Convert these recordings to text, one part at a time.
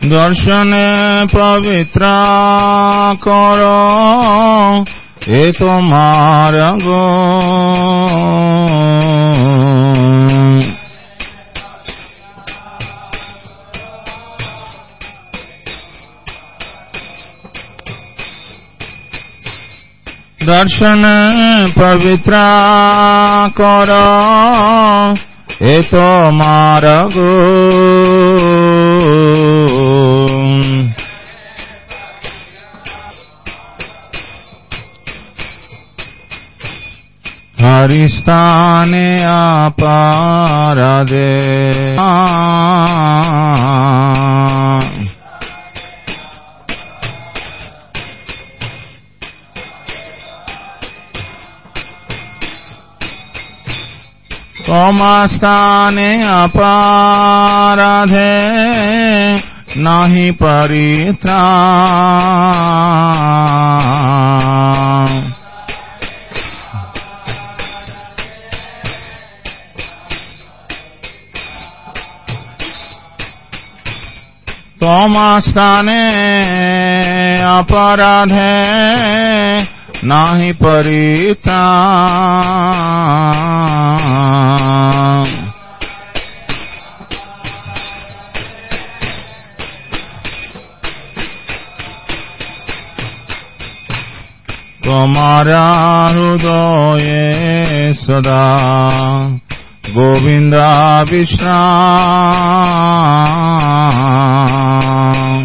দর্শনে পবিত্রা কর এ তোমার গো দর্শন পবিত্র কর এ তোমার গো হরিস্থানে আপারাদে কমাস্থানে অপারাধে নাহি পরিত্রা তমাস্থানে অপরাধে নাহি পরিত্রা তোমার হৃদয়ে সদা গোবিন্দা বিশ্রাম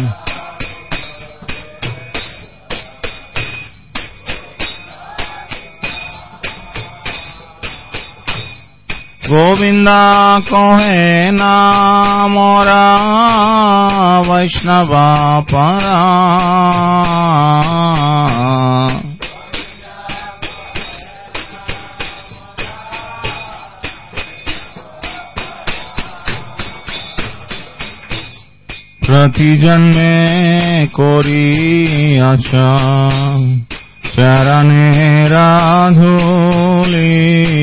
গোবিন্দা কহে না মরা বৈষ্ণবা পরা প্রতি জন্মে করি আশা চরণে রাধুলি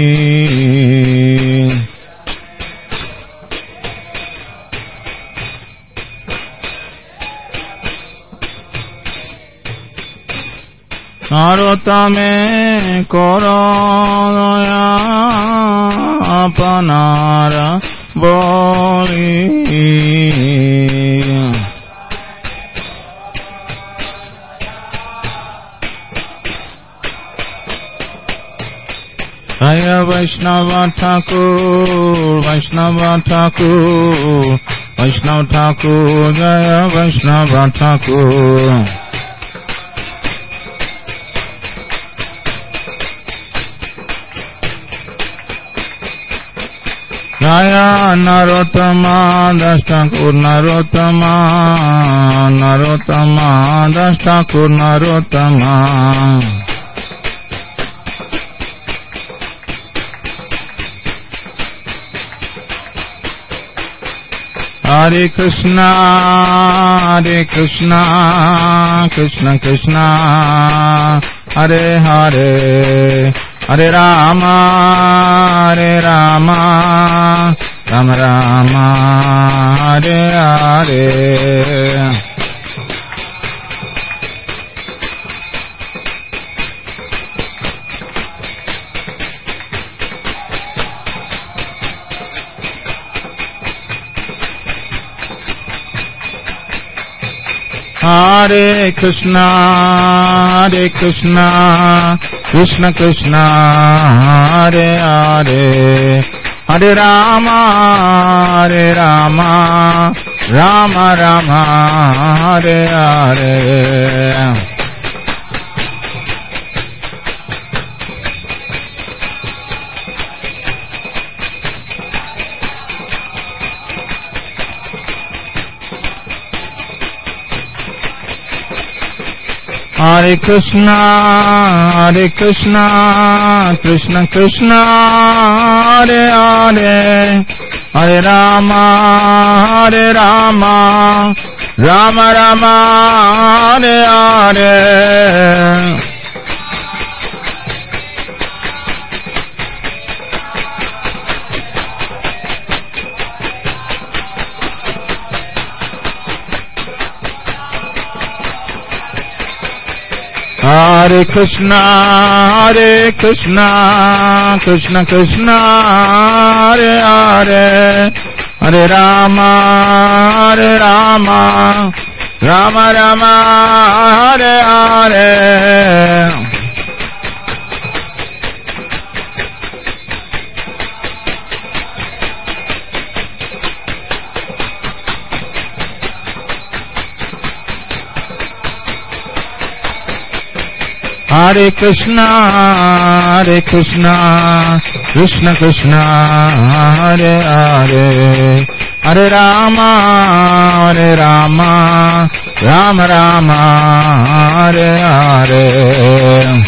নরতমে কর আপনার বলি জয় বৈষ্ণব ঠাকুর বৈষ্ণব ঠাকুর বৈষ্ণব ঠাকুর জয় বৈষ্ণব ঠাকুর জয় নরোত্তমা দাস ঠাকুর নরোত্তমা নরোত্তমা দাস ঠাকুর নরোত্তমা Hare Krishna, Hare Krishna, Krishna Krishna, Hare Hare, Hare Rama, Hare Rama, Rama Rama, Hare Hare. Hare Krishna, Hare Krishna, Krishna Krishna, Hare Hare, Hare Rama, Hare Rama, Rama Rama, Hare Hare. Hare Krishna, Hare Krishna, Krishna Krishna, Hare Hare, Hare Rama, Hare Rama, Rama Rama, Hare Hare. Hare Krishna, Hare Krishna, Krishna Krishna, Hare Hare, Hare Rama, Hare Rama, Rama Rama, Hare Hare. Hare Krishna, Hare Krishna, Krishna Krishna, Hare Hare, Hare Rama, Hare Rama, Rama Rama, Hare Hare.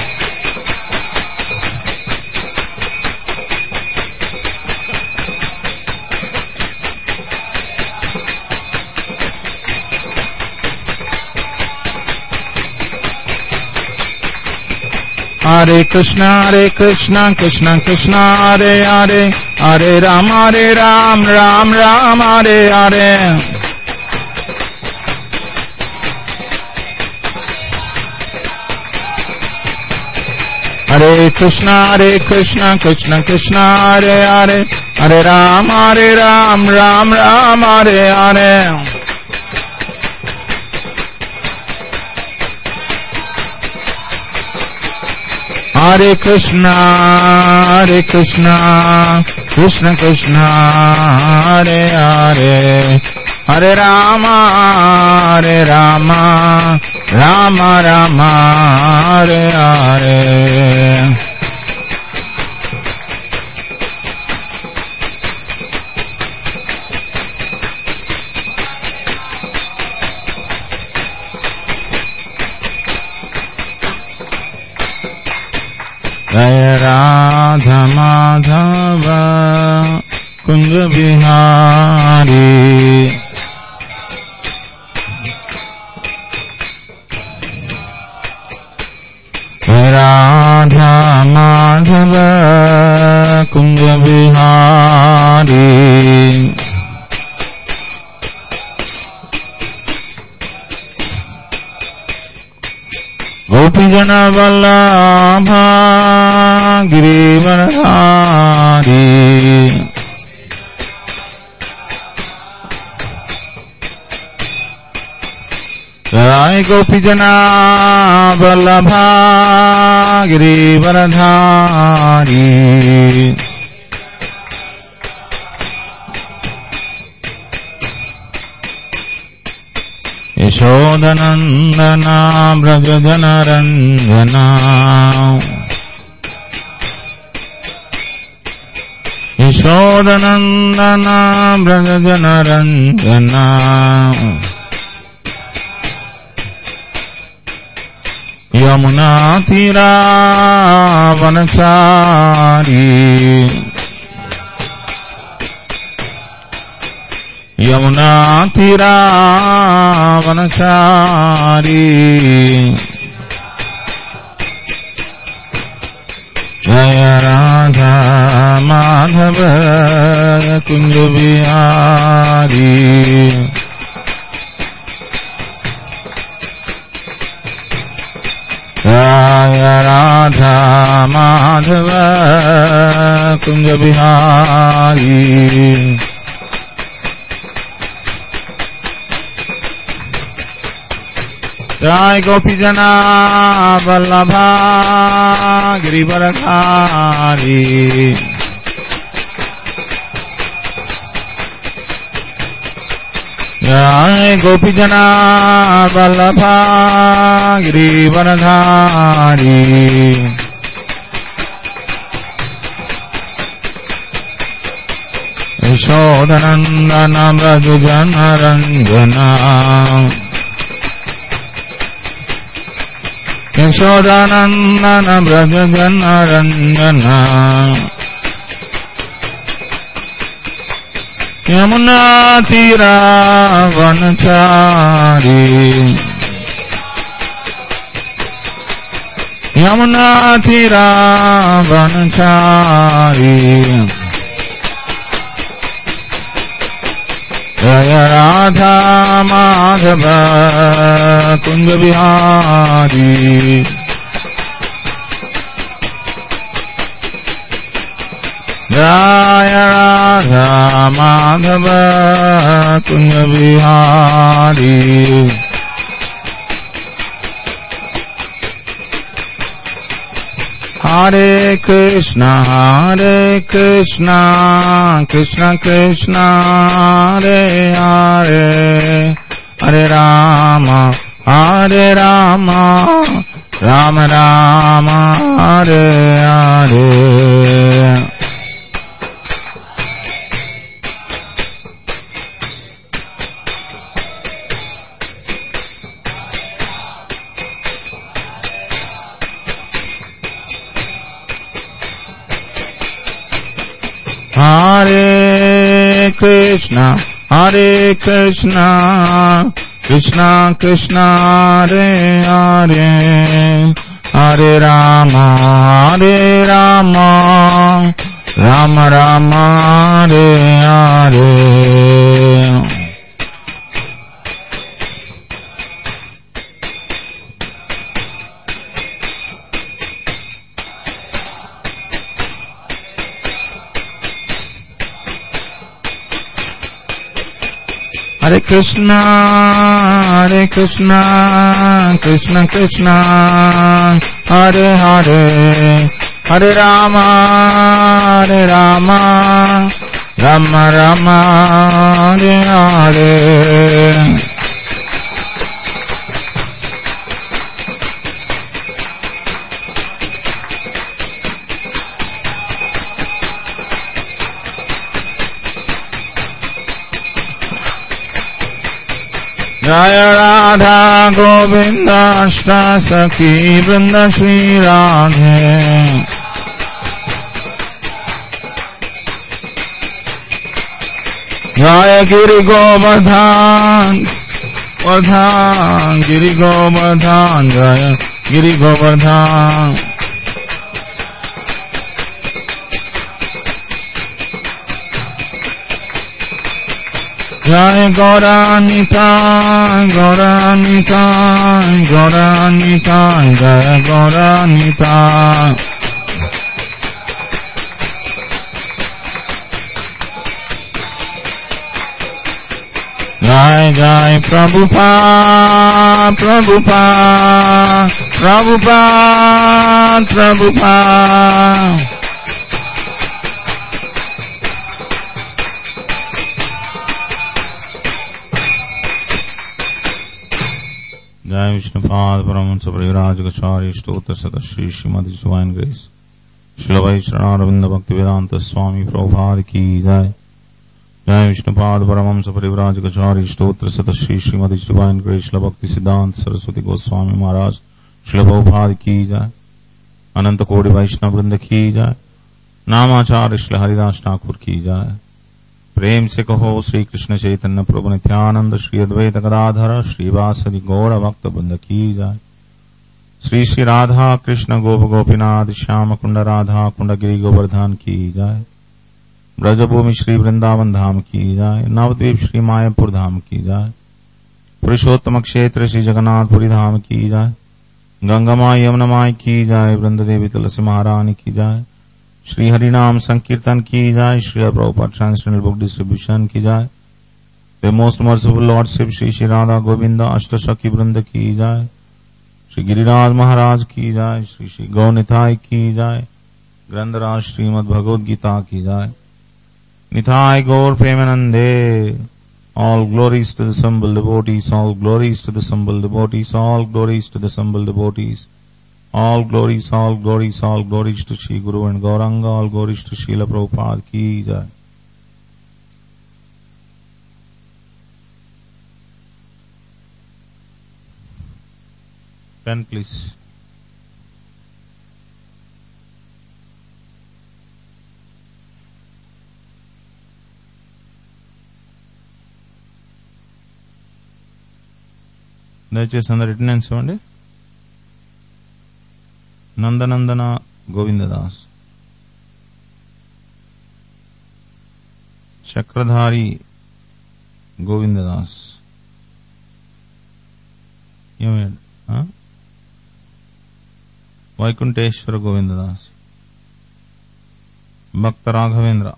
Hare Krishna, Hare Krishna, Krishna Krishna, Hare Hare, Hare Ram, Hare Ram, Ram Ram, Hare Hare. Hare Krishna, Hare Krishna, Krishna Krishna, Hare Hare, Hare Ram, Hare Ram, Ram Ram, Hare Hare. Hare Krishna, Hare Krishna, Krishna Krishna, Hare Hare, Hare Rama, Hare Rama, Rama Rama, Hare Hare. जय राधा माधव कुंज बिहारी जय राधा माधव कुंज बिहारी गोपीजन वल्लभा गिरिवरहारी जय गोपीजना वल्लभा गिरिवरधारी यशोदनन्दना व्रजजनरञ्जना यशोदनन्दना व्रजजनरञ्जना यमुनातिरावनचारी यमुनातिरावनचारी जय राधा माधव कुंज बिहारी जय राधा माधव कुंज बिहारी जय गोपी जना वल्लभा गिरिवरधारी जय गोपी जना वल्लभा गिरिवरधारी यशोदनन्दन व्रज जनरञ्जना यशोदानन्दन व्रज जनरञ्जना यमुनातिरावनचारी यमुनातिरावनचारी जय राधा माधव कुंज बिहारी जय राधा माधव कुंज Bihari Hare Krishna, Hare Krishna, Krishna Krishna, Hare Hare, Hare Rama, Hare Rama, Rama Rama, Hare Hare. Hare Krishna, Hare Krishna, Krishna Krishna, Hare Hare, Hare Rama, Hare Rama, Rama Rama, Hare Hare. Hare Krishna, Hare Krishna, Krishna Krishna, Hare Hare, Hare Rama, Hare Rama, Rama Rama, Hare Hare. जय राधा गोविंद अष्ट सखी वृंद श्री राधे जय गिरि गोवर्धन वर्धन गिरि गोवर्धन जय गिरि गोवर्धन जय गौरानिता गौरानिता गौरानिता जय गौरानिता जय जय प्रभुपा प्रभुपा प्रभुपा प्रभुपा जय विष्णुपाद परमहंस परिवराज गचार्य स्तोत्र सत श्री श्रीमती डिवाइन ग्रेस शिलवाई चरणारविंद भक्ति वेदांत स्वामी प्रभुपाद की जय जय विष्णुपाद परमहंस परिवराज गचार्य स्तोत्र सत श्री श्रीमती डिवाइन ग्रेस शिल भक्ति सिद्धांत सरस्वती गोस्वामी महाराज शिल प्रभुपाद की जय अनंत कोटि वैष्णव वृंद की जय नामाचार्य श्री हरिदास ठाकुर की जय प्रेम से कहो श्री कृष्ण चैतन्य प्रभु नित्यानंद श्री अद्वैत गदाधर श्रीवासदि गौर भक्त वृंद की जाय श्री श्री राधा कृष्ण गोप गोपीनाथ श्याम कुंड राधा कुंड गिरी गोवर्धन की जाय ब्रजभूमि श्री वृंदावन धाम की जाय नवद्वीप श्री मायापुर धाम की जाय पुरुषोत्तम क्षेत्र श्री जगन्नाथपुरी धाम की जाय गंगमा यमुनमाय की जाय वृंद देवी तुलसी महारानी की जाय श्री हरिनाम संकीर्तन की जाए Shri Prabhupada translational book distribution की जाए the most merciful lordship Shri Shri Radha Govind अष्टशकी वृंद की जाए श्री गिरिराज महाराज की जाए श्री श्री गौनिथाय की जाए ग्रंथराज श्रीमद भगवद गीता की जाए निथाय गौर प्रेमानंदे All glories to the simple devotees, all glories to the simple devotees, all glories to the simple devotees. All glories, all glories, all glories to Sri Guru and Gauranga, all glories to Srila Prabhupada ki jai. Pen please. దయచేసి అందరు attendance ఇవ్వండి నందనందన గోవిందదాస్ చక్రధారి గోవిందదాస్ ఏమయ్యాడు ఆ? వైకుంఠేశ్వర గోవిందదాస్ भक्त राघवेंद्र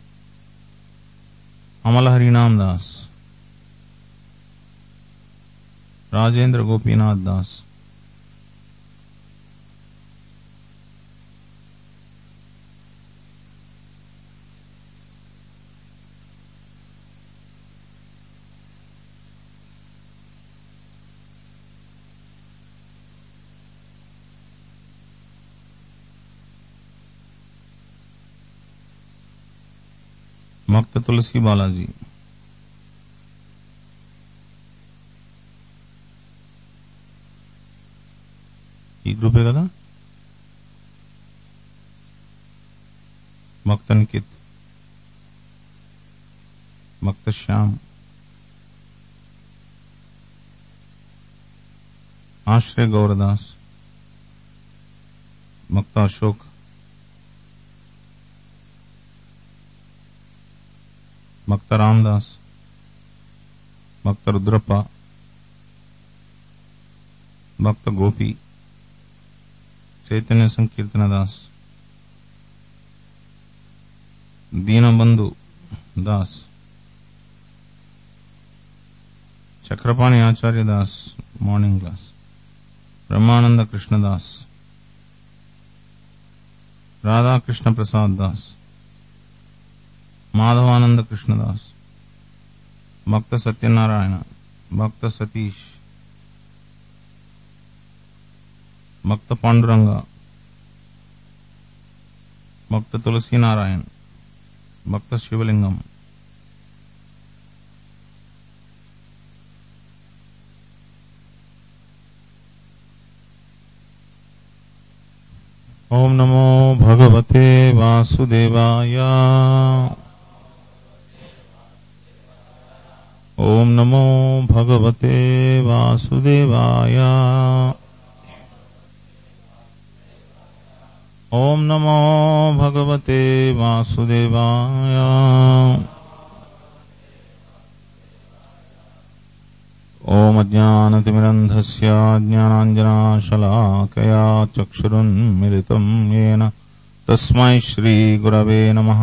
अमल हरिनाम दास राजेंद्र गोपीनाथ दास भक्त तुलसी बालाजी ఈ గ్రూపే కదా భక్త నికిత్ భక్త శ్యామ్ ఆశ్రయ గౌరదాస్ భక్త అశోక్ భక్త రామదాస్ భక్త రుద్రప్ప భక్త గోపి చైతన్య సంకీర్తన దాస్ దీనబంధు దాస్ చక్రపాణి ఆచార్య దాస్ మార్నింగ్ క్లాస్ బ్రహ్మానంద కృష్ణదాస్ రాధాకృష్ణ ప్రసాద్ దాస్ మాధవానంద కృష్ణదాస్ భక్త సత్యనారాయణ భక్త సతీష్ భక్త పాండురంగ భక్త తులసీనారాయణ భక్త శివలింగం ఓం నమో భగవతే వాసుదేవాయ ఓం నమో భగవతే వాసుదేవాయ ఓం నమో భగవతే వాసుదేవాయ ఓం అజ్ఞానతిమిరంధస్య జ్ఞానాంజనాశలాకయా చక్షురున్మిలితం येन తస్మై శ్రీగురవే నమః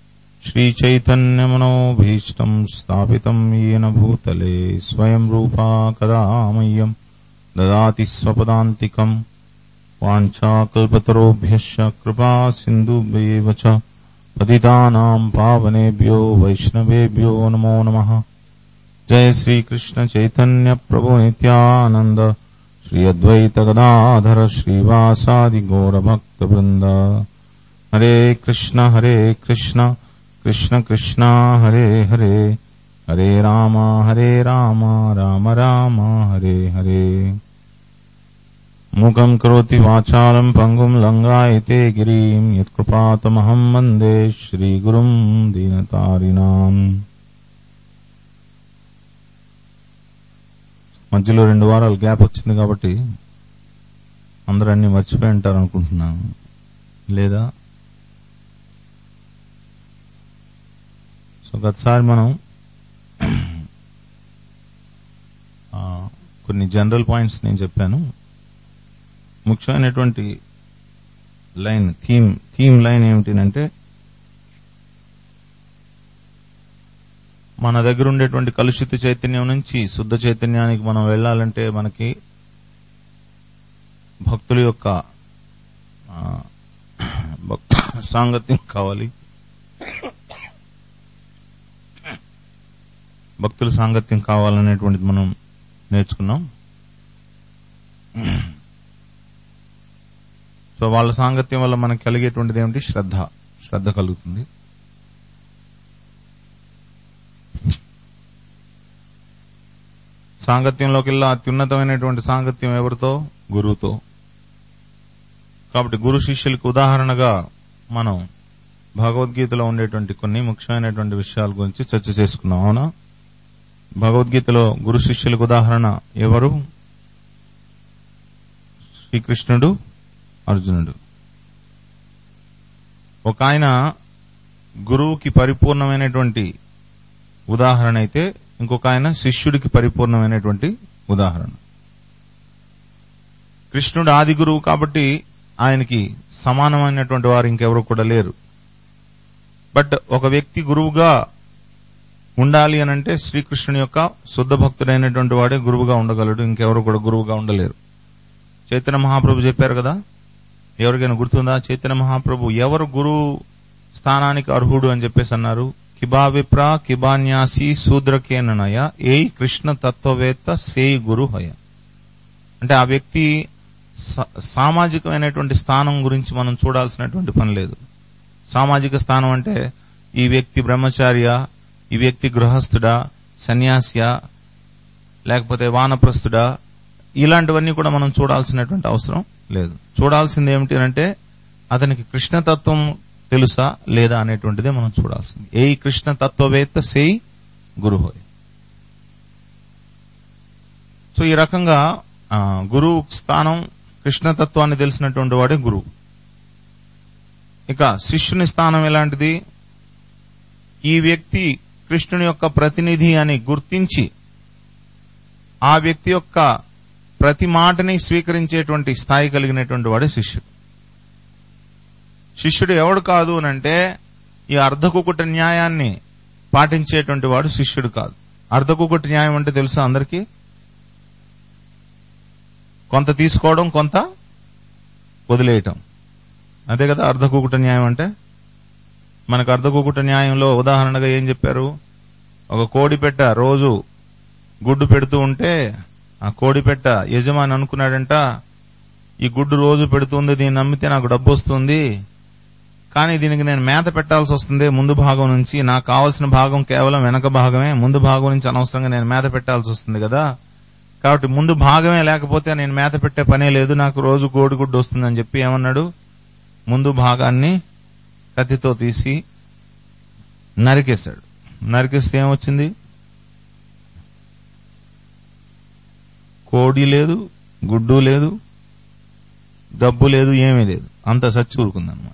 श्रीचैतन्यमनोभीष्टम् स्थापितम् येन भूतले स्वयम् रूपा कदा मह्यम् ददाति स्वपदान्तिकम् वाञ्छाकल्पतरोभ्यश्च कृपा सिन्धुभ्येव च पतितानाम् पावनेभ्यो वैष्णवेभ्यो नमो नमः जय श्रीकृष्ण चैतन्य प्रभु नित्यानन्द श्री अद्वैत गदाधर श्रीवासादि गौरभक्तवृन्द हरे कृष्ण हरे कृष्ण कृष्ण कृष्ण हरे हरे हरे राम हरे राम राम राम हरे हरे मूकम् करोति वाचालम् पङ्गुम् लङ्गायते गिरिम् यत्कृपातमहम् वन्दे श्रीगुरुम् दीनतारिणाम् మధ్యలో రెండు వారాలు గ్యాప్ వచ్చింది కాబట్టి అందరూ అన్ని మర్చిపోయి ఉంటారు అనుకుంటున్నాను లేదా సో గతసారి మనం ఆ, కొన్ని జనరల్ పాయింట్స్ నేను చెప్పాను ముఖ్యమైనటువంటి లైన్ థీమ్ థీమ్ లైన్ ఏమిటినంటే మన దగ్గర ఉండేటువంటి కలుషిత చైతన్యం నుంచి శుద్ధ చైతన్యానికి మనం వెళ్ళాలంటే మనకి భక్తుల యొక్క ఆ, భక్త సాంగత్యం కావాలి భక్తుల సాంగత్యం కావాలనేటువంటిది మనం నేర్చుకున్నాం సో వాళ్ళ సాంగత్యం వల్ల మనకు కలిగేటువంటిది ఏమిటి శ్రద్ధ శ్రద్ధ కలుగుతుంది సాంగత్యంలోకెల్లా అత్యున్నతమైనటువంటి సాంగత్యం ఎవరితో గురువుతో కాబట్టి గురు శిష్యులకు ఉదాహరణగా మనం భగవద్గీతలో ఉండేటువంటి కొన్ని ముఖ్యమైనటువంటి విషయాల గురించి చర్చ చేసుకున్నాం అవునా భగవద్గీతలో గురు శిష్యులకు ఉదాహరణ ఎవరు శ్రీకృష్ణుడు అర్జునుడు ఒక ఆయన గురువుకి పరిపూర్ణమైనటువంటి ఉదాహరణ అయితే ఇంకొక ఆయన శిష్యుడికి పరిపూర్ణమైనటువంటి ఉదాహరణ కృష్ణుడు ఆది గురువు కాబట్టి ఆయనకి సమానమైనటువంటి వారు ఇంకెవరు కూడా లేరు బట్ ఒక వ్యక్తి గురువుగా ఉండాలి అని అంటే శ్రీకృష్ణుని యొక్క శుద్ధ భక్తుడైనటువంటి వాడే గురువుగా ఉండగలడు ఇంకెవరు కూడా గురువుగా ఉండలేరు చైతన్య మహాప్రభు చెప్పారు కదా ఎవరికైనా గుర్తుందా చైతన్య మహాప్రభు ఎవరు గురువు స్థానానికి అర్హుడు అని చెప్పేసి అన్నారు కిబా విప్ర కిబాన్యాసి శూద్రకేననయ ఏ కృష్ణ తత్వవేత్త సేయి గురు హయ అంటే ఆ వ్యక్తి స- సామాజికమైనటువంటి స్థానం గురించి మనం చూడాల్సినటువంటి పని లేదు సామాజిక స్థానం అంటే ఈ వ్యక్తి బ్రహ్మచార్య ఈ వ్యక్తి గృహస్థుడా సన్యాసియా లేకపోతే వానప్రస్థుడా ఇలాంటివన్నీ కూడా మనం చూడాల్సినటువంటి అవసరం లేదు చూడాల్సింది ఏమిటి అంటే అతనికి కృష్ణతత్వం తెలుసా లేదా అనేటువంటిదే మనం చూడాల్సింది ఏ కృష్ణ తత్వవేత్త సేయి గురుహోయ్ సో ఈ రకంగా ఆ, గురువు స్థానం కృష్ణతత్వాన్ని తెలిసినటువంటి వాడే గురువు ఇక శిష్యుని స్థానం ఎలాంటిది ఈ వ్యక్తి కృష్ణుని యొక్క ప్రతినిధి అని గుర్తించి ఆ వ్యక్తి యొక్క ప్రతి మాటని స్వీకరించేటువంటి స్థాయి కలిగినటువంటి వాడే శిష్యుడు శిష్యుడు ఎవడు కాదు అనంటే ఈ అర్ధకుకుట న్యాయాన్ని పాటించేటువంటి వాడు శిష్యుడు కాదు అర్ధకుకుట న్యాయం అంటే తెలుసా అందరికీ కొంత తీసుకోవడం కొంత వదిలేయటం అదే కదా అర్ధకుకుట న్యాయం అంటే మనకు అర్ధకుకుట న్యాయంలో ఉదాహరణగా ఏం చెప్పారు ఒక కోడి పెట్ట రోజు గుడ్డు పెడుతూ ఉంటే ఆ కోడి పెట్ట యజమాని అనుకున్నాడంట ఈ గుడ్డు రోజు పెడుతుంది దీన్ని నమ్మితే నాకు డబ్బు వస్తుంది కానీ దీనికి నేను మేత పెట్టాల్సి వస్తుంది ముందు భాగం నుంచి నాకు కావాల్సిన భాగం కేవలం వెనక భాగమే ముందు భాగం నుంచి అనవసరంగా నేను మేత పెట్టాల్సి వస్తుంది కదా కాబట్టి ముందు భాగమే లేకపోతే నేను మేత పెట్టే పనే లేదు నాకు రోజు కోడి గుడ్డు వస్తుందని చెప్పి ఏమన్నాడు ముందు భాగాన్ని కత్తితో తీసి నరికేశాడు నరికేస్తే ఏమొచ్చింది కోడి లేదు గుడ్డు లేదు డబ్బు లేదు ఏమీ లేదు అంత సచ్చి ఊరుకుందన్నమాట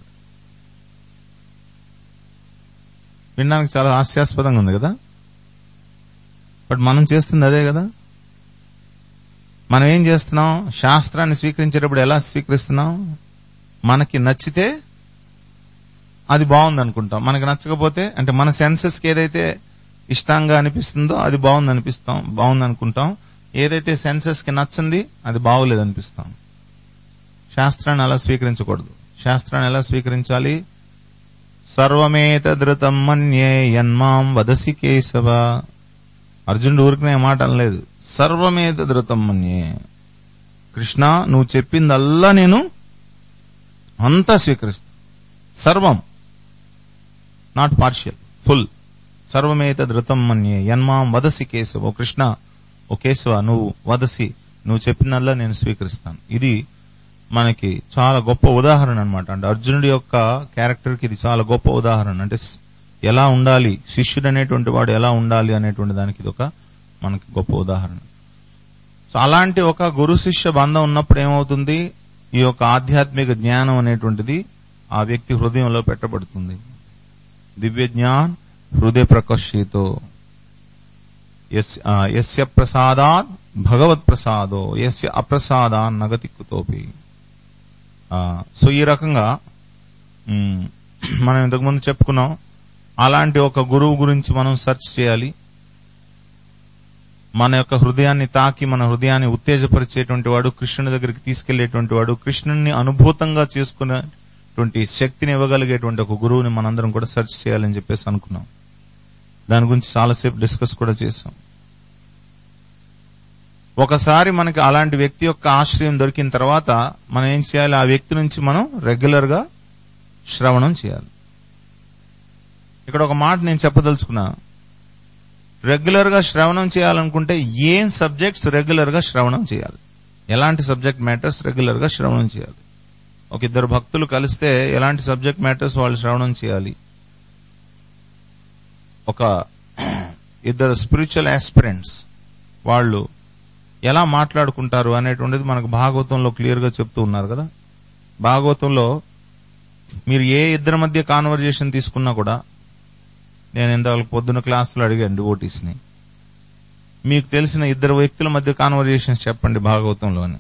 వినడానికి చాలా హాస్యాస్పదంగా ఉంది కదా బట్ మనం చేస్తుంది అదే కదా మనం ఏం చేస్తున్నాం శాస్త్రాన్ని స్వీకరించేటప్పుడు ఎలా స్వీకరిస్తున్నాం మనకి నచ్చితే అది బాగుంది అనుకుంటాం మనకి నచ్చకపోతే అంటే మన సెన్సెస్ కి ఏదైతే ఇష్టంగా అనిపిస్తుందో అది బాగుంది అనిపిస్తాం బాగుంది అనుకుంటాం ఏదైతే సెన్సెస్ కి నచ్చింది అది బాగోలేదు అనిపిస్తాం శాస్త్రాన్ని అలా స్వీకరించకూడదు శాస్త్రాన్ని ఎలా స్వీకరించాలి సర్వమేతదృతం మన్యే యన్మాం వదసి కేశవ అర్జునుడు ఊరికనే మాట అనలేదు సర్వమేతదృతం మన్యే కృష్ణ నువ్వు చెప్పిందల్లా నేను అంతా స్వీకరిస్తా సర్వం నాట్ పార్షియల్ ఫుల్ సర్వమేతదృతం మన్యే యన్మాం వదసి కేశవ ఓ కృష్ణ ఓ కేశవ నువ్వు వదసి నువ్వు చెప్పినల్లా నేను స్వీకరిస్తాను ఇది మనకి చాలా గొప్ప ఉదాహరణ అన్నమాట అంటే అర్జునుడి యొక్క క్యారెక్టర్ కి ఇది చాలా గొప్ప ఉదాహరణ అంటే స్- ఎలా ఉండాలి శిష్యుడు అనేటువంటి వాడు ఎలా ఉండాలి అనేటువంటి దానికి ఇది ఒక మనకి గొప్ప ఉదాహరణ సో అలాంటి ఒక గురు శిష్య బంధం ఉన్నప్పుడు ఏమవుతుంది ఈ యొక్క ఆధ్యాత్మిక జ్ఞానం అనేటువంటిది ఆ వ్యక్తి హృదయంలో పెట్టబడుతుంది దివ్య జ్ఞాన్ హృదయ ప్రకర్షితో యస్- ఆ, యస్య ప్రసాదాత్ భగవత్ ప్రసాదో యస్య అప్రసాదాన్ నగతి కుతోపి ఆ, సో ఈ రకంగా మ్, మనం ఇంతకుముందు చెప్పుకున్నాం అలాంటి ఒక గురువు గురించి మనం సెర్చ్ చేయాలి మన యొక్క హృదయాన్ని తాకి మన హృదయాన్ని ఉత్తేజపరిచేటువంటి వాడు కృష్ణుని దగ్గరికి తీసుకెళ్లేటువంటి వాడు కృష్ణుని అనుభూతంగా చేసుకునేటువంటి శక్తిని ఇవ్వగలిగేటువంటి ఒక గురువుని మనందరం కూడా సెర్చ్ చేయాలని చెప్పేసి అనుకున్నాం దాని గురించి చాలాసేపు డిస్కస్ కూడా చేశాం ఒకసారి మనకి అలాంటి వ్యక్తి యొక్క ఆశ్రయం దొరికిన తర్వాత మనం ఏం చేయాలి ఆ వ్యక్తి నుంచి మనం రెగ్యులర్ గా శ్రవణం చేయాలి ఇక్కడ ఒక మాట నేను చెప్పదలుచుకున్నా రెగ్యులర్ గా శ్రవణం చేయాలనుకుంటే ఏం సబ్జెక్ట్స్ రెగ్యులర్ గా శ్రవణం చేయాలి ఎలాంటి సబ్జెక్ట్ మ్యాటర్స్ రెగ్యులర్ గా శ్రవణం చేయాలి ఒక ఇద్దరు భక్తులు కలిస్తే ఎలాంటి సబ్జెక్ట్ మ్యాటర్స్ వాళ్ళు శ్రవణం చేయాలి ఒక ఇద్దరు స్పిరిచువల్ ఆస్పిరెంట్స్ వాళ్ళు ఎలా మాట్లాడుకుంటారు అనేటువంటిది మనకు భాగవతంలో క్లియర్ గా చెప్తూ ఉన్నారు కదా భాగవతంలో మీరు ఏ ఇద్దరి మధ్య కాన్వర్జేషన్ తీసుకున్నా కూడా నేను ఇంతవరకు పొద్దున్న క్లాసులో అడిగాను డివోటీస్ ని మీకు తెలిసిన ఇద్దరు వ్యక్తుల మధ్య కాన్వర్జేషన్స్ చెప్పండి భాగవతంలో అని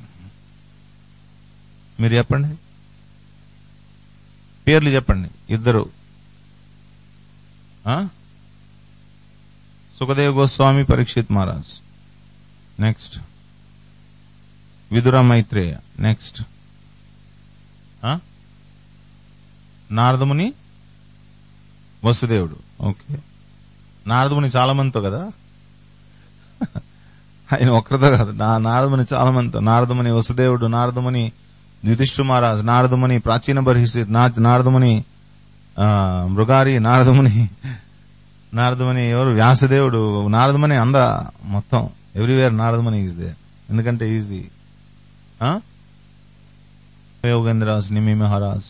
మీరు చెప్పండి పేర్లు చెప్పండి ఇద్దరు సుఖదేవ్ గోస్వామి పరీక్షిత్ మహారాజ్ నెక్స్ట్ విదుర మైత్రేయ నెక్స్ట్ నారదముని వసుదేవుడు ఓకే నారదముని చాలా మందితో కదా ఆయన ఒక్కరితో కాదు నా నారదముని చాలా మందితో నారదముని వసుదేవుడు నారదముని యుధిష్ఠు మహారాజ్ నారదముని ప్రాచీన బర్హిషిత్ నారదముని ఆ, మృగారి నారదముని నారదముని ఎవరు వ్యాసదేవుడు నారదముని అంద మొత్తం ఎవ్రీవేర్ నారదముని ఈజ్ దే ఎందుకంటే ఈజీ యోగేంద్రాజ్ నిమి మహారాజ్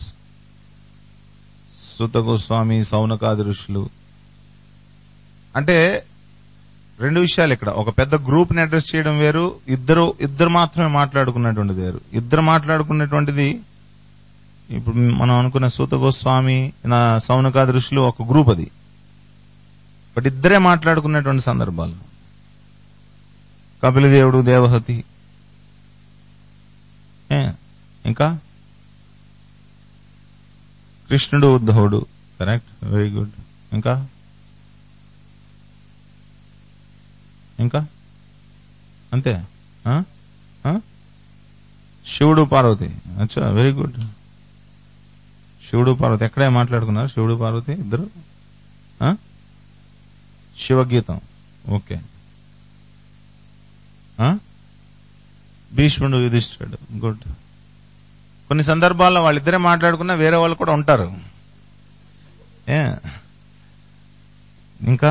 సూత గోస్వామి సౌనకాది ఋషులు అంటే రెండు విషయాలు ఇక్కడ ఒక పెద్ద గ్రూప్ ని అడ్రస్ చేయడం వేరు ఇద్దరు ఇద్దరు మాత్రమే మాట్లాడుకున్నటువంటిది వేరు ఇద్దరు మాట్లాడుకున్నటువంటిది ఇప్పుడు మనం అనుకున్న సూత గోస్వామి నా సౌనకాది ఋషులు ఒక గ్రూప్ అది బట్ ఇద్దరే మాట్లాడుకున్నటువంటి సందర్భాలు కపిలదేవుడు దేవహతి ఏ, ఇంకా కృష్ణుడు ఉద్ధవుడు కరెక్ట్ వెరీ గుడ్ ఇంకా ఇంకా అంతే ఆ? ఆ? శివుడు పార్వతి అచ్చా వెరీ గుడ్ శివుడు పార్వతి ఎక్కడే మాట్లాడుకున్నారు శివుడు పార్వతి ఇద్దరు ఆ? శివగీతం ఓకే ఆ? భీష్ముడు యుధిష్ఠుడు గుడ్ కొన్ని సందర్భాల్లో వాళ్ళిద్దరే మాట్లాడుకున్నా వేరే వాళ్ళు కూడా ఉంటారు ఏ ఇంకా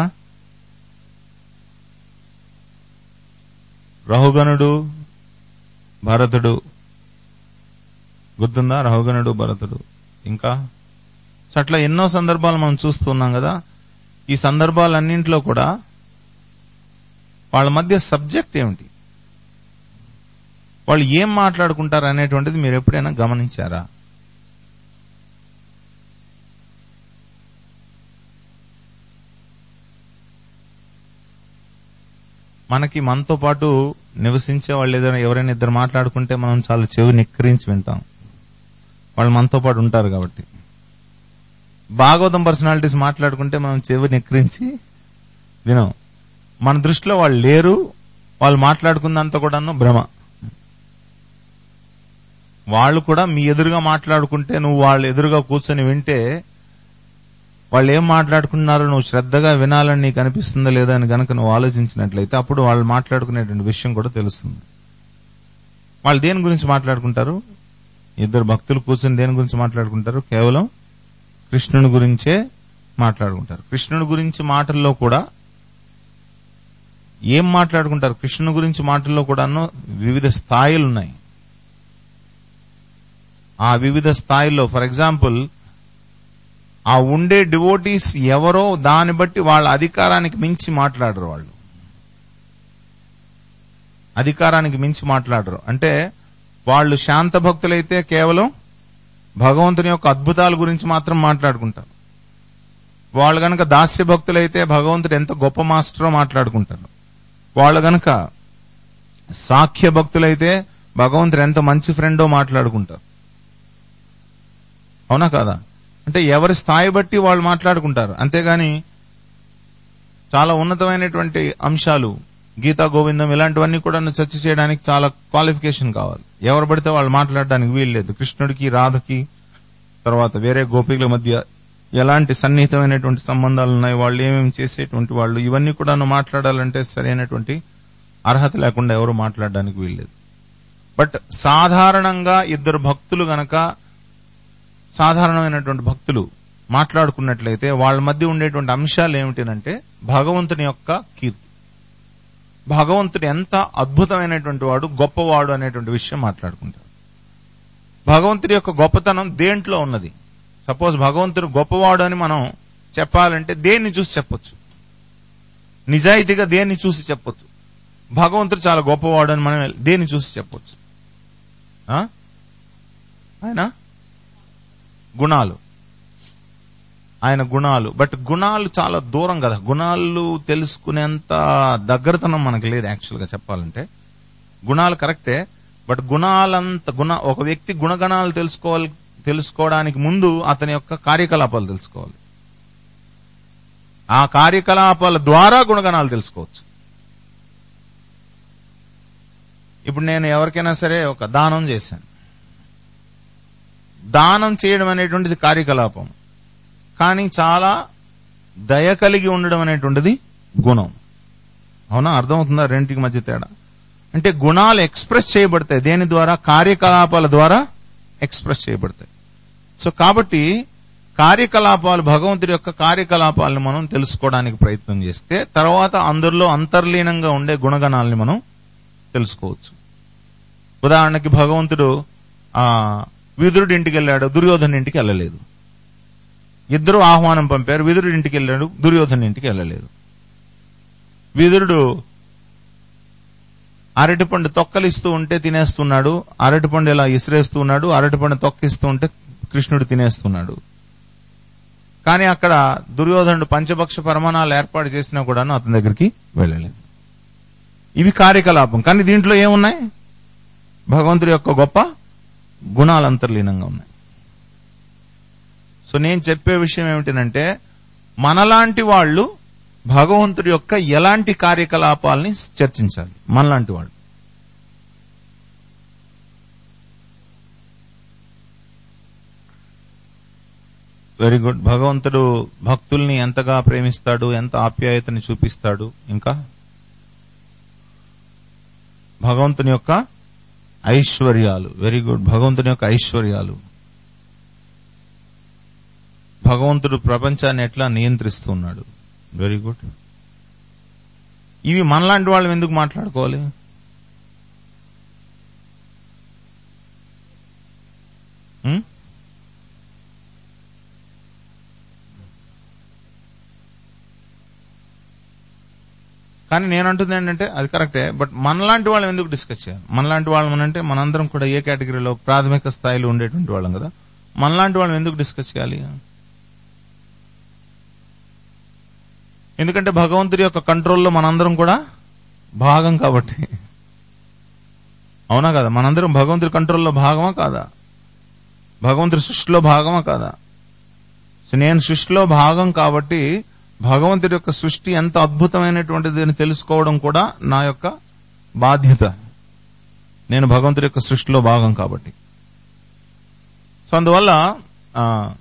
రహుగణుడు భరతుడు గుర్తుందా రహుగణుడు భరతుడు ఇంకా సో అట్లా ఎన్నో సందర్భాలు మనం చూస్తున్నాం కదా ఈ సందర్భాలన్నింటిలో కూడా వాళ్ళ మధ్య సబ్జెక్ట్ ఏమిటి వాళ్ళు ఏం మాట్లాడుకుంటారు అనేటువంటిది మీరు ఎప్పుడైనా గమనించారా మనకి మనతో పాటు నివసించే వాళ్ళు ఏదైనా ఎవరైనా ఇద్దరు మాట్లాడుకుంటే మనం చాలా చెవి నిక్కరించి వింటాం వాళ్ళు మనతో పాటు ఉంటారు కాబట్టి భాగవతం పర్సనాలిటీస్ మాట్లాడుకుంటే మనం చెవి నిక్కరించి వినం మన దృష్టిలో వాళ్ళు లేరు వాళ్ళు మాట్లాడుకున్నంత కూడాను భ్రమ వాళ్ళు కూడా మీ ఎదురుగా మాట్లాడుకుంటే నువ్వు వాళ్ళు ఎదురుగా కూర్చొని వింటే వాళ్ళు ఏం మాట్లాడుకున్నారో నువ్వు శ్రద్ధగా వినాలని నీకు అనిపిస్తుందా లేదా అని గనక నువ్వు ఆలోచించినట్లయితే అప్పుడు వాళ్ళు మాట్లాడుకునేటువంటి విషయం కూడా తెలుస్తుంది వాళ్ళు దేని గురించి మాట్లాడుకుంటారు ఇద్దరు భక్తులు కూర్చొని దేని గురించి మాట్లాడుకుంటారు కేవలం కృష్ణుని గురించే మాట్లాడుకుంటారు కృష్ణుని గురించి మాటల్లో కూడా ఏం మాట్లాడుకుంటారు కృష్ణుని గురించి మాటల్లో కూడాను వివిధ స్థాయిలు ఉన్నాయి ఆ వివిధ స్థాయిల్లో ఫర్ ఎగ్జాంపుల్ ఆ ఉండే డివోటీస్ ఎవరో దాన్ని బట్టి వాళ్ళ అధికారానికి మించి మాట్లాడరు వాళ్ళు అధికారానికి మించి మాట్లాడరు అంటే వాళ్ళు శాంత భక్తులైతే కేవలం భగవంతుని యొక్క అద్భుతాల గురించి మాత్రం మాట్లాడుకుంటారు వాళ్ళు గనక దాస్య భక్తులైతే భగవంతుడు ఎంత గొప్ప మాస్టరో మాట్లాడుకుంటారు వాళ్ళు గనక సాఖ్య భక్తులైతే భగవంతుడు ఎంత మంచి ఫ్రెండో మాట్లాడుకుంటారు అవునా కాదా అంటే ఎవరి స్థాయి బట్టి వాళ్ళు మాట్లాడుకుంటారు అంతేగాని చాలా ఉన్నతమైనటువంటి అంశాలు గీతా గోవిందం ఇలాంటివన్నీ కూడా చర్చ చేయడానికి చాలా క్వాలిఫికేషన్ కావాలి ఎవరు పడితే వాళ్ళు మాట్లాడడానికి వీల్లేదు కృష్ణుడికి రాధకి తర్వాత వేరే గోపికల మధ్య ఎలాంటి సన్నిహితమైనటువంటి సంబంధాలు ఉన్నాయి వాళ్ళు ఏమేమి చేసేటువంటి వాళ్ళు ఇవన్నీ కూడా మాట్లాడాలంటే సరైనటువంటి అర్హత లేకుండా ఎవరు మాట్లాడడానికి వీల్లేదు బట్ సాధారణంగా ఇద్దరు భక్తులు గనక సాధారణమైనటువంటి భక్తులు మాట్లాడుకున్నట్లయితే వాళ్ళ మధ్య ఉండేటువంటి అంశాలు ఏమిటంటే భగవంతుని యొక్క కీర్తి భగవంతుడు ఎంత అద్భుతమైనటువంటి వాడు గొప్పవాడు అనేటువంటి విషయం మాట్లాడుకుంటారు భగవంతుడి యొక్క గొప్పతనం దేంట్లో ఉన్నది సపోజ్ భగవంతుడు గొప్పవాడు అని మనం చెప్పాలంటే దేన్ని చూసి చెప్పొచ్చు నిజాయితీగా దేన్ని చూసి చెప్పొచ్చు భగవంతుడు చాలా గొప్పవాడు అని మనం దేన్ని చూసి చెప్పొచ్చు ఆ? ఆయన గుణాలు ఆయన గుణాలు బట్ గుణాలు చాలా దూరం కదా గుణాలు తెలుసుకునేంత దగ్గరతనం మనకు లేదు యాక్చువల్ గా చెప్పాలంటే గుణాలు కరెక్టే బట్ గుణాలంత గుణ ఒక వ్యక్తి గుణగణాలు తెలుసుకోవాలి తెలుసుకోవడానికి ముందు అతని యొక్క కార్యకలాపాలు తెలుసుకోవాలి ఆ కార్యకలాపాల ద్వారా గుణగణాలు తెలుసుకోవచ్చు ఇప్పుడు నేను ఎవరికైనా సరే ఒక దానం చేశాను దానం చేయడం అనేటువంటిది కార్యకలాపం కానీ చాలా దయ కలిగి ఉండడం అనేటువంటిది గుణం అవునా అర్థమవుతుందా రెండింటికి మధ్య తేడా అంటే గుణాలు ఎక్స్ప్రెస్ చేయబడతాయి దేని ద్వారా కార్యకలాపాల ద్వారా ఎక్స్ప్రెస్ చేయబడతాయి సో కాబట్టి కార్యకలాపాలు భగవంతుడి యొక్క కార్యకలాపాలను మనం తెలుసుకోవడానికి ప్రయత్నం చేస్తే తర్వాత అందరిలో అంతర్లీనంగా ఉండే గుణగణాలని మనం తెలుసుకోవచ్చు ఉదాహరణకి భగవంతుడు ఆ విదురుడి ఇంటికి వెళ్ళాడు దుర్యోధన ఇంటికి వెళ్ళలేదు ఇద్దరు ఆహ్వానం పంపారు విదురుడి ఇంటికి వెళ్ళాడు దుర్యోధన ఇంటికి వెళ్ళలేదు విదురుడు అరటిపండు తొక్కలిస్తూ ఉంటే తినేస్తున్నాడు అరటిపండు ఇలా ఇసిరేస్తూ ఉన్నాడు అరటిపండు తొక్కిస్తూ ఉంటే కృష్ణుడు తినేస్తున్నాడు కానీ అక్కడ దుర్యోధనుడు పంచభక్ష పరమాణాలు ఏర్పాటు చేసినా కూడాను అతని దగ్గరికి వెళ్ళలేదు ఇవి కార్యకలాపం కానీ దీంట్లో ఏమున్నాయి భగవంతుడి యొక్క గొప్ప గుణాలు అంతర్లీనంగా ఉన్నాయి సో నేను చెప్పే విషయం ఏమిటంటే మనలాంటి వాళ్ళు భగవంతుడి యొక్క ఎలాంటి కార్యకలాపాలని చర్చించాలి మనలాంటి వాళ్ళు వెరీ గుడ్ భగవంతుడు భక్తుల్ని ఎంతగా ప్రేమిస్తాడు ఎంత ఆప్యాయతని చూపిస్తాడు ఇంకా భగవంతుని యొక్క ఐశ్వర్యాలు వెరీ గుడ్ భగవంతుని యొక్క ఐశ్వర్యాలు భగవంతుడు ప్రపంచాన్ని ఎట్లా నియంత్రిస్తున్నాడు వెరీ గుడ్ ఇవి మనలాంటి వాళ్ళు ఎందుకు మాట్లాడుకోవాలి ఉం? కానీ నేను అంటుంది ఏంటంటే అది కరెక్టే బట్ మనలాంటి వాళ్ళం ఎందుకు డిస్కస్ చేయాలి మనలాంటి వాళ్ళం అంటే మనందరం కూడా ఏ కేటగిరీలో ప్రాథమిక స్థాయిలో ఉండేటువంటి వాళ్ళం కదా మనలాంటి వాళ్ళం ఎందుకు డిస్కస్ చేయాలి ఎందుకంటే భగవంతుడి యొక్క కంట్రోల్లో మనందరం కూడా భాగం కాబట్టి అవునా కదా మనందరం భగవంతుడి కంట్రోల్లో భాగమా కాదా భగవంతుడి సృష్టిలో భాగమా కాదా సో నేను సృష్టిలో భాగం కాబట్టి భగవంతుడి యొక్క సృష్టి ఎంత అద్భుతమైనటువంటిది అని తెలుసుకోవడం కూడా నా యొక్క బాధ్యత నేను భగవంతుడి యొక్క సృష్టిలో భాగం కాబట్టి సో అందువల్ల ఆ,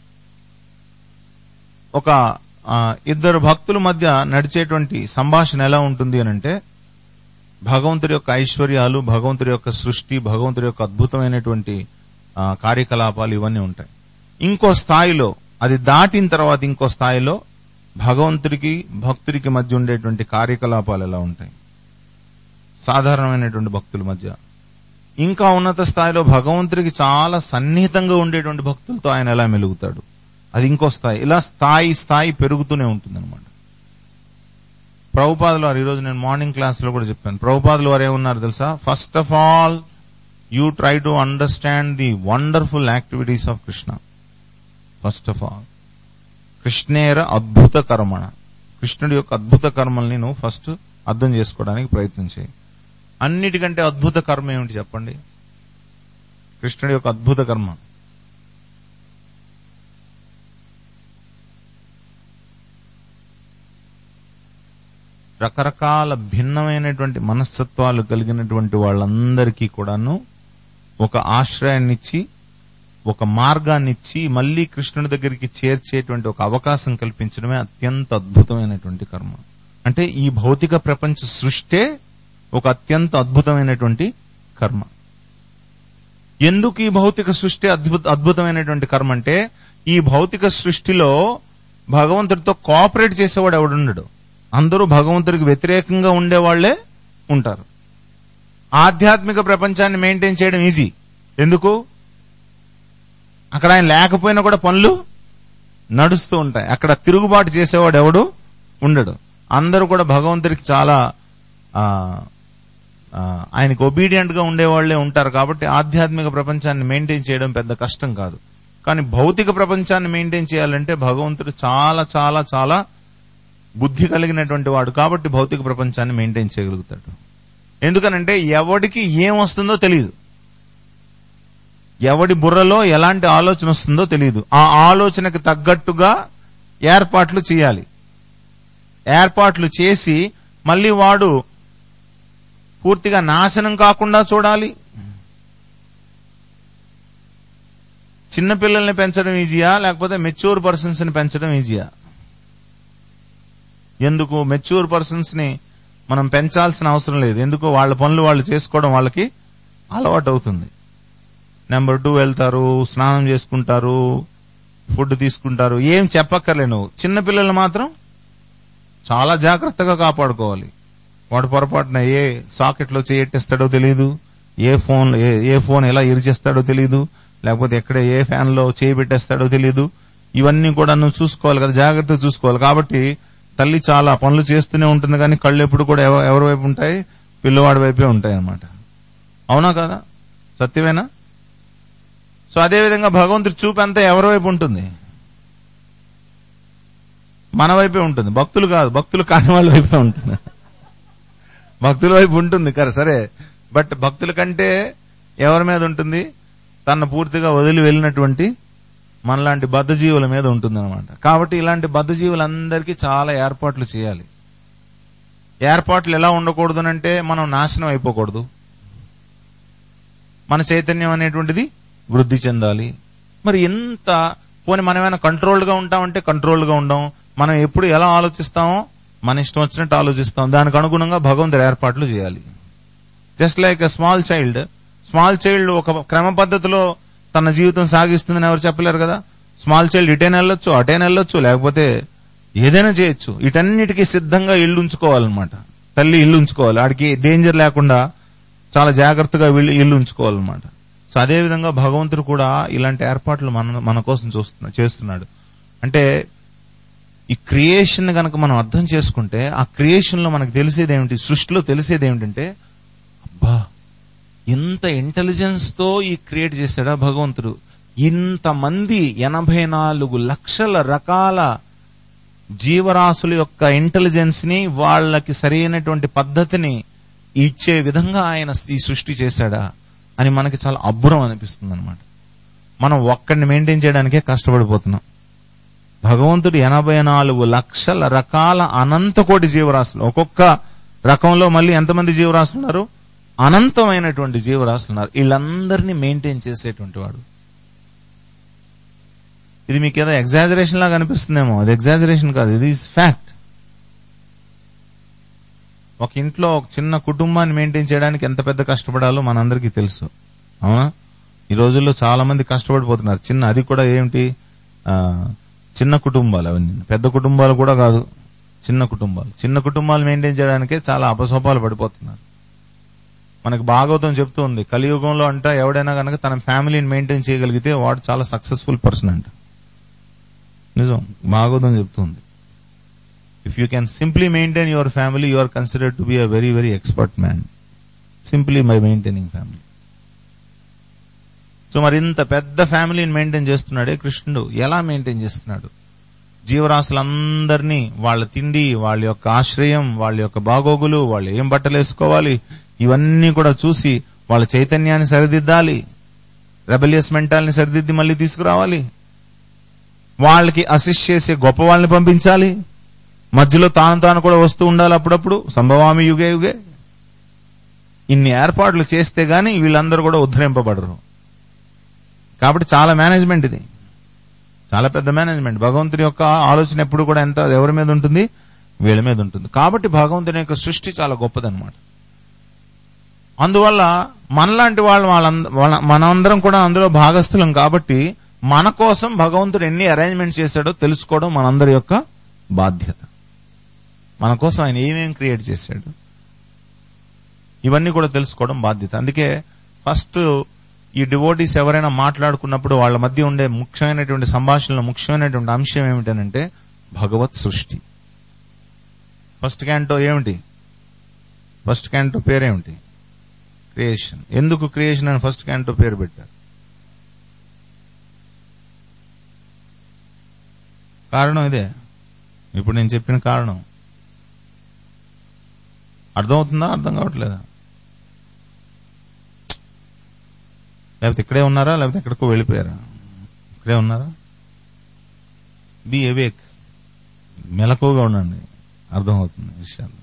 ఒక ఆ, ఇద్దరు భక్తుల మధ్య నడిచేటువంటి సంభాషణ ఎలా ఉంటుంది అని అంటే భగవంతుడి యొక్క ఐశ్వర్యాలు భగవంతుడి యొక్క సృష్టి భగవంతుడి యొక్క అద్భుతమైనటువంటి ఆ, కార్యకలాపాలు ఇవన్నీ ఉంటాయి ఇంకో స్థాయిలో అది దాటిన తర్వాత ఇంకో స్థాయిలో భగవంతుడికి భక్తుడికి మధ్య ఉండేటువంటి కార్యకలాపాలు ఎలా ఉంటాయి సాధారణమైనటువంటి భక్తుల మధ్య ఇంకా ఉన్నత స్థాయిలో భగవంతుడికి చాలా సన్నిహితంగా ఉండేటువంటి భక్తులతో ఆయన ఎలా మెలుగుతాడు అది ఇంకో స్థాయి ఇలా స్థాయి స్థాయి పెరుగుతూనే ఉంటుంది అనమాట ప్రభుపాదులు వారు ఈరోజు నేను మార్నింగ్ క్లాస్ లో కూడా చెప్పాను ప్రభుపాదులు వారు ఏమన్నారు తెలుసా first of all you try to understand the wonderful activities of Krishna first of all కృష్ణేర అద్భుత కర్మణ కృష్ణుడి యొక్క అద్భుత కర్మల్ని నువ్వు ఫస్ట్ అర్థం చేసుకోవడానికి ప్రయత్నం చేయి అన్నిటికంటే అద్భుత కర్మ ఏమిటి చెప్పండి కృష్ణుడి యొక్క అద్భుత కర్మ రకరకాల భిన్నమైనటువంటి మనస్తత్వాలు కలిగినటువంటి వాళ్ళందరికీ కూడాను ఒక ఆశ్రయాన్నిచ్చి ఒక మార్గాన్నిచ్చి మళ్ళీ కృష్ణుడి దగ్గరికి చేర్చేటువంటి ఒక అవకాశం కల్పించడమే అత్యంత అద్భుతమైనటువంటి కర్మ అంటే ఈ భౌతిక ప్రపంచ సృష్టే ఒక అత్యంత అద్భుతమైనటువంటి కర్మ ఎందుకు ఈ భౌతిక సృష్టి అద్భుత అద్భుతమైనటువంటి కర్మ అంటే ఈ భౌతిక సృష్టిలో భగవంతుడితో కోఆపరేట్ చేసేవాడు ఎవడుండడు అందరూ భగవంతుడికి వ్యతిరేకంగా ఉండేవాళ్లే ఉంటారు ఆధ్యాత్మిక ప్రపంచాన్ని మెయింటైన్ చేయడం ఈజీ ఎందుకు అక్కడ ఆయన లేకపోయినా కూడా పనులు నడుస్తూ ఉంటాయి అక్కడ తిరుగుబాటు చేసేవాడు ఎవడు ఉండడు అందరూ కూడా భగవంతుడికి చాలా ఆ, ఆ, ఆయనకు ఒబీడియంట్ గా ఉండేవాళ్లే ఉంటారు కాబట్టి ఆధ్యాత్మిక ప్రపంచాన్ని మెయింటైన్ చేయడం పెద్ద కష్టం కాదు కానీ భౌతిక ప్రపంచాన్ని మెయింటైన్ చేయాలంటే భగవంతుడు చాలా చాలా చాలా బుద్ధి కలిగినటువంటి వాడు కాబట్టి భౌతిక ప్రపంచాన్ని మెయింటైన్ చేయగలుగుతాడు ఎందుకనంటే ఎవడికి ఏం వస్తుందో తెలియదు ఎవడి బుర్రలో ఎలాంటి ఆలోచన వస్తుందో తెలియదు ఆ ఆలోచనకి తగ్గట్టుగా ఏర్పాట్లు చేయాలి ఏర్పాట్లు చేసి మళ్ళీ వాడు పూర్తిగా నాశనం కాకుండా చూడాలి చిన్న పిల్లల్ని పెంచడం ఈజీయా లేకపోతే మెచ్యూర్ పర్సన్స్ ని పెంచడం ఈజీయా ఎందుకు మెచ్యూర్ పర్సన్స్ ని మనం పెంచాల్సిన అవసరం లేదు ఎందుకు వాళ్ళ పనులు వాళ్ళు చేసుకోవడం వాళ్ళకి అలవాటు అవుతుంది నెంబర్ టూ వెళ్తారు స్నానం చేసుకుంటారు ఫుడ్ తీసుకుంటారు ఏం చెప్పక్కర్లే నువ్వు చిన్న పిల్లలు మాత్రం చాలా జాగ్రత్తగా కాపాడుకోవాలి వాడు పొరపాటున ఏ సాకెట్ లో చేయట్టేస్తాడో తెలియదు ఏ ఫోన్ ఏ- ఏ ఫోన్ ఎలా ఇరిచేస్తాడో తెలియదు లేకపోతే ఎక్కడ ఏ ఫ్యాన్ లో చేయి పెట్టేస్తాడో తెలియదు ఇవన్నీ కూడా నువ్వు చూసుకోవాలి కదా జాగ్రత్తగా చూసుకోవాలి కాబట్టి తల్లి చాలా పనులు చేస్తూనే ఉంటుంది కానీ కళ్ళు ఎప్పుడు కూడా ఎవ- ఎవరి వైపు ఉంటాయి పిల్లవాడి వైపే ఉంటాయి అన్నమాట అవునా కదా సత్యమేనా సో అదే విధంగా భగవంతుడి చూపు అంతా ఎవరి వైపు ఉంటుంది మన వైపే ఉంటుంది భక్తులు కాదు భక్తులు కాని వాళ్ళ వైపే ఉంటుంది భక్తుల వైపు ఉంటుంది కదా సరే బట్ భక్తుల కంటే ఎవరి మీద ఉంటుంది తన పూర్తిగా వదిలి వెళ్ళినటువంటి మనలాంటి బద్ధజీవుల మీద ఉంటుంది అనమాట కాబట్టి ఇలాంటి బద్ధజీవులందరికీ చాలా ఏర్పాట్లు చేయాలి ఏర్పాట్లు ఎలా ఉండకూడదు అంటే మనం నాశనం అయిపోకూడదు మన చైతన్యం అనేటువంటిది వృద్ధి చెందాలి మరి ఎంత పోనీ మనం ఏమైనా కంట్రోల్డ్ గా ఉంటామంటే కంట్రోల్డ్ గా ఉండం మనం ఎప్పుడు ఎలా ఆలోచిస్తామో మన ఇష్టం వచ్చినట్టు ఆలోచిస్తాం దానికి అనుగుణంగా భగవంతుడు ఏర్పాట్లు చేయాలి just like a small child small child ఒక క్రమ పద్ధతిలో తన జీవితం సాగిస్తుందని ఎవరు చెప్పలేరు కదా స్మాల్ చైల్డ్ ఇటైనా వెళ్ళొచ్చు అటైనా వెళ్ళొచ్చు లేకపోతే ఏదైనా చేయొచ్చు వీటన్నిటికీ సిద్ధంగా ఇల్లు ఉంచుకోవాలన్నమాట తల్లి ఇల్లు ఉంచుకోవాలి ఆడికి డేంజర్ లేకుండా చాలా జాగ్రత్తగా వీళ్ళు ఇల్లు ఉంచుకోవాలన్నమాట సో అదే విధంగా భగవంతుడు కూడా ఇలాంటి ఏర్పాట్లు మన మన కోసం చూస్తున్నా చేస్తున్నాడు అంటే ఈ క్రియేషన్ గనక మనం అర్థం చేసుకుంటే ఆ క్రియేషన్ లో మనకు తెలిసేది ఏమిటి సృష్టిలో తెలిసేది ఏమిటంటే అబ్బా ఇంత ఇంటెలిజెన్స్ తో ఈ క్రియేట్ చేశాడా భగవంతుడు ఇంతమంది ఎనభై నాలుగు లక్షల రకాల జీవరాశుల యొక్క ఇంటెలిజెన్స్ ని వాళ్ళకి సరైనటువంటి పద్ధతిని ఇచ్చే విధంగా ఆయన ఈ సృష్టి చేశాడా అని మనకి చాలా అబ్బురం అనిపిస్తుంది అనమాట మనం ఒక్కడిని మెయింటైన్ చేయడానికే కష్టపడిపోతున్నాం భగవంతుడు ఎనభై నాలుగు లక్షల రకాల అనంత కోటి జీవరాశులు ఒక్కొక్క రకంలో మళ్ళీ ఎంతమంది జీవరాశులు ఉన్నారు అనంతమైనటువంటి జీవరాశులు ఉన్నారు వీళ్ళందరినీ మెయింటైన్ చేసేటువంటి వాడు ఇది మీకు ఏదో ఎగ్జాజరేషన్ లాగా అనిపిస్తుందేమో అది ఎగ్జాజరేషన్ కాదు ఇది ఫ్యాక్ట్ ఒక ఇంట్లో ఒక చిన్న కుటుంబాన్ని మెయింటైన్ చేయడానికి ఎంత పెద్ద కష్టపడాలో మనందరికీ తెలుసు అవునా ఈ రోజుల్లో చాలా మంది కష్టపడిపోతున్నారు చిన్న అది కూడా ఏమిటి ఆ, చిన్న కుటుంబాలు అవన్నీ పెద్ద కుటుంబాలు కూడా కాదు చిన్న కుటుంబాలు చిన్న కుటుంబాలు మెయింటైన్ చేయడానికే చాలా అపసోపాలు పడిపోతున్నారు మనకి భాగవతం చెప్తూ ఉంది కలియుగంలో అంట ఎవడైనా కనుక తన ఫ్యామిలీని మెయింటైన్ చేయగలిగితే వాడు చాలా సక్సెస్ఫుల్ పర్సన్ అంట నిజం భాగవతం చెప్తుంది if you can simply maintain your family you are considered to be a very very expert man simply my maintaining family so మరి ఇంత పెద్ద ఫ్యామిలీని మెయింటైన్ చేస్తున్నాడే కృష్ణుడు ఎలా మెయింటైన్ చేస్తున్నాడు జీవరాశులందరినీ వాళ్ళ తిండి వాళ్ళ యొక్క ఆశ్రయం వాళ్ళ యొక్క బాగోగులు వాళ్ళు ఏం బట్టలు వేసుకోవాలి ఇవన్నీ కూడా చూసి వాళ్ళ చైతన్యాన్ని సరిదిద్దాలి రెబలియస్ మెంటాల్ని సరిదిద్ది మళ్ళీ తీసుకురావాలి వాళ్ళకి అసిస్ట్ చేసే గొప్ప వాళ్ళని పంపించాలి మధ్యలో తాను తాను కూడా వస్తూ ఉండాలి అప్పుడప్పుడు సంభవామి యుగే యుగే ఇన్ని ఏర్పాట్లు చేస్తే గాని వీళ్ళందరూ కూడా ఉద్ధరింపబడరు కాబట్టి చాలా మేనేజ్మెంట్ ఇది చాలా పెద్ద మేనేజ్మెంట్ భగవంతుని యొక్క ఆలోచన ఎప్పుడు కూడా ఎంత ఎవరి మీద ఉంటుంది వీళ్ళ మీద ఉంటుంది కాబట్టి భగవంతుని యొక్క సృష్టి చాలా గొప్పదన్నమాట అందువల్ల మనలాంటి వాళ్ళు వాళ్ళంద వాళ్ళ- మనందరం కూడా అందులో భాగస్థులం కాబట్టి మన కోసం భగవంతుడు ఎన్ని అరేంజ్మెంట్స్ చేశాడో తెలుసుకోవడం మనందరి యొక్క బాధ్యత మన కోసం ఆయన ఏమేం క్రియేట్ చేశాడు ఇవన్నీ కూడా తెలుసుకోవడం బాధ్యత అందుకే ఫస్ట్ ఈ డివోటీస్ ఎవరైనా మాట్లాడుకున్నప్పుడు వాళ్ళ మధ్య ఉండే ముఖ్యమైనటువంటి సంభాషణలో ముఖ్యమైనటువంటి అంశం ఏమిటనంటే భగవత్ సృష్టి ఫస్ట్ క్యాంటో ఏమిటి ఫస్ట్ క్యాంటో పేరేమిటి క్రియేషన్ ఎందుకు క్రియేషన్ అని ఫస్ట్ క్యాంటో పేరు పెట్టారు కారణం ఇదే ఇప్పుడు నేను చెప్పిన కారణం అర్థమవుతుందా అర్థం కావట్లేదా లేకపోతే ఇక్కడే ఉన్నారా లేకపోతే ఎక్కడికో వెళ్ళిపోయారా ఇక్కడే ఉన్నారా బి ఎవేక్ మెలకువగా ఉండండి అర్థమవుతుంది విషయాలు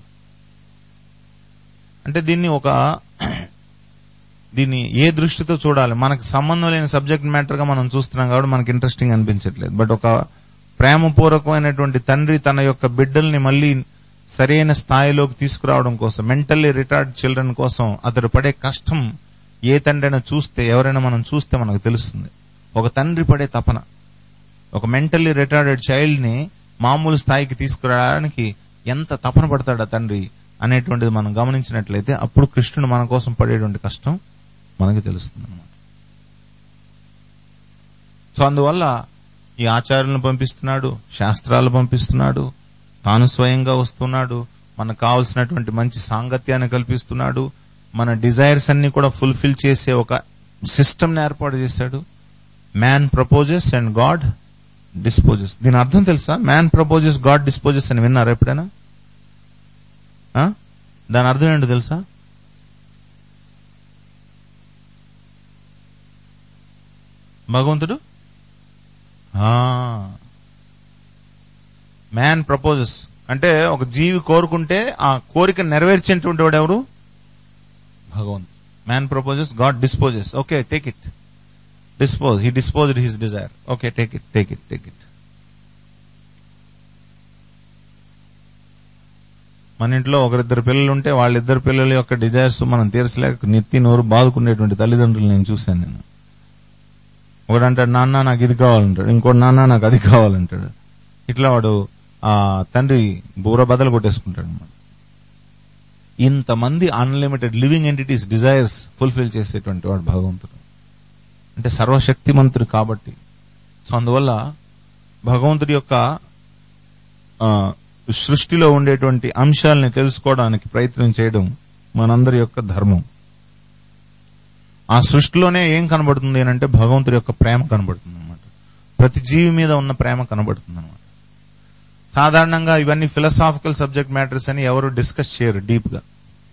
అంటే దీన్ని ఒక దీన్ని ఏ దృష్టితో చూడాలి మనకు సంబంధం లేని సబ్జెక్ట్ మ్యాటర్ గా మనం చూస్తున్నాం కాబట్టి మనకి ఇంట్రెస్టింగ్ అనిపించట్లేదు బట్ ఒక ప్రేమపూర్వకమైనటువంటి తండ్రి తన యొక్క బిడ్డల్ని మళ్ళీ సరైన స్థాయిలోకి తీసుకురావడం కోసం మెంటల్లీ రిటార్డ్ చిల్డ్రన్ కోసం అతడు పడే కష్టం ఏ తండ్రైనా చూస్తే ఎవరైనా మనం చూస్తే మనకు తెలుస్తుంది ఒక తండ్రి పడే తపన ఒక మెంటల్లీ రిటార్డెడ్ చైల్డ్ ని మామూలు స్థాయికి తీసుకురావడానికి ఎంత తపన పడతాడు ఆ తండ్రి అనేటువంటిది మనం గమనించినట్లయితే అప్పుడు కృష్ణుడు మన కోసం పడేటువంటి కష్టం మనకి తెలుస్తుంది అనమాట సో అందువల్ల ఈ ఆచార్యులను పంపిస్తున్నాడు శాస్త్రాలు పంపిస్తున్నాడు తాను స్వయంగా వస్తున్నాడు మనకు కావలసినటువంటి మంచి సాంగత్యాన్ని కల్పిస్తున్నాడు మన డిజైర్స్ అన్ని కూడా ఫుల్ఫిల్ చేసే ఒక సిస్టమ్ ఏర్పాటు చేశాడు man proposes and God disposes దీని అర్థం తెలుసా మ్యాన్ ప్రపోజెస్ గాడ్ డిస్పోజెస్ అని విన్నారా ఎప్పుడైనా ఆ? దాని అర్థం ఏంటో తెలుసా భగవంతుడు మ్యాన్ ప్రపోజెస్ అంటే ఒక జీవి కోరుకుంటే ఆ కోరిక నెరవేర్చేటువంటి వాడు ఎవరు భగవంత్ man proposes God disposes okay take it dispose he disposed his desire okay take it take it take it మన ఇంట్లో ఒకరిద్దరు పిల్లలు ఉంటే వాళ్ళిద్దరు పిల్లల యొక్క డిజైర్స్ మనం తీర్చలేక నెత్తి నోరు బాదుకునేటువంటి తల్లిదండ్రులు నేను చూశాను నేను ఒకడు అంటాడు నాన్న నాకు ఇది కావాలంటాడు ఇంకోటి నాన్న నాకు అది కావాలంటాడు ఇట్లా వాడు ఆ తండ్రి బూర బదలు కొట్టేసుకుంటాడు అన్నమాట ఇంతమంది unlimited living entities desires fulfil చేసేటువంటి వాడు భగవంతుడు అంటే సర్వశక్తిమంతుడు కాబట్టి సో అందువల్ల భగవంతుడి యొక్క ఆ, సృష్టిలో ఉండేటువంటి అంశాలని తెలుసుకోవడానికి ప్రయత్నం చేయడం మనందరి యొక్క ధర్మం ఆ సృష్టిలోనే ఏం కనబడుతుంది అని అంటే భగవంతుడి యొక్క ప్రేమ కనబడుతుంది అనమాట ప్రతి జీవి మీద ఉన్న ప్రేమ కనబడుతుంది అనమాట సాధారణంగా ఇవన్నీ ఫిలసాఫికల్ సబ్జెక్ట్ మ్యాటర్స్ అని ఎవరు డిస్కస్ చేయరు డీప్ గా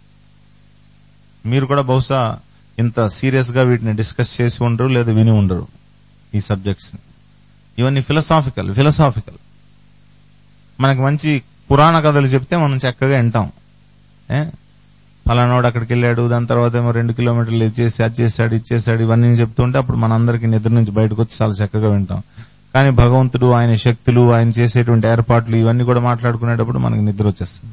మీరు కూడా బహుశా ఇంత సీరియస్ గా వీటిని డిస్కస్ చేసి ఉండరు లేదా విని ఉండరు ఈ సబ్జెక్ట్స్ ఇవన్నీ ఫిలసాఫికల్ ఫిలసాఫికల్ మనకి మంచి పురాణ కథలు చెప్తే మనం చక్కగా వింటాం ఏ ఫలానాడు అక్కడికి వెళ్ళాడు దాని తర్వాత ఏమో రెండు కిలోమీటర్లు ఇది చేసి అది చేశాడు ఇది చేశాడు ఇవన్నీ చెప్తుంటే అప్పుడు మనందరికి నిద్ర నుంచి బయటకు వచ్చి చాలా చక్కగా వింటాం కానీ భగవంతుడు ఆయన శక్తులు ఆయన చేసేటువంటి ఏర్పాట్లు ఇవన్నీ కూడా మాట్లాడుకునేటప్పుడు మనకి నిద్ర వచ్చేస్తుంది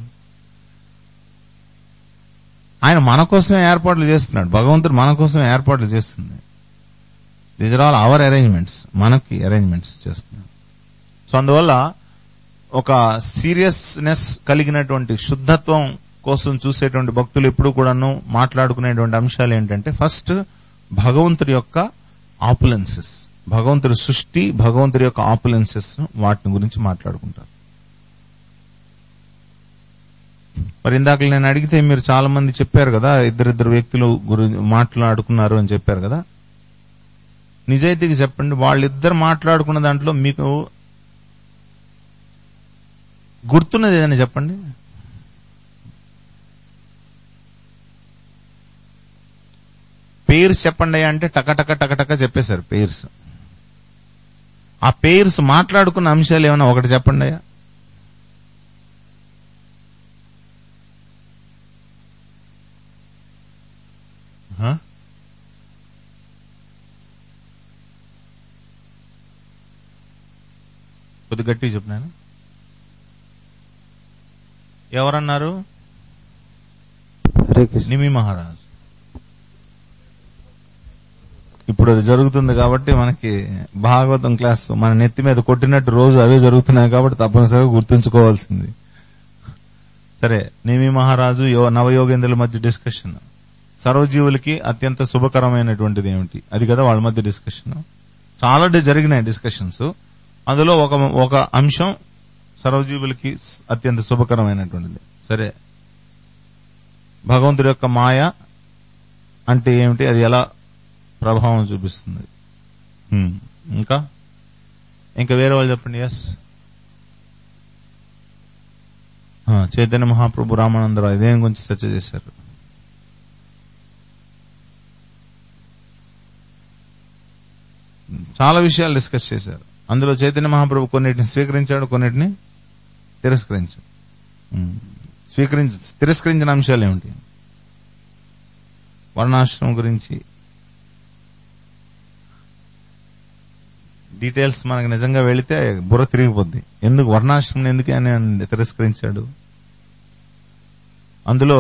ఆయన మన కోసమే ఏర్పాట్లు చేస్తున్నాడు భగవంతుడు మన కోసం ఏర్పాట్లు చేస్తుంది these are all our arrangements మనకి అరేంజ్మెంట్స్ చేస్తున్నాడు సో అందువల్ల ఒక సీరియస్నెస్ కలిగినటువంటి శుద్ధత్వం కోసం చూసేటువంటి భక్తులు ఎప్పుడు కూడాను మాట్లాడుకునేటువంటి అంశాలు ఏంటంటే ఫస్ట్ భగవంతుడి యొక్క ఆపులెన్సెస్ భగవంతుడి సృష్టి భగవంతుడి యొక్క ఆపులెన్సెస్ వాటిని గురించి మాట్లాడుకుంటారు మరి ఇందాక నేను అడిగితే మీరు చాలా మంది చెప్పారు కదా ఇద్దరిద్దరు వ్యక్తులు గురించి మాట్లాడుకున్నారు అని చెప్పారు కదా నిజాయితీగా చెప్పండి వాళ్ళిద్దరు మాట్లాడుకున్న దాంట్లో మీకు గుర్తున్నది ఏదైనా చెప్పండి పేర్స్ చెప్పండి అంటే టకటక టకటక చెప్పేశారు పేర్స్ ఆ పేర్స్ మాట్లాడుకున్న అంశాలు ఏమైనా ఒకటి చెప్పండి అయ్యా హ? కొద్ది గట్టి చెప్పినాను ఎవరన్నారు హరే కృష్ణ నిమి మహారాజ్ ఇప్పుడు అది జరుగుతుంది కాబట్టి మనకి భాగవతం క్లాస్ మన నెత్తి మీద కొట్టినట్టు రోజు అవే జరుగుతున్నాయి కాబట్టి తప్పనిసరిగా గుర్తుంచుకోవాల్సింది సరే నిమి మహారాజు యో- నవయోగేంద్రుల మధ్య డిస్కషన్ సర్వజీవులకి అత్యంత శుభకరమైనటువంటిది ఏమిటి అది కదా వాళ్ళ మధ్య డిస్కషన్ చాలా డి- జరిగినాయి డిస్కషన్స్ అందులో ఒక ఒక అంశం సర్వజీవులకి స్- అత్యంత శుభకరమైనటువంటిది సరే భగవంతుడి యొక్క మాయ అంటే ఏమిటి అది ఎలా ప్రభావం చూపిస్తుంది హ్మ్. ఇంకా ఇంకా వేరే వాళ్ళు చెప్పండి ఎస్ చైతన్య మహాప్రభు రామానందరావు దేని గురించి చర్చ చేశారు చాలా విషయాలు డిస్కస్ చేశారు అందులో చైతన్య మహాప్రభు కొన్నిటిని స్వీకరించాడు కొన్నిటిని తిరస్కరించాడు ఉమ్. స్వీకరించ తిరస్కరించిన అంశాలు ఏమిటి వర్ణాశ్రమం గురించి డీటెయిల్స్ మనకు నిజంగా వెళితే బుర్ర తిరిగిపోద్ది ఎందుకు వర్ణాశ్రమం ఎందుకు అని ఆయన తిరస్కరించాడు అందులో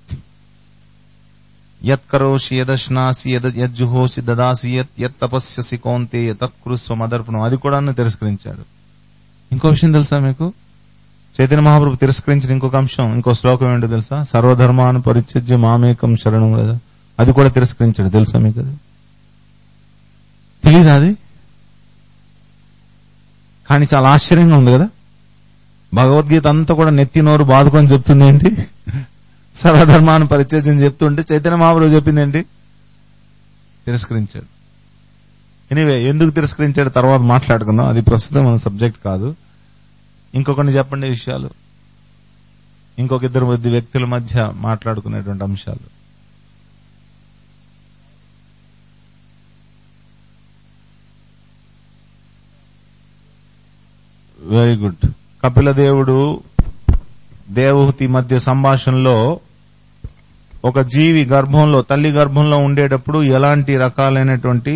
యత్ కరోషి యదశ్నాసి యద యజ్జుహోసి దదాసి యత్ యత్ తపస్యసి కోంతే తత్కృస్వ మదర్పణం అది కూడా తిరస్కరించాడు ఇంకో విషయం తెలుసా మీకు చైతన్య మహాప్రభు తిరస్కరించిన ఇంకొక అంశం ఇంకో శ్లోకం ఏంటో తెలుసా సర్వధర్మాన్ని పరిత్యజ్య మామేకం శరణం కదా అది కూడా తిరస్కరించాడు తెలుసా మీకు అది తెలీదా అది కానీ చాలా ఆశ్చర్యంగా ఉంది కదా భగవద్గీత అంతా కూడా నెత్తి నోరు బాదుకొని చెప్తుంది ఏంటి సర్వధర్మాన్ని పరిత్యజ్యం చెప్తుంటే చైతన్య మహాప్రభు చెప్పింది ఏంటి తిరస్కరించాడు ఎనీవే ఎందుకు తిరస్కరించాడు తర్వాత మాట్లాడుకుందాం అది ప్రస్తుతం మన సబ్జెక్ట్ కాదు ఇంకొకరిని చెప్పండి ఈ విషయాలు ఇంకొక ఇద్దరు మధ్య వ్యక్తుల మధ్య మాట్లాడుకునేటువంటి అంశాలు వెరీ గుడ్ కపిల దేవుడు దేవహూతి మధ్య సంభాషణలో ఒక జీవి గర్భంలో తల్లి గర్భంలో ఉండేటప్పుడు ఎలాంటి రకాలైనటువంటి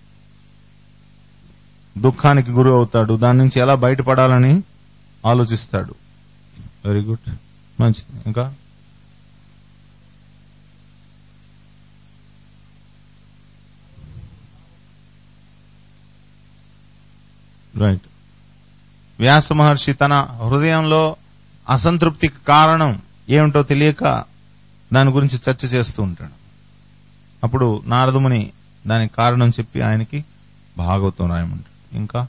దుఃఖానికి గురి అవుతాడు దాని నుంచి ఎలా బయటపడాలని ఆలోచిస్తాడు వెరీ గుడ్ మంచిది ఇంకా రైట్ వ్యాస మహర్షి తన హృదయంలో అసంతృప్తికి కారణం ఏమిటో తెలియక దాని గురించి చర్చ చేస్తూ ఉంటాడు అప్పుడు నారదుముని దానికి కారణం చెప్పి ఆయనకి భాగవతం రాయమంటాడు ఇంకా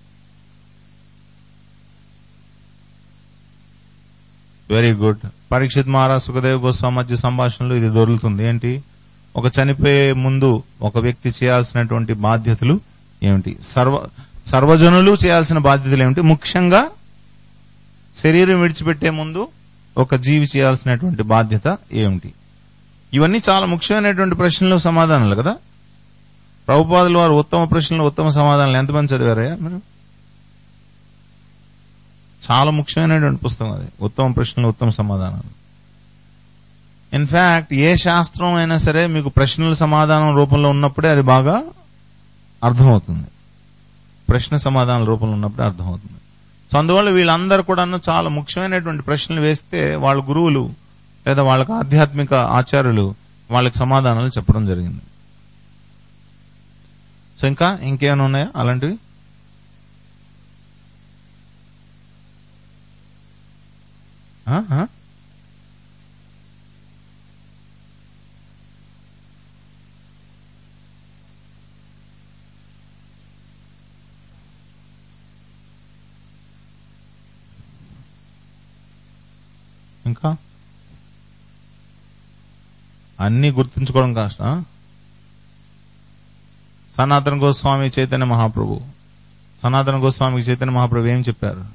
వెరీ గుడ్ పరీక్షిత్ మహారాజ్ సుఖదేవ్ గోస్వామి మధ్య సంభాషణలో ఇది దొరుకుతుంది ఏంటి ఒక చనిపోయే ముందు ఒక వ్యక్తి చేయాల్సినటువంటి బాధ్యతలు ఏమిటి సర్వ సర్వజనులు చేయాల్సిన బాధ్యతలు ఏమిటి ముఖ్యంగా శరీరం విడిచిపెట్టే ముందు ఒక జీవి చేయాల్సినటువంటి బాధ్యత ఏమిటి ఇవన్నీ చాలా ముఖ్యమైనటువంటి ప్రశ్నలు సమాధానాలు కదా ప్రభుపాదులు వారు ఉత్తమ ప్రశ్నలు ఉత్తమ సమాధానాలు ఎంతమంది చదివారయ్యా మీరు చాలా ముఖ్యమైనటువంటి పుస్తకం అది ఉత్తమ ప్రశ్నలు ఉత్తమ సమాధానాలు ఇన్ఫాక్ట్ ఏ శాస్త్రం అయినా సరే మీకు ప్రశ్నల సమాధానం రూపంలో ఉన్నప్పుడే అది బాగా అర్థమవుతుంది ప్రశ్న సమాధానాల రూపంలో ఉన్నప్పుడే అర్థమవుతుంది సో అందువల్ల వీళ్ళందరూ కూడా చాలా ముఖ్యమైనటువంటి ప్రశ్నలు వేస్తే వాళ్ళ గురువులు లేదా వాళ్ళకి ఆధ్యాత్మిక ఆచార్యులు వాళ్ళకి సమాధానాలు చెప్పడం జరిగింది సో ఇంకా ఇంకేమైనా ఉన్నాయా అలాంటివి ఆ? ఆ? ఇంకా అన్ని గుర్తుంచుకోవడం కష్టం సనాతన గోస్వామి చైతన్య మహాప్రభు సనాతన గోస్వామికి చైతన్య మహాప్రభు ఏం చెప్పారు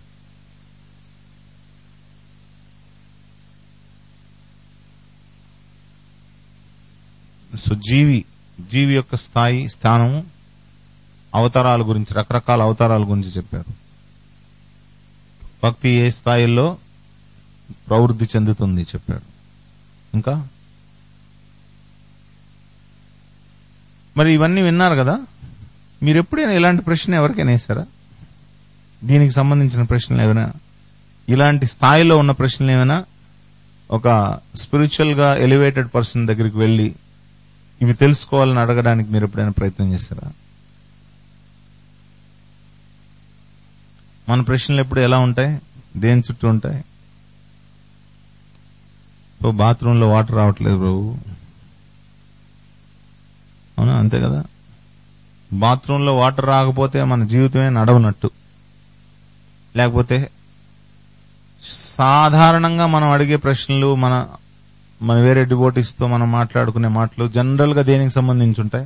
సో జీవి జీవి యొక్క స్థాయి స్థానం అవతారాల గురించి రకరకాల అవతారాల గురించి చెప్పారు భక్తి ఏ స్థాయిలో ప్రవృద్ధి చెందుతుంది చెప్పారు ఇంకా మరి ఇవన్నీ విన్నారు కదా మీరు ఎప్పుడైనా ఇలాంటి ప్రశ్న ఎవరికైనా వేశారా దీనికి సంబంధించిన ప్రశ్నలు ఏమైనా ఇలాంటి స్థాయిలో ఉన్న ప్రశ్నలు ఏమైనా ఒక స్పిరిచువల్ గా ఎలివేటెడ్ పర్సన్ దగ్గరికి వెళ్లి ఇవి తెలుసుకోవాలని అడగడానికి మీరు ఎప్పుడైనా ప్రయత్నం చేస్తారా మన ప్రశ్నలు ఎప్పుడు ఎలా ఉంటాయి దేని చుట్టూ ఉంటాయి ఓ బాత్రూంలో వాటర్ రావట్లేదు బాబు అవునా అంతే కదా బాత్రూంలో వాటర్ రాకపోతే మన జీవితమే నడవనట్టు లేకపోతే సాధారణంగా మనం అడిగే ప్రశ్నలు మన మన వేరే డివోటీస్ తో మనం మాట్లాడుకునే మాటలు జనరల్ గా దేనికి సంబంధించి ఉంటాయి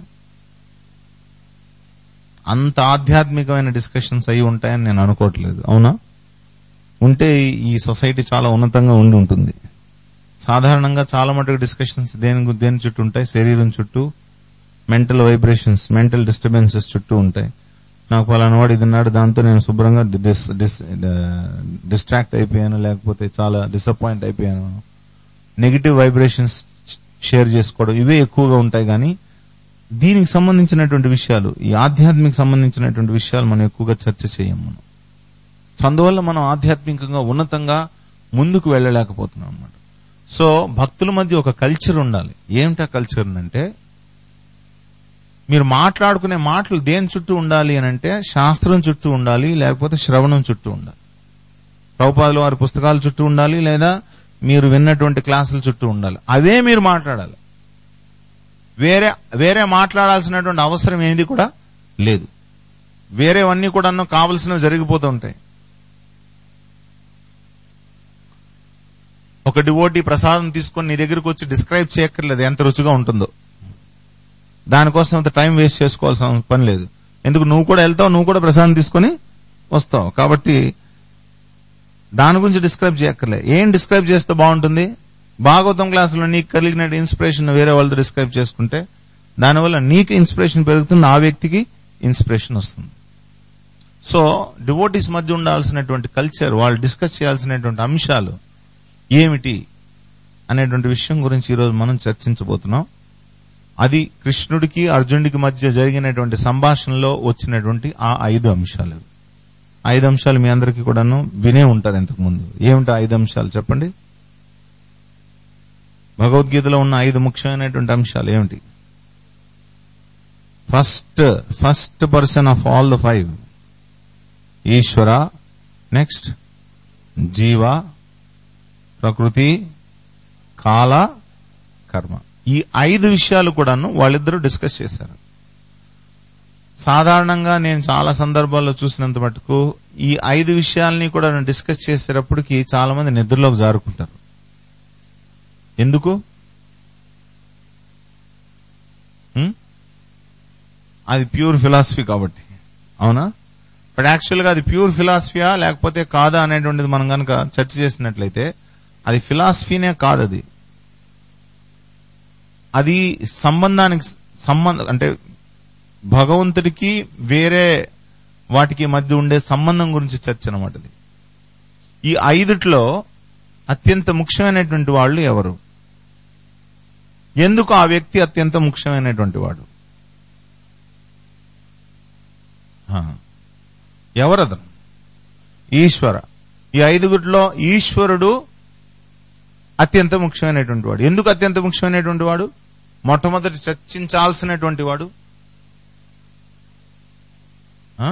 అంత ఆధ్యాత్మికమైన డిస్కషన్స్ అయి ఉంటాయని నేను అనుకోవట్లేదు అవునా ఉంటే ఈ సొసైటీ చాలా ఉన్నతంగా ఉండి ఉంటుంది సాధారణంగా చాలా మటుకు డిస్కషన్స్ దేని గు- దేని చుట్టూ ఉంటాయి శరీరం చుట్టూ మెంటల్ వైబ్రేషన్స్ మెంటల్ డిస్టర్బెన్సెస్ చుట్టూ ఉంటాయి నాకు ఫలానా వాడు ఇది ఉన్నాడు దాంతో నేను శుభ్రంగా డిస్ డిస్ డిస్ట్రాక్ట్ అయిపోయాను లేకపోతే చాలా డిసప్పాయింట్ అయిపోయాను నెగిటివ్ వైబ్రేషన్స్ షేర్ చేసుకోవడం ఇవే ఎక్కువగా ఉంటాయి కానీ దీనికి సంబంధించినటువంటి విషయాలు ఈ ఆధ్యాత్మిక సంబంధించినటువంటి విషయాలు మనం ఎక్కువగా చర్చ చేయం మనం సో అందువల్ల మనం ఆధ్యాత్మికంగా ఉన్నతంగా ముందుకు వెళ్ళలేకపోతున్నాం అన్నమాట సో భక్తుల మధ్య ఒక కల్చర్ ఉండాలి ఏమిటా కల్చర్ అంటే మీరు మాట్లాడుకునే మాటలు దేని చుట్టూ ఉండాలి అని అంటే శాస్త్రం చుట్టూ ఉండాలి లేకపోతే శ్రవణం చుట్టూ ఉండాలి ప్రభుపాదుల వారి పుస్తకాల చుట్టూ ఉండాలి లేదా మీరు విన్నటువంటి క్లాసుల చుట్టూ ఉండాలి అవే మీరు మాట్లాడాలి వేరే వేరే మాట్లాడాల్సినటువంటి అవసరం ఏంది కూడా లేదు వేరేవన్నీ కూడా కావలసినవి జరిగిపోతూ ఉంటాయి ఒక డివోటీ ప్రసాదం తీసుకొని నీ దగ్గరకు వచ్చి డిస్క్రైబ్ చేయక్కర్లేదు ఎంత రుచిగా ఉంటుందో దానికోసం అంత టైం వేస్ట్ చేసుకోవాల్సిన పని లేదు ఎందుకు నువ్వు కూడా వెళ్తావు నువ్వు కూడా ప్రసాదం తీసుకొని వస్తావు కాబట్టి దాని గురించి డిస్క్రైబ్ చేయక్కర్లే ఏం డిస్క్రైబ్ చేస్తే బాగుంటుంది భాగవతం క్లాసులో నీకు కలిగిన ఇన్స్పిరేషన్ వేరే వాళ్ళతో డిస్క్రైబ్ చేసుకుంటే దానివల్ల నీకు ఇన్స్పిరేషన్ పెరుగుతుంది ఆ వ్యక్తికి ఇన్స్పిరేషన్ వస్తుంది సో డివోటీస్ మధ్య ఉండాల్సినటువంటి కల్చర్ వాళ్ళు డిస్కస్ చేయాల్సినటువంటి అంశాలు ఏమిటి అనేటువంటి విషయం గురించి ఈరోజు మనం చర్చించబోతున్నాం అది కృష్ణుడికి అర్జునుడికి మధ్య జరిగినటువంటి సంభాషణలో వచ్చినటువంటి ఆ ఐదు అంశాలు ఐదు అంశాలు మీ అందరికీ కూడాను వినే ఉంటారు ఇంతకు ముందు ఏమిటి ఆ ఐదు అంశాలు చెప్పండి భగవద్గీతలో ఉన్న ఐదు ముఖ్యమైనటువంటి అంశాలు ఏమిటి first first person of all the five ఈశ్వర నెక్స్ట్ జీవ ప్రకృతి కాల కర్మ ఈ ఐదు విషయాలు కూడాను వాళ్ళిద్దరూ డిస్కస్ చేశారు సాధారణంగా నేను చాలా సందర్భాల్లో చూసినంత మటుకు ఈ ఐదు విషయాల్ని కూడా డిస్కస్ చేసేటప్పటికి చాలా మంది నిద్రలోకి జారుకుంటారు ఎందుకు హ్మ్? అది ప్యూర్ ఫిలాసఫీ కాబట్టి అవునా బట్ యాక్చువల్ గా అది ప్యూర్ ఫిలాసఫీయా లేకపోతే కాదా అనేటువంటిది మనం కనుక చర్చ చేసినట్లయితే అది ఫిలాసఫీనే కాదది అది సంబంధానికి సంబంధం అంటే భగవంతుడికి వేరే వాటికి మధ్య ఉండే సంబంధం గురించి చర్చ అనమాట ఇది ఈ ఐదుట్లో అత్యంత ముఖ్యమైనటువంటి వాళ్ళు ఎవరు ఎందుకు ఆ వ్యక్తి అత్యంత ముఖ్యమైనటువంటి వాడు ఆ. ఎవరతను ఈశ్వర ఈ ఐదుగురిలో ఈశ్వరుడు అత్యంత ముఖ్యమైనటువంటి వాడు ఎందుకు అత్యంత ముఖ్యమైనటువంటి వాడు మొట్టమొదటి చర్చించాల్సినటువంటి వాడు ఆ?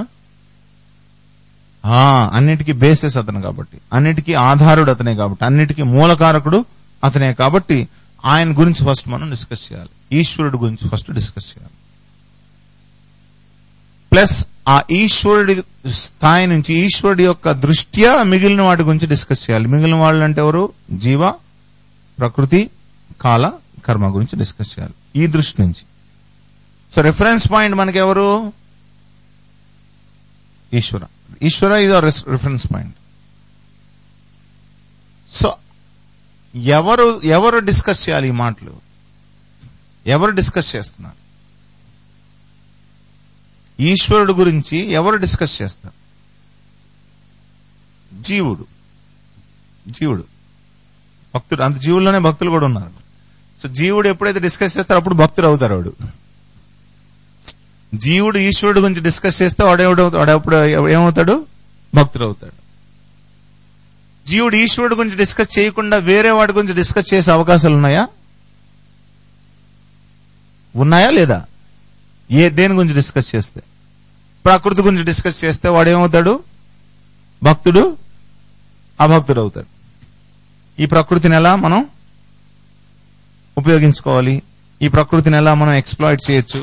ఆ, అన్నిటికీ బేసిస్ అతను కాబట్టి అన్నిటికీ ఆధారుడు అతనే కాబట్టి అన్నిటికీ మూలకారకుడు అతనే కాబట్టి ఆయన గురించి ఫస్ట్ మనం డిస్కస్ చేయాలి ఈశ్వరుడు గురించి ఫస్ట్ డిస్కస్ చేయాలి ప్లస్ ఆ ఈశ్వరుడి స్థాయి నుంచి ఈశ్వరుడి యొక్క దృష్ట్యా మిగిలిన వాటి గురించి డిస్కస్ చేయాలి మిగిలిన వాళ్ళు అంటే ఎవరు జీవ ప్రకృతి కాల కర్మ గురించి డిస్కస్ చేయాలి ఈ దృష్టి నుంచి సో రెఫరెన్స్ పాయింట్ మనకి ఎవరు ఈశ్వర ఈశ్వర ఇది రిఫరెన్స్ పాయింట్ సో ఎవరు ఎవరు డిస్కస్ చేయాలి ఈ మాటలు ఎవరు డిస్కస్ చేస్తున్నారు ఈశ్వరుడు గురించి ఎవరు డిస్కస్ చేస్తారు జీవుడు జీవుడు భక్తుడు అంత జీవుల్లోనే భక్తులు కూడా ఉన్నారు సో జీవుడు ఎప్పుడైతే డిస్కస్ చేస్తారో అప్పుడు భక్తుడు అవుతారు వాడు జీవుడు ఈశ్వరుడు గురించి డిస్కస్ చేస్తే వాడెవడు వాడెప్పుడు ఏమవుతాడు భక్తుడు అవుతాడు జీవుడు ఈశ్వరుడు గురించి డిస్కస్ చేయకుండా వేరే వాడి గురించి డిస్కస్ చేసే అవకాశాలు ఉన్నాయా ఉన్నాయా లేదా ఏ దేని గురించి డిస్కస్ చేస్తే ప్రకృతి గురించి డిస్కస్ చేస్తే వాడు ఏమవుతాడు భక్తుడు అభక్తుడు అవుతాడు ఈ ప్రకృతిని ఎలా మనం ఉపయోగించుకోవాలి ఈ ప్రకృతిని ఎలా మనం ఎక్స్ప్లాయిట్ చేయొచ్చు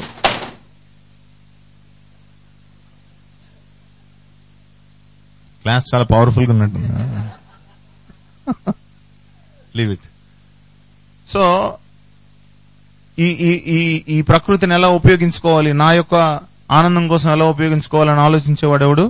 క్లాస్ చాలా పవర్ఫుల్ గా ఉన్నట్టు లీవ్ ఇట్ సో ఈ ఈ ఈ ఈ ప్రకృతిని ఎలా ఉపయోగించుకోవాలి నా యొక్క ఆనందం కోసం ఎలా ఉపయోగించుకోవాలని ఆలోచించేవాడెవడు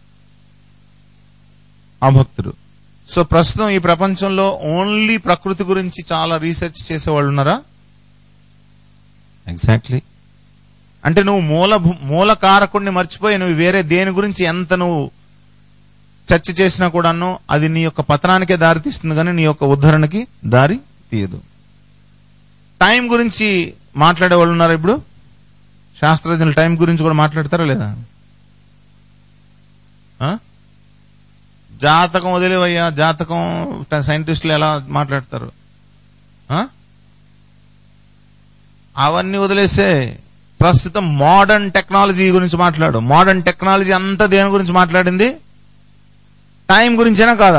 అభక్తుడు సో ప్రస్తుతం ఈ ప్రపంచంలో ఓన్లీ ప్రకృతి గురించి చాలా రీసెర్చ్ చేసేవాళ్ళు ఉన్నారా ఎగ్జాక్ట్లీ అంటే నువ్వు మూల మూల కారకుడిని మర్చిపోయి నువ్వు వేరే దేని గురించి ఎంత నువ్వు చర్చ చేసినా కూడాను అది నీ యొక్క పతనానికే దారి తీస్తుంది కానీ నీ యొక్క ఉద్ధరణకి దారి తీయదు టైం గురించి మాట్లాడే వాళ్ళు ఉన్నారు ఇప్పుడు శాస్త్రజ్ఞులు టైం గురించి కూడా మాట్లాడతారా లేదా ఆ? జాతకం వదిలేవయ్యా జాతకం సైంటిస్టులు ఎలా మాట్లాడతారు ఆ? అవన్నీ వదిలేసే ప్రస్తుతం మోడర్న్ టెక్నాలజీ గురించి మాట్లాడు మోడర్న్ టెక్నాలజీ అంతా దేని గురించి మాట్లాడింది టైం గురించేనా కాదా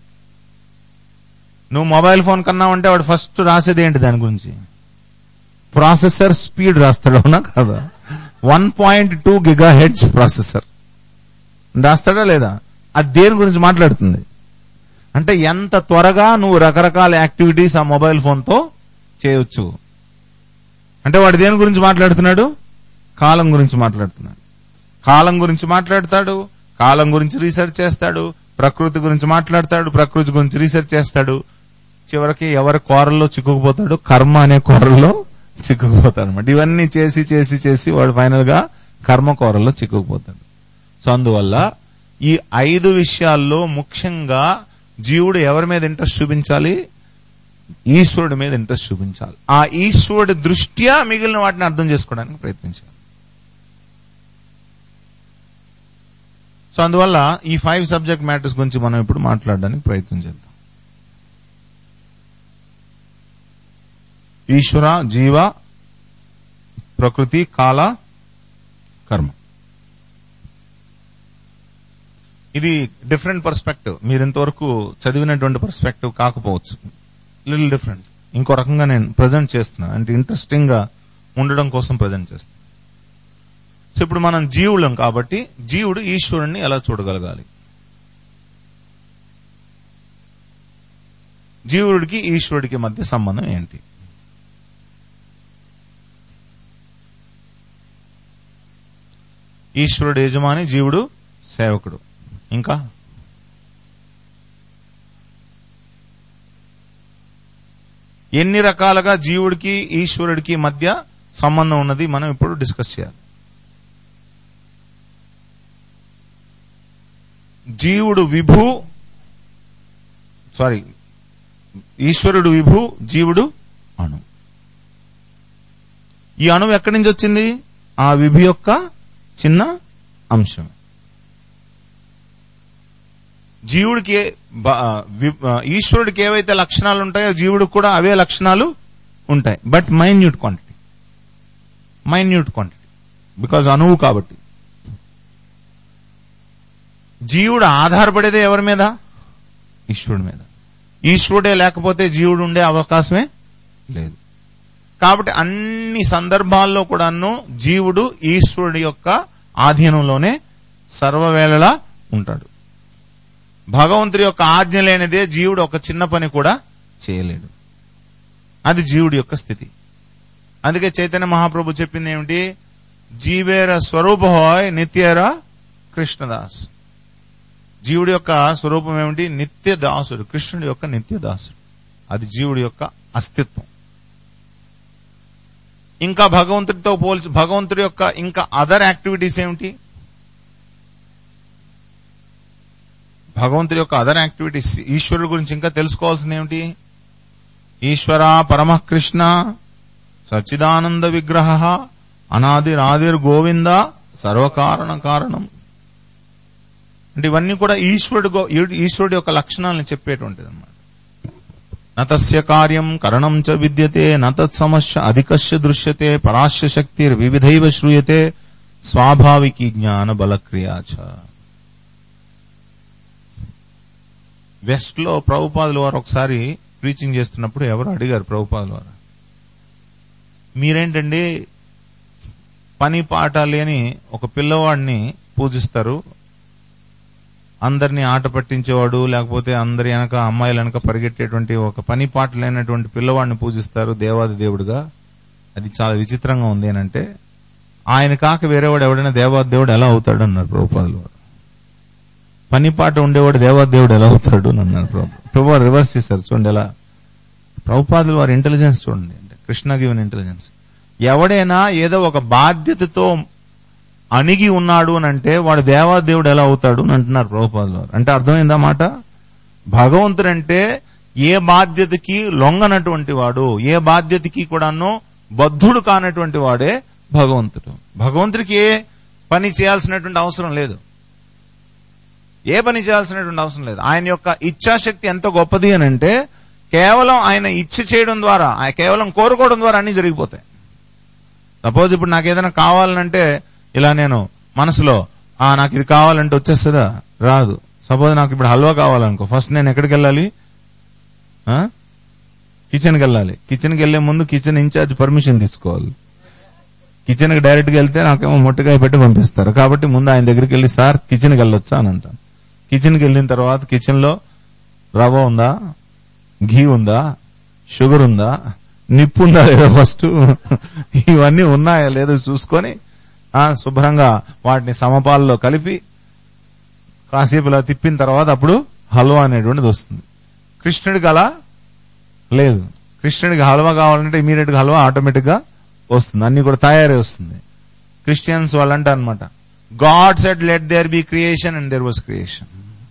నువ్వు మొబైల్ ఫోన్ కన్నావంటే వాడు ఫస్ట్ రాసేది ఏంటి దాని గురించి ప్రాసెసర్ స్పీడ్ రాస్తాడు అవునా కాదా one point two gigahertz processor రాస్తాడా లేదా అది దేని గురించి మాట్లాడుతుంది అంటే ఎంత త్వరగా నువ్వు రకరకాల యాక్టివిటీస్ ఆ మొబైల్ ఫోన్ తో చేయొచ్చు అంటే వాడు దేని గురించి మాట్లాడుతున్నాడు కాలం గురించి మాట్లాడుతున్నాడు కాలం గురించి మాట్లాడతాడు కాలం గురించి రీసెర్చ్ చేస్తాడు ప్రకృతి గురించి మాట్లాడతాడు ప్రకృతి గురించి రీసెర్చ్ చేస్తాడు చివరికి ఎవరి కోరల్లో చిక్కుకుపోతాడు కర్మ అనే కోరల్లో చిక్కుకుపోతాడు అనమాట ఇవన్నీ చేసి చేసి చేసి వాడు ఫైనల్ గా కర్మ కోరల్లో చిక్కుకుపోతాడు సో అందువల్ల ఈ ఐదు విషయాల్లో ముఖ్యంగా జీవుడు ఎవరి మీద ఇంట్రెస్ట్ చూపించాలి ఈశ్వరుడి మీద ఇంట్రెస్ట్ చూపించాలి ఆ ఈశ్వరుడి దృష్ట్యా మిగిలిన వాటిని అర్థం చేసుకోవడానికి ప్రయత్నించాలి సో అందువల్ల ఈ ఫైవ్ సబ్జెక్ట్ మ్యాటర్స్ గురించి మనం ఇప్పుడు మాట్లాడడానికి ప్రయత్నం చేద్దాం ఈశ్వర జీవ ప్రకృతి కాల కర్మ ఇది డిఫరెంట్ పర్స్పెక్టివ్ మీరు ఇంతవరకు చదివినటువంటి పర్స్పెక్టివ్ కాకపోవచ్చు లిటిల్ డిఫరెంట్ ఇంకో రకంగా నేను ప్రజెంట్ చేస్తున్నాను అంటే ఇంట్రెస్టింగ్ గా ఉండడం కోసం ప్రజెంట్ చేస్తున్నాను సో ఇప్పుడు మనం జీవులం కాబట్టి జీవుడు ఈశ్వరుణ్ణి ఎలా చూడగలగాలి జీవుడికి ఈశ్వరుడికి మధ్య సంబంధం ఏంటి ఈశ్వరుడు యజమాని జీవుడు సేవకుడు ఇంకా ఎన్ని రకాలుగా జీవుడికి ఈశ్వరుడికి మధ్య సంబంధం ఉన్నది మనం ఇప్పుడు డిస్కస్ చేయాలి జీవుడు విభు సారీ ఈశ్వరుడు విభు జీవుడు అణు ఈ అణువు ఎక్కడి నుంచి వచ్చింది ఆ విభు యొక్క చిన్న అంశం జీవుడికి ఏ- బ- వి- ఈశ్వరుడికి ఏవైతే లక్షణాలు ఉంటాయో జీవుడికి కూడా అవే లక్షణాలు ఉంటాయి but minute quantity minute quantity because అణువు కాబట్టి జీవుడు ఆధారపడేదే ఎవరి మీద ఈశ్వరుడి మీద ఈశ్వరుడే లేకపోతే జీవుడు ఉండే అవకాశమే లేదు కాబట్టి అన్ని సందర్భాల్లో కూడాను జీవుడు ఈశ్వరుడి యొక్క ఆధీనంలోనే సర్వవేళలా ఉంటాడు భగవంతుడి యొక్క ఆజ్ఞ లేనిదే జీవుడు ఒక చిన్న పని కూడా చేయలేడు అది జీవుడి యొక్క స్థితి అందుకే చైతన్య మహాప్రభు చెప్పింది ఏమిటి జీవేర స్వరూప హోయ్ నిత్యర కృష్ణదాస్ జీవుడి యొక్క స్వరూపం ఏమిటి నిత్య దాసుడు కృష్ణుడి యొక్క నిత్య దాసుడు అది జీవుడి యొక్క అస్తిత్వం ఇంకా భగవంతుడితో పోల్చి భగవంతుడి యొక్క ఇంకా అదర్ యాక్టివిటీస్ ఏమిటి భగవంతుడి యొక్క అదర్ యాక్టివిటీస్ ఈశ్వరుడు గురించి ఇంకా తెలుసుకోవాల్సింది ఏమిటి ఈశ్వర పరమ కృష్ణ సచ్చిదానంద విగ్రహ అనాది రాదిర్ గోవింద సర్వకారణ కారణం అంటే ఇవన్నీ కూడా ఈశ్వరుడు గో- ఈశ్వరుడు యొక్క లక్షణాలను చెప్పేటువంటిది అనమాట నతస్య కార్యం కరణం చ విద్యతే నతత్ సమస్య అధికస్య దృశ్యతే పరాస్య శక్తి వివిధైవ శ్రూయతే స్వాభావికి జ్ఞాన బలక్రియాచ వెస్ట్ లో ప్రభుపాదుల వారు ఒకసారి ప్రీచింగ్ చేస్తున్నప్పుడు ఎవరు అడిగారు ప్రభుపాదుల వారు మీరేంటండి పని పాట లేని ఒక పిల్లవాడిని పూజిస్తారు అందరినీ ఆట పట్టించేవాడు లేకపోతే అందరి వెనక అమ్మాయిల వెనక పరిగెట్టేటువంటి ఒక పని పాట లేనటువంటి పిల్లవాడిని పూజిస్తారు దేవాది దేవుడుగా అది చాలా విచిత్రంగా ఉంది అని అంటే ఆయన కాక వేరేవాడు ఎవడైనా దేవాది దేవుడు ఎలా అవుతాడు అన్నారు ప్రభుపాదులు వారు పని పాట ఉండేవాడు దేవాది దేవుడు ఎలా అవుతాడు అని అన్నారు ప్రభు ప్రభు రివర్స్ చేశారు చూడండి ఎలా ప్రభుపాదులు వారి ఇంటెలిజెన్స్ చూడండి అంటే కృష్ణ గివెన్ ఇంటెలిజెన్స్ ఎవడైనా ఏదో ఒక బాధ్యతతో అణిగి ఉన్నాడు అని అంటే వాడు దేవాదేవుడు ఎలా అవుతాడు అని అంటున్నారు ప్రభుపాదులు వారు అంటే అర్థమైందా మాట భగవంతుడంటే ఏ బాధ్యతకి లొంగనటువంటి వాడు ఏ బాధ్యతకి కూడాను బద్ధుడు కానటువంటి వాడే భగవంతుడు భగవంతుడికి ఏ పని చేయాల్సినటువంటి అవసరం లేదు ఏ పని చేయాల్సినటువంటి అవసరం లేదు ఆయన యొక్క ఇచ్ఛాశక్తి ఎంత గొప్పది అని అంటే కేవలం ఆయన ఇచ్చ చేయడం ద్వారా ఆయన కేవలం కోరుకోవడం ద్వారా అన్ని జరిగిపోతాయి సపోజ్ ఇప్పుడు నాకు ఏదైనా కావాలంటే ఇలా నేను మనసులో ఆ నాకు ఇది కావాలంటే వచ్చేస్తుందా రాదు సపోజ్ నాకు ఇప్పుడు హల్వా కావాలనుకో ఫస్ట్ నేను ఎక్కడికి వెళ్ళాలి కిచెన్కి వెళ్ళాలి కిచెన్కి వెళ్లే ముందు కిచెన్ ఇన్ఛార్జ్ పర్మిషన్ తీసుకోవాలి కిచెన్ కి డైరెక్ట్ గా వెళ్తే నాకేమో మొట్టకాయ పెట్టి పంపిస్తారు కాబట్టి ముందు ఆయన దగ్గరికి వెళ్ళి సార్ కిచెన్ కి వెళ్ళొచ్చా అని అంటాను కిచెన్ కి వెళ్ళిన తర్వాత కిచెన్ లో రవ్వ ఉందా ఘీ ఉందా షుగర్ ఉందా నిప్పు ఉందా లేదా ఫస్ట్ ఇవన్నీ ఉన్నాయా లేదో చూసుకొని ఆ శుభ్రంగా వాటిని సమపాల్లో కలిపి కాసేపు ఇలా తిప్పిన తర్వాత అప్పుడు హల్వా అనేటువంటిది వస్తుంది కృష్ణుడికి అలా లేదు కృష్ణుడికి హల్వా కావాలంటే ఇమీడియట్ గా హల్వా ఆటోమేటిక్ గా వస్తుంది అన్ని కూడా తయారై వస్తుంది క్రిస్టియన్స్ వాళ్ళు అంటారు అనమాట God said let there be creation and there was creation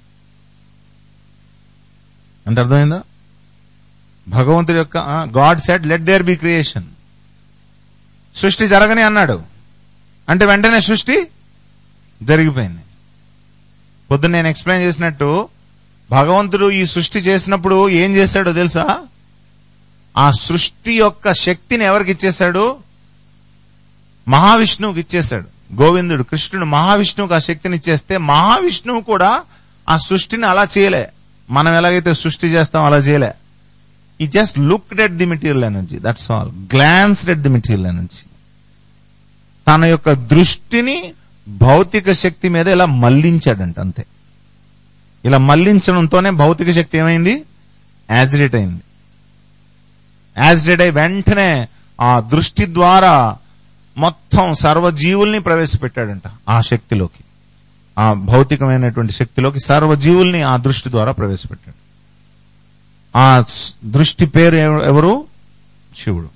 అంటే అర్థమైందా భగవంతుడి యొక్క God said let there be creation సృష్టి జరగని అన్నాడు అంటే వెంటనే సృష్టి జరిగిపోయింది పొద్దున్న నేను ఎక్స్ప్లెయిన్ చేసినట్టు భగవంతుడు ఈ సృష్టి చేసినప్పుడు ఏం చేశాడో తెలుసా ఆ సృష్టి యొక్క శక్తిని ఎవరికి ఇచ్చేశాడు మహావిష్ణువుకి ఇచ్చేశాడు గోవిందుడు కృష్ణుడు మహావిష్ణువుకి ఆ శక్తిని ఇచ్చేస్తే మహావిష్ణువు కూడా ఆ సృష్టిని అలా చేయలే మనం ఎలాగైతే సృష్టి చేస్తాం అలా చేయలే ఈ just looked at the material energy that's all glanced at the material energy తన యొక్క దృష్టిని భౌతిక శక్తి మీద ఇలా మళ్లించాడంట అంతే ఇలా మళ్లించడంతోనే భౌతిక శక్తి ఏమైంది యాజిడేట్ అయింది యాజిడేట్ అయి వెంటనే ఆ దృష్టి ద్వారా మొత్తం సర్వజీవుల్ని ప్రవేశపెట్టాడంట ఆ శక్తిలోకి ఆ భౌతికమైనటువంటి శక్తిలోకి సర్వజీవుల్ని ఆ దృష్టి ద్వారా ప్రవేశపెట్టాడు ఆ దృష్టి పేరు ఎవరు శివుడు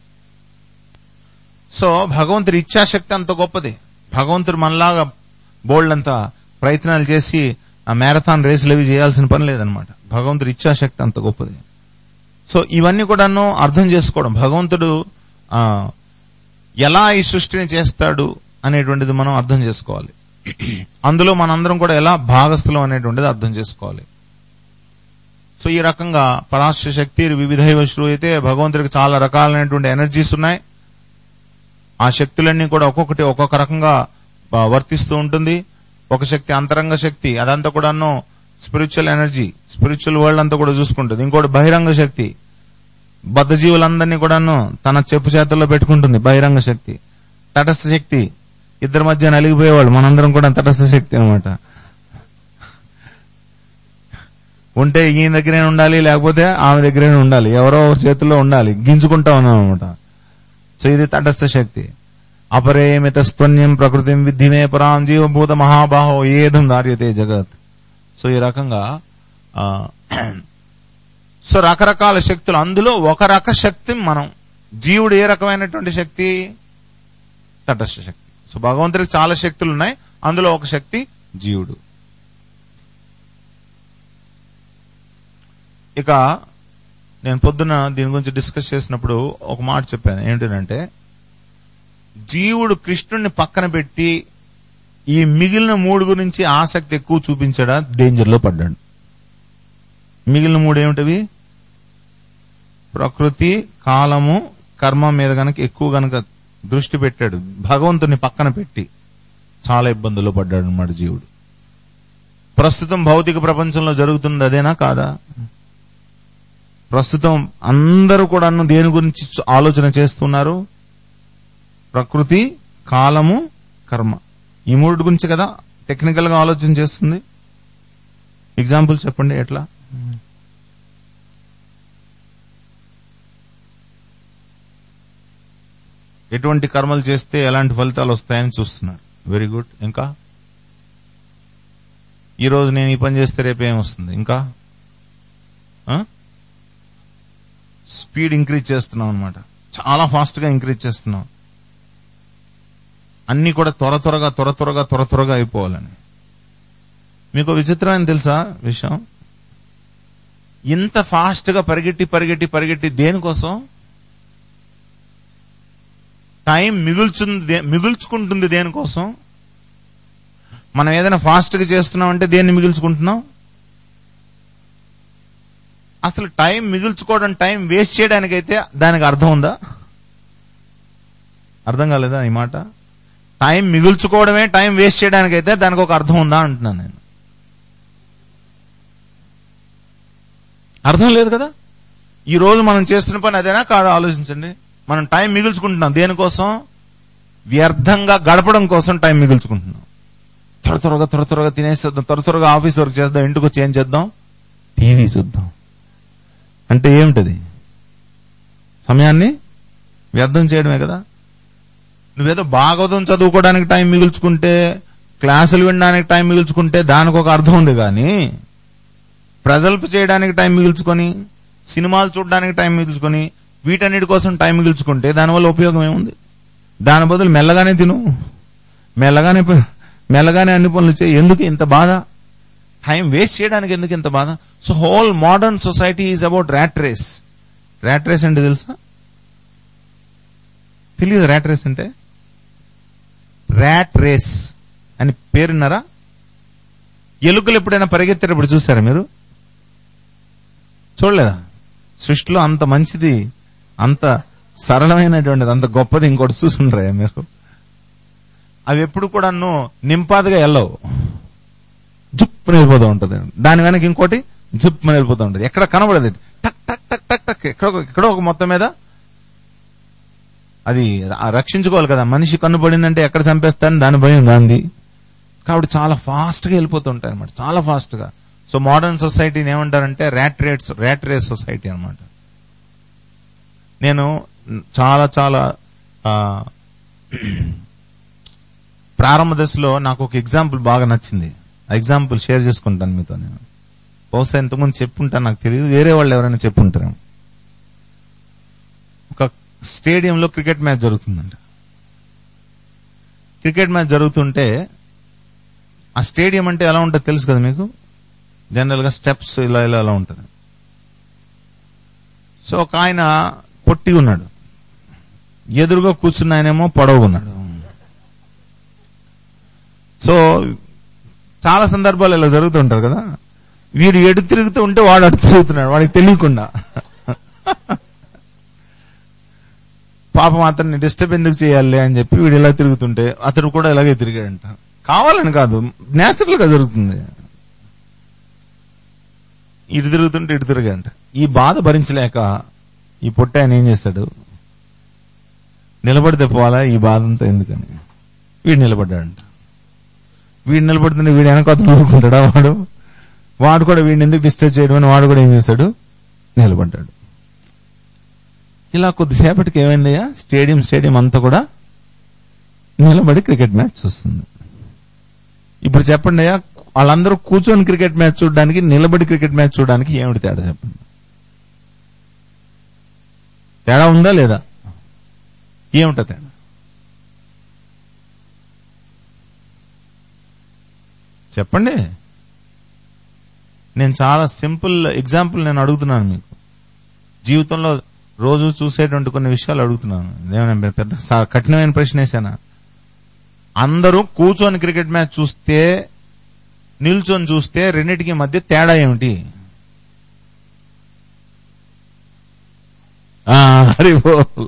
సో భగవంతుడి ఇచ్ఛాశక్తి అంత గొప్పది భగవంతుడు మనలాగా బోల్డ్ అంత ప్రయత్నాలు చేసి ఆ మ్యారథాన్ రేసులు అవి చేయాల్సిన పని లేదనమాట భగవంతుడి ఇచ్ఛాశక్తి అంత గొప్పది సో ఇవన్నీ కూడాను అర్థం చేసుకోవడం భగవంతుడు ఆ ఎలా ఈ సృష్టిని చేస్తాడు అనేటువంటిది మనం అర్థం చేసుకోవాలి అందులో మనందరం కూడా ఎలా భాగస్థులం అనేటువంటిది అర్థం చేసుకోవాలి సో ఈ రకంగా పరాశ శక్తి వివిధైవ శ్రూయతే భగవంతుడికి చాలా రకాలైనటువంటి ఎనర్జీస్ ఉన్నాయి ఆ శక్తులన్నీ కూడా ఒక్కొక్కటి ఒక్కొక్క రకంగా వర్తిస్తూ ఉంటుంది ఒక శక్తి అంతరంగ శక్తి అదంతా కూడాను స్పిరిచువల్ ఎనర్జీ స్పిరిచువల్ వరల్డ్ అంతా కూడా చూసుకుంటుంది ఇంకోటి బహిరంగ శక్తి బద్ధ జీవులందరినీ కూడాను తన చెప్పు చేతుల్లో పెట్టుకుంటుంది బహిరంగ శక్తి తటస్థ శక్తి ఇద్దరి మధ్య నలిగిపోయేవాళ్ళు మనందరం కూడా తటస్థ శక్తి అనమాట ఉంటే ఈయన దగ్గరే ఉండాలి లేకపోతే ఆమె దగ్గరే ఉండాలి ఎవరో చేతుల్లో ఉండాలి గింజుకుంటా ఉన్నాం అనమాట సో ఇది తటస్థ శక్తి అపరేమిత స్తన్యం ప్రకృతి విద్ధిమే పరాం జీవభూత మహాబాహో ఏదం దార్యతే జగత్ సో ఈ రకంగా సో రకరకాల శక్తులు అందులో ఒక రక శక్తి మనం జీవుడు ఏ రకమైనటువంటి శక్తి తటస్థ శక్తి సో భగవంతుడికి చాలా శక్తులు ఉన్నాయి అందులో ఒక శక్తి జీవుడు ఇక నేను పొద్దున దీని గురించి డిస్కస్ చేసినప్పుడు ఒక మాట చెప్పాను ఏంటంటే జీవుడు కృష్ణుడిని పక్కన పెట్టి ఈ మిగిలిన మూడు గురించి ఆసక్తి ఎక్కువ చూపించడా డేంజర్ లో పడ్డాడు మిగిలిన మూడు ఏమిటవి ప్రకృతి కాలము కర్మ మీద గనక ఎక్కువ గనక దృష్టి పెట్టాడు భగవంతుని పక్కన పెట్టి చాలా ఇబ్బందులు పడ్డాడు అన్నమాట జీవుడు ప్రస్తుతం భౌతిక ప్రపంచంలో జరుగుతుంది అదేనా కాదా ప్రస్తుతం అందరూ కూడా దేని గురించి ఆలోచన చేస్తున్నారు ప్రకృతి కాలము కర్మ ఈ మూడు గురించి కదా టెక్నికల్ గా ఆలోచన చేస్తుంది ఎగ్జాంపుల్ చెప్పండి ఎట్లా ఎటువంటి కర్మలు చేస్తే ఎలాంటి ఫలితాలు వస్తాయని చూస్తున్నారు వెరీ గుడ్ ఇంకా ఈ రోజు నేను ఈ పని చేస్తే రేపు ఏమొస్తుంది ఇంకా స్పీడ్ ఇంక్రీజ్ చేస్తున్నాం అనమాట చాలా ఫాస్ట్ గా ఇంక్రీజ్ చేస్తున్నాం అన్ని కూడా త్వర త్వరగా త్వర త్వరగా త్వర త్వరగా అయిపోవాలని మీకు విచిత్రమైన తెలుసా విషయం ఇంత ఫాస్ట్ గా పరిగెట్టి పరిగెట్టి పరిగెట్టి దేనికోసం టైం మిగుల్చుంది దే- మిగుల్చుకుంటుంది దేనికోసం మనం ఏదైనా ఫాస్ట్ గా చేస్తున్నామంటే దేన్ని మిగుల్చుకుంటున్నాం అసలు టైం మిగుల్చుకోవడం టైం వేస్ట్ చేయడానికైతే దానికి అర్థం ఉందా అర్థం కాలేదా ఈ మాట టైం మిగుల్చుకోవడమే టైం వేస్ట్ చేయడానికైతే దానికి ఒక అర్థం ఉందా అంటున్నాను నేను అర్థం లేదు కదా ఈ రోజు మనం చేస్తున్న పని అదేనా కాదా ఆలోచించండి మనం టైం మిగుల్చుకుంటున్నాం దేనికోసం వ్యర్థంగా గడపడం కోసం టైం మిగుల్చుకుంటున్నాం త్వర త్వరగా త్వర త్వరగా తినేసేద్దాం త్వర త్వరగా ఆఫీస్ వర్క్ చేద్దాం ఇంటికి వచ్చి ఏం చేద్దాం టీవీ చూద్దాం అంటే ఏమిటది సమయాన్ని వ్యర్థం చేయడమే కదా నువ్వేదో భాగవతం చదువుకోవడానికి టైం మిగుల్చుకుంటే క్లాసులు వినడానికి టైం మిగుల్చుకుంటే దానికి ఒక అర్థం ఉంది కానీ ప్రజల్పు చేయడానికి టైం మిగుల్చుకొని సినిమాలు చూడడానికి టైం మిగుల్చుకొని వీటన్నిటి కోసం టైం మిగుల్చుకుంటే దానివల్ల ఉపయోగం ఏముంది దాని బదులు మెల్లగానే తిను మెల్లగానే ప- మెల్లగానే అన్ని పనులు చేయి ఎందుకు ఇంత బాధ టైం వేస్ట్ చేయడానికి ఎందుకు ఇంత బాధ so whole modern society is about rat race rat race అంటే తెలుసా తెలియదు ర్యాట్ రేస్ అంటే ర్యాట్ రేస్ అని పేరున్నారా ఎలుకలు ఎప్పుడైనా పరిగెత్తేటప్పుడు చూసారా మీరు చూడలేదా సృష్టిలో అంత మంచిది అంత సరళమైనటువంటిది అంత గొప్పది ఇంకోటి చూసుండ్రా మీరు అవి ఎప్పుడు కూడా నింపాదిగా వెళ్ళవు జుప్పుని వెళ్ళిపోతూ ఉంటది దాని వెనక ఇంకోటి జుప్పుని వెళ్ళిపోతూ ఉంటది ఎక్కడ కనబడదు ఇది. టక్ టక్ టక్ టక్ టక్ ఎక్కడో ఎక్కడో ఒక మొత్తం మీద అది ర- రక్షించుకోవాలి కదా మనిషి కన్ను పడిందంటే ఎక్కడ చంపేస్తారని దాని భయం దాంది కాబట్టి చాలా ఫాస్ట్ గా వెళ్ళిపోతూ ఉంటాయి అనమాట చాలా ఫాస్ట్ గా సో మోడర్న్ సొసైటీని ఏమంటారంటే rat rates rat race society అన్నమాట నేను చాలా చాలా ఆ, ప్రారంభ దశలో నాకు ఒక ఎగ్జాంపుల్ బాగా నచ్చింది ఆ ఎగ్జాంపుల్ షేర్ చేసుకుంటాను మీతో నేను బహుశా ఇంతకుముందు చెప్పుంటాను నాకు తెలియదు వేరే వాళ్ళు ఎవరైనా చెప్పుంటారు ఒక స్టేడియంలో క్రికెట్ మ్యాచ్ జరుగుతుందంట క్రికెట్ మ్యాచ్ జరుగుతుంటే ఆ స్టేడియం అంటే ఎలా ఉంటుంది తెలుసు కదా మీకు జనరల్ గా స్టెప్స్ ఇలా ఇలా ఇలా ఉంటుంది సో ఒక ఆయన పొట్టి ఉన్నాడు ఎదురుగా కూర్చున్న ఆయనేమో పొడవు ఉన్నాడు సో చాలా సందర్భాలు ఇలా జరుగుతుంటారు కదా వీడు ఎడు తిరుగుతూ ఉంటే వాడు అటు తిరుగుతున్నాడు వాడికి తెలియకుండా పాపం అతన్ని డిస్టర్బ్ ఎందుకు చేయాలి అని చెప్పి వీడు ఇలా తిరుగుతుంటే అతడు కూడా ఇలాగే తిరిగాడంట కావాలని కాదు నేచురల్ గా జరుగుతుంది ఇటు తిరుగుతుంటే ఇటు తిరిగాడంట ఈ బాధ భరించలేక ఈ పొట్ట ఆయన ఏం చేస్తాడు నిలబడితే పోవాలా ఈ బాధ అంతా ఎందుకని వీడు నిలబడ్డాడంట వీడు నిలబడుతుంటే వీడు వెనక అతను ఊరుకుంటాడా వాడు వాడు కూడా వీడిని ఎందుకు డిస్టర్బ్ చేయడం అని వాడు కూడా ఏం చేశాడు నిలబడ్డాడు ఇలా కొద్దిసేపటికి ఏమైందయ్యా స్టేడియం స్టేడియం అంతా కూడా నిలబడి క్రికెట్ మ్యాచ్ చూస్తుంది ఇప్పుడు చెప్పండి అయ్యా వాళ్ళందరూ కూర్చొని క్రికెట్ మ్యాచ్ చూడడానికి నిలబడి క్రికెట్ మ్యాచ్ చూడడానికి ఏమిటి తేడా చెప్పండి తేడా ఉందా లేదా ఏమిటా తేడా చెప్పండి నేను చాలా సింపుల్ ఎగ్జాంపుల్ నేను అడుగుతున్నాను మీకు జీవితంలో రోజు చూసేటువంటి కొన్ని విషయాలు అడుగుతున్నాను ఏమైనా పెద్ద సా- కఠినమైన ప్రశ్న వేసానా అందరూ కూర్చొని క్రికెట్ మ్యాచ్ చూస్తే నిల్చొని చూస్తే రెండింటికి మధ్య తేడా ఏమిటి ఆ, హరి బోల్.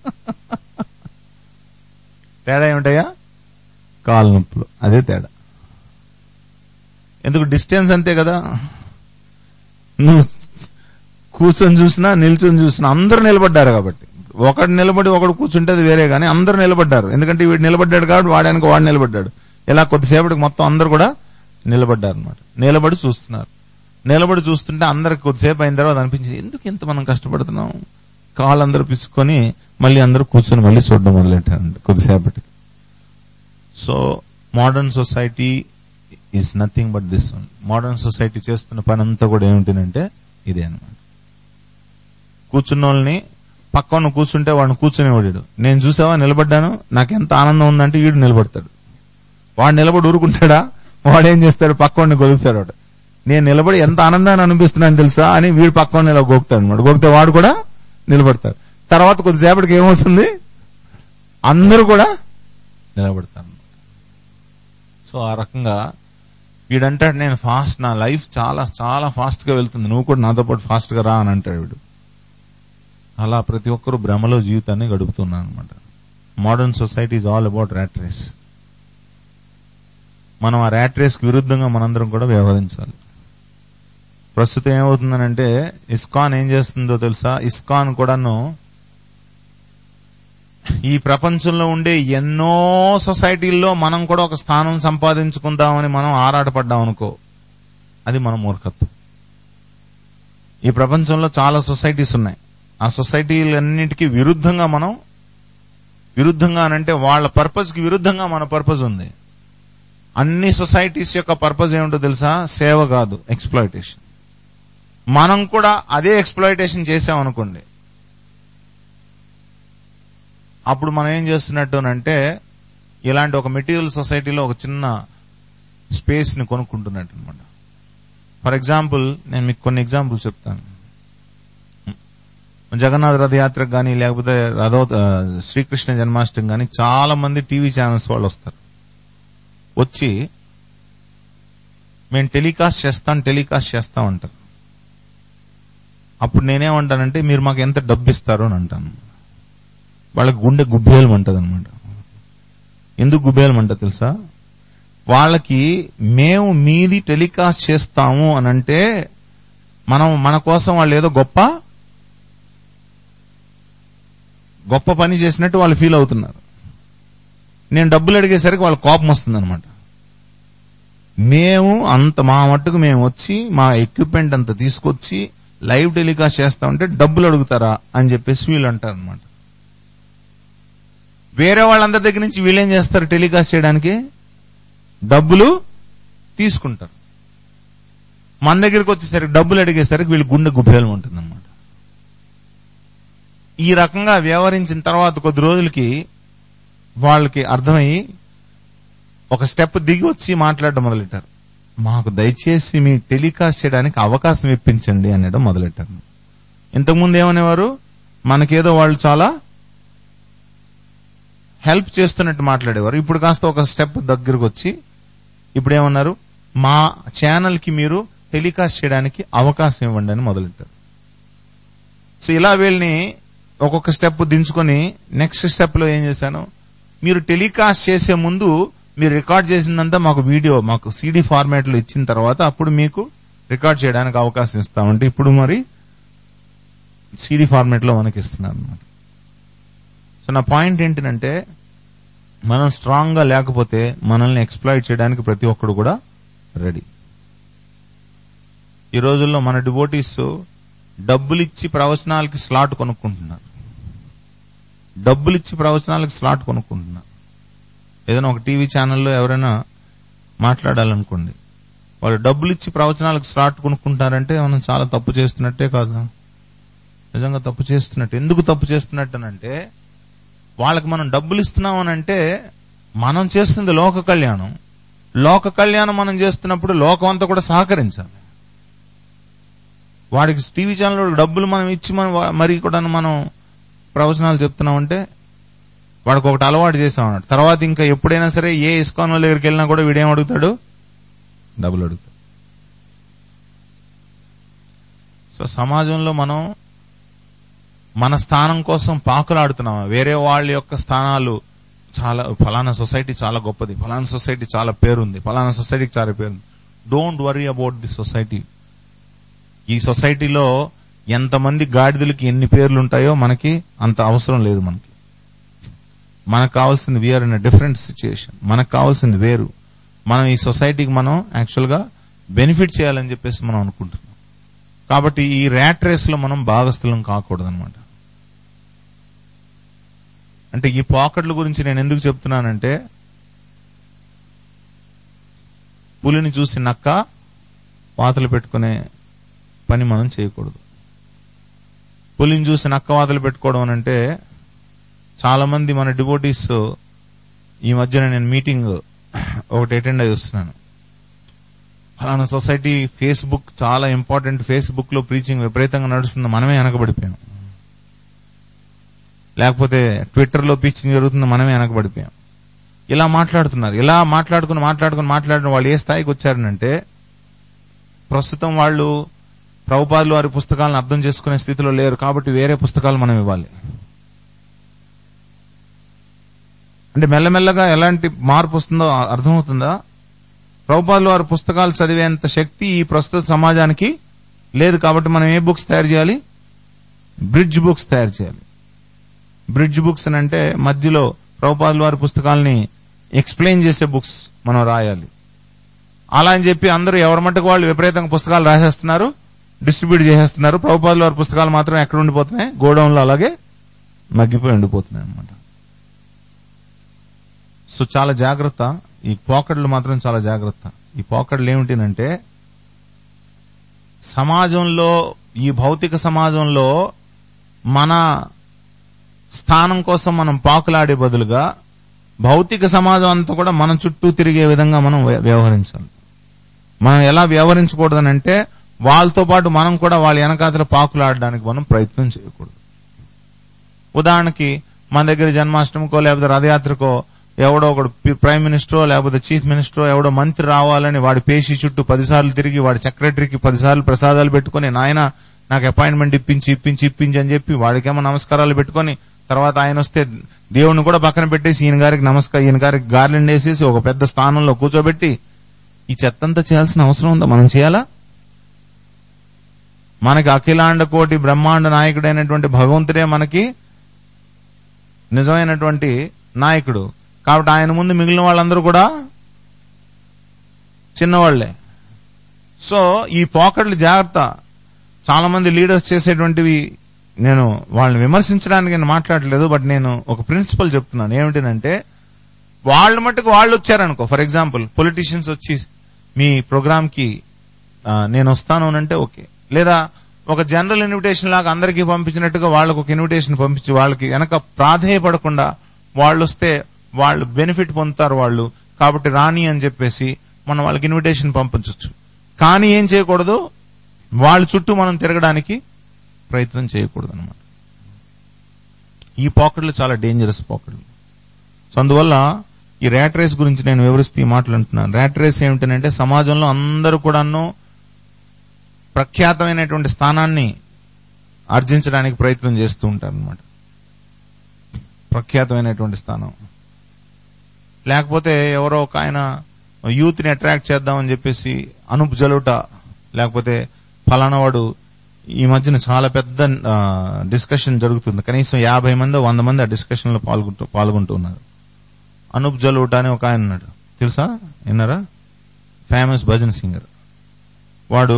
తేడా ఏమిటయ్యా కాలు నొప్పులు అదే తేడా ఎందుకు డిస్టెన్స్ అంతే కదా నువ్వు కూర్చొని చూసినా నిల్చొని చూసినా అందరూ నిలబడ్డారు కాబట్టి ఒకడు నిలబడి ఒకడు కూర్చుంటే అది వేరే కానీ అందరూ నిలబడ్డారు ఎందుకంటే వీడు నిలబడ్డాడు కాబట్టి వాడానికి వాడు నిలబడ్డాడు ఇలా కొద్దిసేపటికి మొత్తం అందరు కూడా నిలబడ్డారు అనమాట నిలబడి చూస్తున్నారు నిలబడి చూస్తుంటే అందరికి కొద్దిసేపు అయిన తర్వాత అనిపించింది ఎందుకు ఇంత మనం కష్టపడుతున్నాం కాళ్ళందరూ పిసుకొని మళ్ళీ అందరూ కూర్చొని మళ్ళీ చూడడం మొదలెట్టారండి కొద్దిసేపటికి so modern society is nothing but this modern society చేస్తున్న పని అంతా కూడా ఏమిటంటే ఇదే అనమాట కూర్చున్న వాళ్ళని పక్కన కూర్చుంటే వాడిని కూర్చునేవాడు నేను చూసావా నిలబడ్డాను నాకు ఎంత ఆనందం ఉందంటే వీడు నిలబడతాడు వాడు నిలబడి ఊరుకుంటాడా వాడేం చేస్తాడు పక్కవాడిని గొలుగుతాడు వాడు. నేను నిలబడి ఎంత ఆనందాన్ని అనిపిస్తున్నాను తెలుసా అని వీడు పక్కన ఇలా గోకుతాడు అనమాట గోకితే వాడు కూడా నిలబడతాడు తర్వాత కొద్దిసేపటికి ఏమవుతుంది అందరూ కూడా నిలబడతారు సో ఆ రకంగా వీడంటాడు నేను ఫాస్ట్ నా లైఫ్ చాలా చాలా ఫాస్ట్ గా వెళ్తుంది నువ్వు కూడా నాతో పాటు ఫాస్ట్ గా రా అని అంటాడు వీడు అలా ప్రతి ఒక్కరూ భ్రమలో జీవితాన్ని గడుపుతున్నారు అనమాట modern society is all about rat race మనం ఆ ర్యాట్ రేస్ కి విరుద్ధంగా మనందరం కూడా వ్యవహరించాలి ప్రస్తుతం ఏమవుతుందనంటే ఇస్కాన్ ఏం చేస్తుందో తెలుసా ఇస్కాన్ కూడాను ఈ ప్రపంచంలో ఉండే ఎన్నో సొసైటీల్లో మనం కూడా ఒక స్థానం సంపాదించుకుందామని మనం ఆరాటపడ్డాం అనుకో అది మన మూర్ఖత్వం ఈ ప్రపంచంలో చాలా సొసైటీస్ ఉన్నాయి ఆ సొసైటీలన్నిటికీ విరుద్ధంగా మనం విరుద్ధంగా అనంటే వాళ్ళ పర్పస్ కి విరుద్ధంగా మన పర్పస్ ఉంది అన్ని సొసైటీస్ యొక్క పర్పస్ ఏమిటో తెలుసా సేవ కాదు ఎక్స్ప్లాయిటేషన్ మనం కూడా అదే ఎక్స్ప్లాయిటేషన్ చేసామనుకోండి అప్పుడు మనం ఏం చేస్తున్నట్టు అంటే ఇలాంటి ఒక మెటీరియల్ సొసైటీలో ఒక చిన్న స్పేస్ ని కొనుక్కుంటున్నట్టు అనమాట ఫర్ ఎగ్జాంపుల్ నేను మీకు కొన్ని ఎగ్జాంపుల్స్ చెప్తాను జగన్నాథ్ రథయాత్రకు కానీ లేకపోతే రథో ఆ, శ్రీకృష్ణ జన్మాష్టమి కానీ చాలా మంది టీవీ ఛానల్స్ వాళ్ళు వస్తారు వచ్చి మేము టెలికాస్ట్ చేస్తాం టెలికాస్ట్ చేస్తాం అంటారు అప్పుడు నేనేమంటానంటే మీరు మాకు ఎంత డబ్బు ఇస్తారు అని అంటాను వాళ్ళకి గుండె గుబ్బేలమంటది అనమాట ఎందుకు గుబ్బేలమంట తెలుసా వాళ్ళకి మేము మీది టెలికాస్ట్ చేస్తాము అని అంటే మనం మన కోసం వాళ్ళు ఏదో గొప్ప గొప్ప పని చేసినట్టు వాళ్ళు ఫీల్ అవుతున్నారు నేను డబ్బులు అడిగేసరికి వాళ్ళ కోపం వస్తుంది అనమాట మేము అంత మా మట్టుకు మేము వచ్చి మా ఎక్విప్మెంట్ అంత తీసుకొచ్చి లైవ్ టెలికాస్ట్ చేస్తామంటే డబ్బులు అడుగుతారా అని చెప్పేసి వీళ్ళు అంటారు అనమాట వేరే వాళ్ళందరి దగ్గర నుంచి వీళ్ళేం చేస్తారు టెలికాస్ట్ చేయడానికి డబ్బులు తీసుకుంటారు మన దగ్గరికి వచ్చేసరికి డబ్బులు అడిగేసరికి వీళ్ళు గుండె గుబేలం ఉంటుంది ఈ రకంగా వ్యవహరించిన తర్వాత కొద్ది రోజులకి వాళ్ళకి అర్థమయ్యి ఒక స్టెప్ దిగి వచ్చి మాట్లాడడం మొదలెట్టారు మాకు దయచేసి మీ టెలికాస్ట్ చేయడానికి అవకాశం ఇప్పించండి అనడం మొదలెట్టారు ఇంతకుముందు ఏమనేవారు మనకేదో వాళ్ళు చాలా హెల్ప్ చేస్తున్నట్టు మాట్లాడేవారు ఇప్పుడు కాస్త ఒక స్టెప్ దగ్గరకు వచ్చి ఇప్పుడు ఏమన్నారు మా ఛానల్ కి మీరు టెలికాస్ట్ చేయడానికి అవకాశం ఇవ్వండి అని మొదలెట్టారు సో ఇలా వీళ్ళని ఒక్కొక్క స్టెప్ దించుకొని నెక్స్ట్ స్టెప్ లో ఏం చేశాను మీరు టెలికాస్ట్ చేసే ముందు మీరు రికార్డ్ చేసిందంతా మాకు వీడియో మాకు సీడీ ఫార్మాట్ లో ఇచ్చిన తర్వాత అప్పుడు మీకు రికార్డ్ చేయడానికి అవకాశం ఇస్తామంటే ఇప్పుడు మరి సీడీ ఫార్మాట్ లో మనకి ఇస్తున్నారు అనమాట సో నా పాయింట్ ఏంటంటే మనం స్ట్రాంగ్ గా లేకపోతే మనల్ని ఎక్స్ప్లాయిట్ చేయడానికి ప్రతి ఒక్కడు కూడా రెడీ ఈ రోజుల్లో మన డివోటీస్ డబ్బులిచ్చి ప్రవచనాలకి స్లాట్ కొనుక్కుంటున్నారు డబ్బులిచ్చి ప్రవచనాలకి స్లాట్ కొనుక్కుంటున్నారు ఏదైనా ఒక టీవీ ఛానల్లో ఎవరైనా మాట్లాడాలనుకోండి వాళ్ళు డబ్బులు ఇచ్చి ప్రవచనాలకు స్లాట్ కొనుక్కుంటారంటే మనం చాలా తప్పు చేస్తున్నట్టే కాదు నిజంగా తప్పు చేస్తున్నట్టు ఎందుకు తప్పు చేస్తున్నట్టనంటే వాళ్ళకి మనం డబ్బులు ఇస్తున్నాం అని అంటే మనం చేస్తుంది లోక కళ్యాణం లోక కళ్యాణం మనం చేస్తున్నప్పుడు లోకం అంతా కూడా సహకరించాలి వాడికి టీవీ ఛానల్ డబ్బులు మనం ఇచ్చి మనం వా- మరి కూడా మనం ప్రవచనాలు చెప్తున్నామంటే వాడికి ఒకటి అలవాటు చేసాం అన్నట్టు తర్వాత ఇంకా ఎప్పుడైనా సరే ఏ ఇస్కాన్ వాళ్ళ దగ్గరికి వెళ్ళినా కూడా వీడేం అడుగుతాడు డబ్బులు అడుగుతాడు సో సమాజంలో మనం మన స్థానం కోసం పాకులాడుతున్నాం వేరే వాళ్ళ యొక్క స్థానాలు చాలా ఫలానా సొసైటీ చాలా గొప్పది ఫలానా సొసైటీ చాలా పేరుంది ఫలానా సొసైటీకి చాలా పేరుంది don't worry about the society ఈ సొసైటీలో ఎంతమంది గాడిదలకి ఎన్ని పేర్లు ఉంటాయో మనకి అంత అవసరం లేదు మనకి మనకు కావాల్సింది వీఆర్ ఇన్ డిఫరెంట్ సిచ్యుయేషన్ మనకు కావాల్సింది వేరు మనం ఈ సొసైటీకి మనం యాక్చువల్ గా బెనిఫిట్ చేయాలని చెప్పేసి మనం అనుకుంటున్నాం కాబట్టి ఈ ర్యాట్ రేస్ లో మనం భాగస్థులం కాకూడదు అనమాట అంటే ఈ పాకెట్ల గురించి నేను ఎందుకు చెప్తున్నానంటే పులిని చూసి నక్క పాతలు పెట్టుకునే పని మనం చేయకూడదు పులిని చూసి నక్కవాతలు పెట్టుకోవడం అని అంటే చాలా మంది మన డివోటీస్ ఈ మధ్యన నేను మీటింగ్ ఒకటి అటెండ్ అయ్యి వస్తున్నాను ఫలానా సొసైటీ ఫేస్బుక్ చాలా ఇంపార్టెంట్ ఫేస్బుక్ లో ప్రీచింగ్ విపరీతంగా నడుస్తుంది మనమే వెనకబడిపోయాం లేకపోతే ట్విట్టర్ లో ప్రీచింగ్ జరుగుతుంది మనమే వెనకబడిపోయాం ఇలా మాట్లాడుతున్నారు ఇలా మాట్లాడుకుని మాట్లాడుకుని మాట్లాడిన వాళ్ళు ఏ స్థాయికి వచ్చారనంటే ప్రస్తుతం వాళ్ళు ప్రభుపాదులు వారి పుస్తకాలను అర్థం చేసుకునే స్థితిలో లేరు కాబట్టి వేరే పుస్తకాలు మనం ఇవ్వాలి అంటే మెల్లమెల్లగా ఎలాంటి మార్పు వస్తుందో అర్థమవుతుందా ప్రభుపాదులు వారి పుస్తకాలు చదివేంత శక్తి ఈ ప్రస్తుత సమాజానికి లేదు కాబట్టి మనం ఏ బుక్స్ తయారు చేయాలి బ్రిడ్జ్ బుక్స్ తయారు చేయాలి బ్రిడ్జ్ బుక్స్ అని అంటే మధ్యలో ప్రభుపాదుల వారి పుస్తకాలని ఎక్స్ప్లెయిన్ చేసే బుక్స్ మనం రాయాలి అలా అని చెప్పి అందరూ ఎవరి మట్టుకు వాళ్ళు విపరీతంగా పుస్తకాలు రాసేస్తున్నారు డిస్ట్రిబ్యూట్ చేసేస్తున్నారు ప్రభుపాదుల వారి పుస్తకాలు మాత్రం ఎక్కడ ఉండిపోతున్నాయి గోడౌన్ లో అలాగే మగ్గిపోయి ఉండిపోతున్నాయి అనమాట సో చాలా జాగ్రత్త ఈ పోకడ్లు మాత్రం చాలా జాగ్రత్త ఈ పోకడ్లు ఏమిటినంటే సమాజంలో ఈ భౌతిక సమాజంలో మన స్థానం కోసం మనం పాకులాడే బదులుగా భౌతిక సమాజం అంతా కూడా మన చుట్టూ తిరిగే విధంగా మనం వ్య- వ్యవహరించాలి మనం ఎలా వ్యవహరించకూడదనంటే వాళ్ళతో పాటు మనం కూడా వాళ్ళ వెనకాతల పాకులాడడానికి మనం ప్రయత్నం చేయకూడదు ఉదాహరణకి మన దగ్గర జన్మాష్టమికో లేకపోతే రథయాత్రకో ఎవడో ఒకడు పి- ప్రైమ్ మినిస్టరో లేకపోతే చీఫ్ మినిస్టరో ఎవడో మంత్రి రావాలని వాడి పేషి చుట్టూ పదిసార్లు తిరిగి వాడి సెక్రటరీకి పదిసార్లు ప్రసాదాలు పెట్టుకుని నాయన నాకు అపాయింట్మెంట్ ఇప్పించి ఇప్పించి ఇప్పించి అని చెప్పి వాడికేమో నమస్కారాలు పెట్టుకొని తర్వాత ఆయన వస్తే దేవుణ్ణి కూడా పక్కన పెట్టేసి ఈయన గారికి నమస్కారం ఈయన గారికి గార్లెండ్ వేసేసి ఒక పెద్ద స్థానంలో కూర్చోబెట్టి ఈ చెత్తంతా చేయాల్సిన అవసరం ఉందా మనం చేయాలా మనకి అఖిలాండ కోటి బ్రహ్మాండ నాయకుడైనటువంటి భగవంతుడే మనకి నిజమైనటువంటి నాయకుడు కాబట్టి ఆయన ముందు మిగిలిన వాళ్ళందరూ కూడా చిన్నవాళ్లే సో ఈ పోకడ్లు జాగ్రత్త చాలా మంది లీడర్స్ చేసేటువంటివి నేను వాళ్ళని విమర్శించడానికి నేను మాట్లాడలేదు బట్ నేను ఒక ప్రిన్సిపల్ చెప్తున్నాను ఏమిటంటే వాళ్ళ మట్టుకు వాళ్ళు వచ్చారనుకో ఫర్ ఎగ్జాంపుల్ పొలిటీషియన్స్ వచ్చి మీ ప్రోగ్రామ్ కి ఆ, నేను వస్తాను అని అంటే ఓకే లేదా ఒక జనరల్ ఇన్విటేషన్ లాగా అందరికీ పంపించినట్టుగా వాళ్ళకు ఒక ఇన్విటేషన్ పంపించి వాళ్ళకి వెనక ప్రాధేయపడకుండా వాళ్ళు వస్తే వాళ్ళు బెనిఫిట్ పొందుతారు వాళ్ళు కాబట్టి రాని అని చెప్పేసి మనం వాళ్ళకి ఇన్విటేషన్ పంపించవచ్చు కానీ ఏం చేయకూడదు వాళ్ళ చుట్టూ మనం తిరగడానికి ప్రయత్నం చేయకూడదు అనమాట ఈ పాకెట్లు చాలా డేంజరస్ పాకెట్లు సో అందువల్ల ఈ ర్యాట్ రేస్ గురించి నేను వివరిస్తూ ఈ మాటలు అంటున్నాను ర్యాట్ రేస్ ఏమిటంటే సమాజంలో అందరూ కూడాను ప్రఖ్యాతమైనటువంటి స్థానాన్ని ఆర్జించడానికి ప్రయత్నం చేస్తూ ఉంటారు అనమాట ప్రఖ్యాతమైనటువంటి స్థానం లేకపోతే ఎవరో ఒక ఆయన యూత్ ని అట్రాక్ట్ చేద్దామని చెప్పేసి అనూప్ జలోట లేకపోతే ఫలానా వాడు ఈ మధ్యన చాలా పెద్ద డిస్కషన్ జరుగుతుంది కనీసం యాభై మంది వంద మంది ఆ డిస్కషన్ లో పాల్గొంటూ పాల్గొంటూ ఉన్నారు అనూప్ జలోట అని ఒక ఆయన ఉన్నాడు తెలుసా విన్నారా ఫేమస్ భజన్ సింగర్ వాడు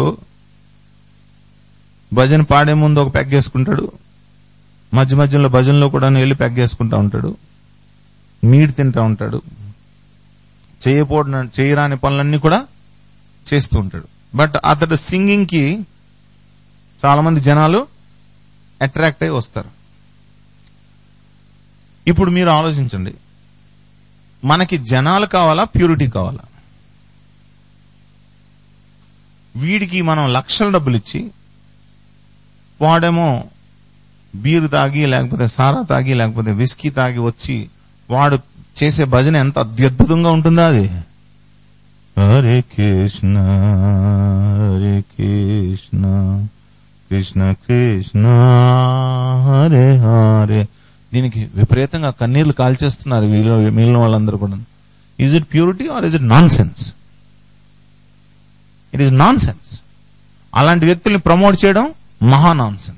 భజన పాడే ముందు ఒక పెగ్ వేసుకుంటాడు మధ్య మధ్యలో భజనలో కూడా వెళ్ళి పెగ్ వేసుకుంటా ఉంటాడు మీట్ తింటా ఉంటాడు చేయపోడిన చేయరాని పనులన్నీ కూడా చేస్తూ ఉంటాడు బట్ అతడు సింగింగ్ కి చాలా మంది జనాలు అట్రాక్ట్ అయి వస్తారు ఇప్పుడు మీరు ఆలోచించండి మనకి జనాలు కావాలా ప్యూరిటీ కావాలా వీడికి మనం లక్షల డబ్బులు ఇచ్చి వాడేమో బీరు తాగి లేకపోతే సారా తాగి లేకపోతే విస్కీ తాగి వచ్చి వాడు చేసే భజన ఎంత అత్యద్భుతంగా ఉంటుందా అది హరే కృష్ణ హరే కృష్ణ కృష్ణ కృష్ణ హరే హరే దీనికి విపరీతంగా కన్నీళ్లు కాల్చేస్తున్నారు వీళ్ళు మిగిలిన వాళ్ళందరూ కూడా is it purity or is it nonsense it is nonsense అలాంటి వ్యక్తుల్ని ప్రమోట్ చేయడం మహా నాన్ సెన్స్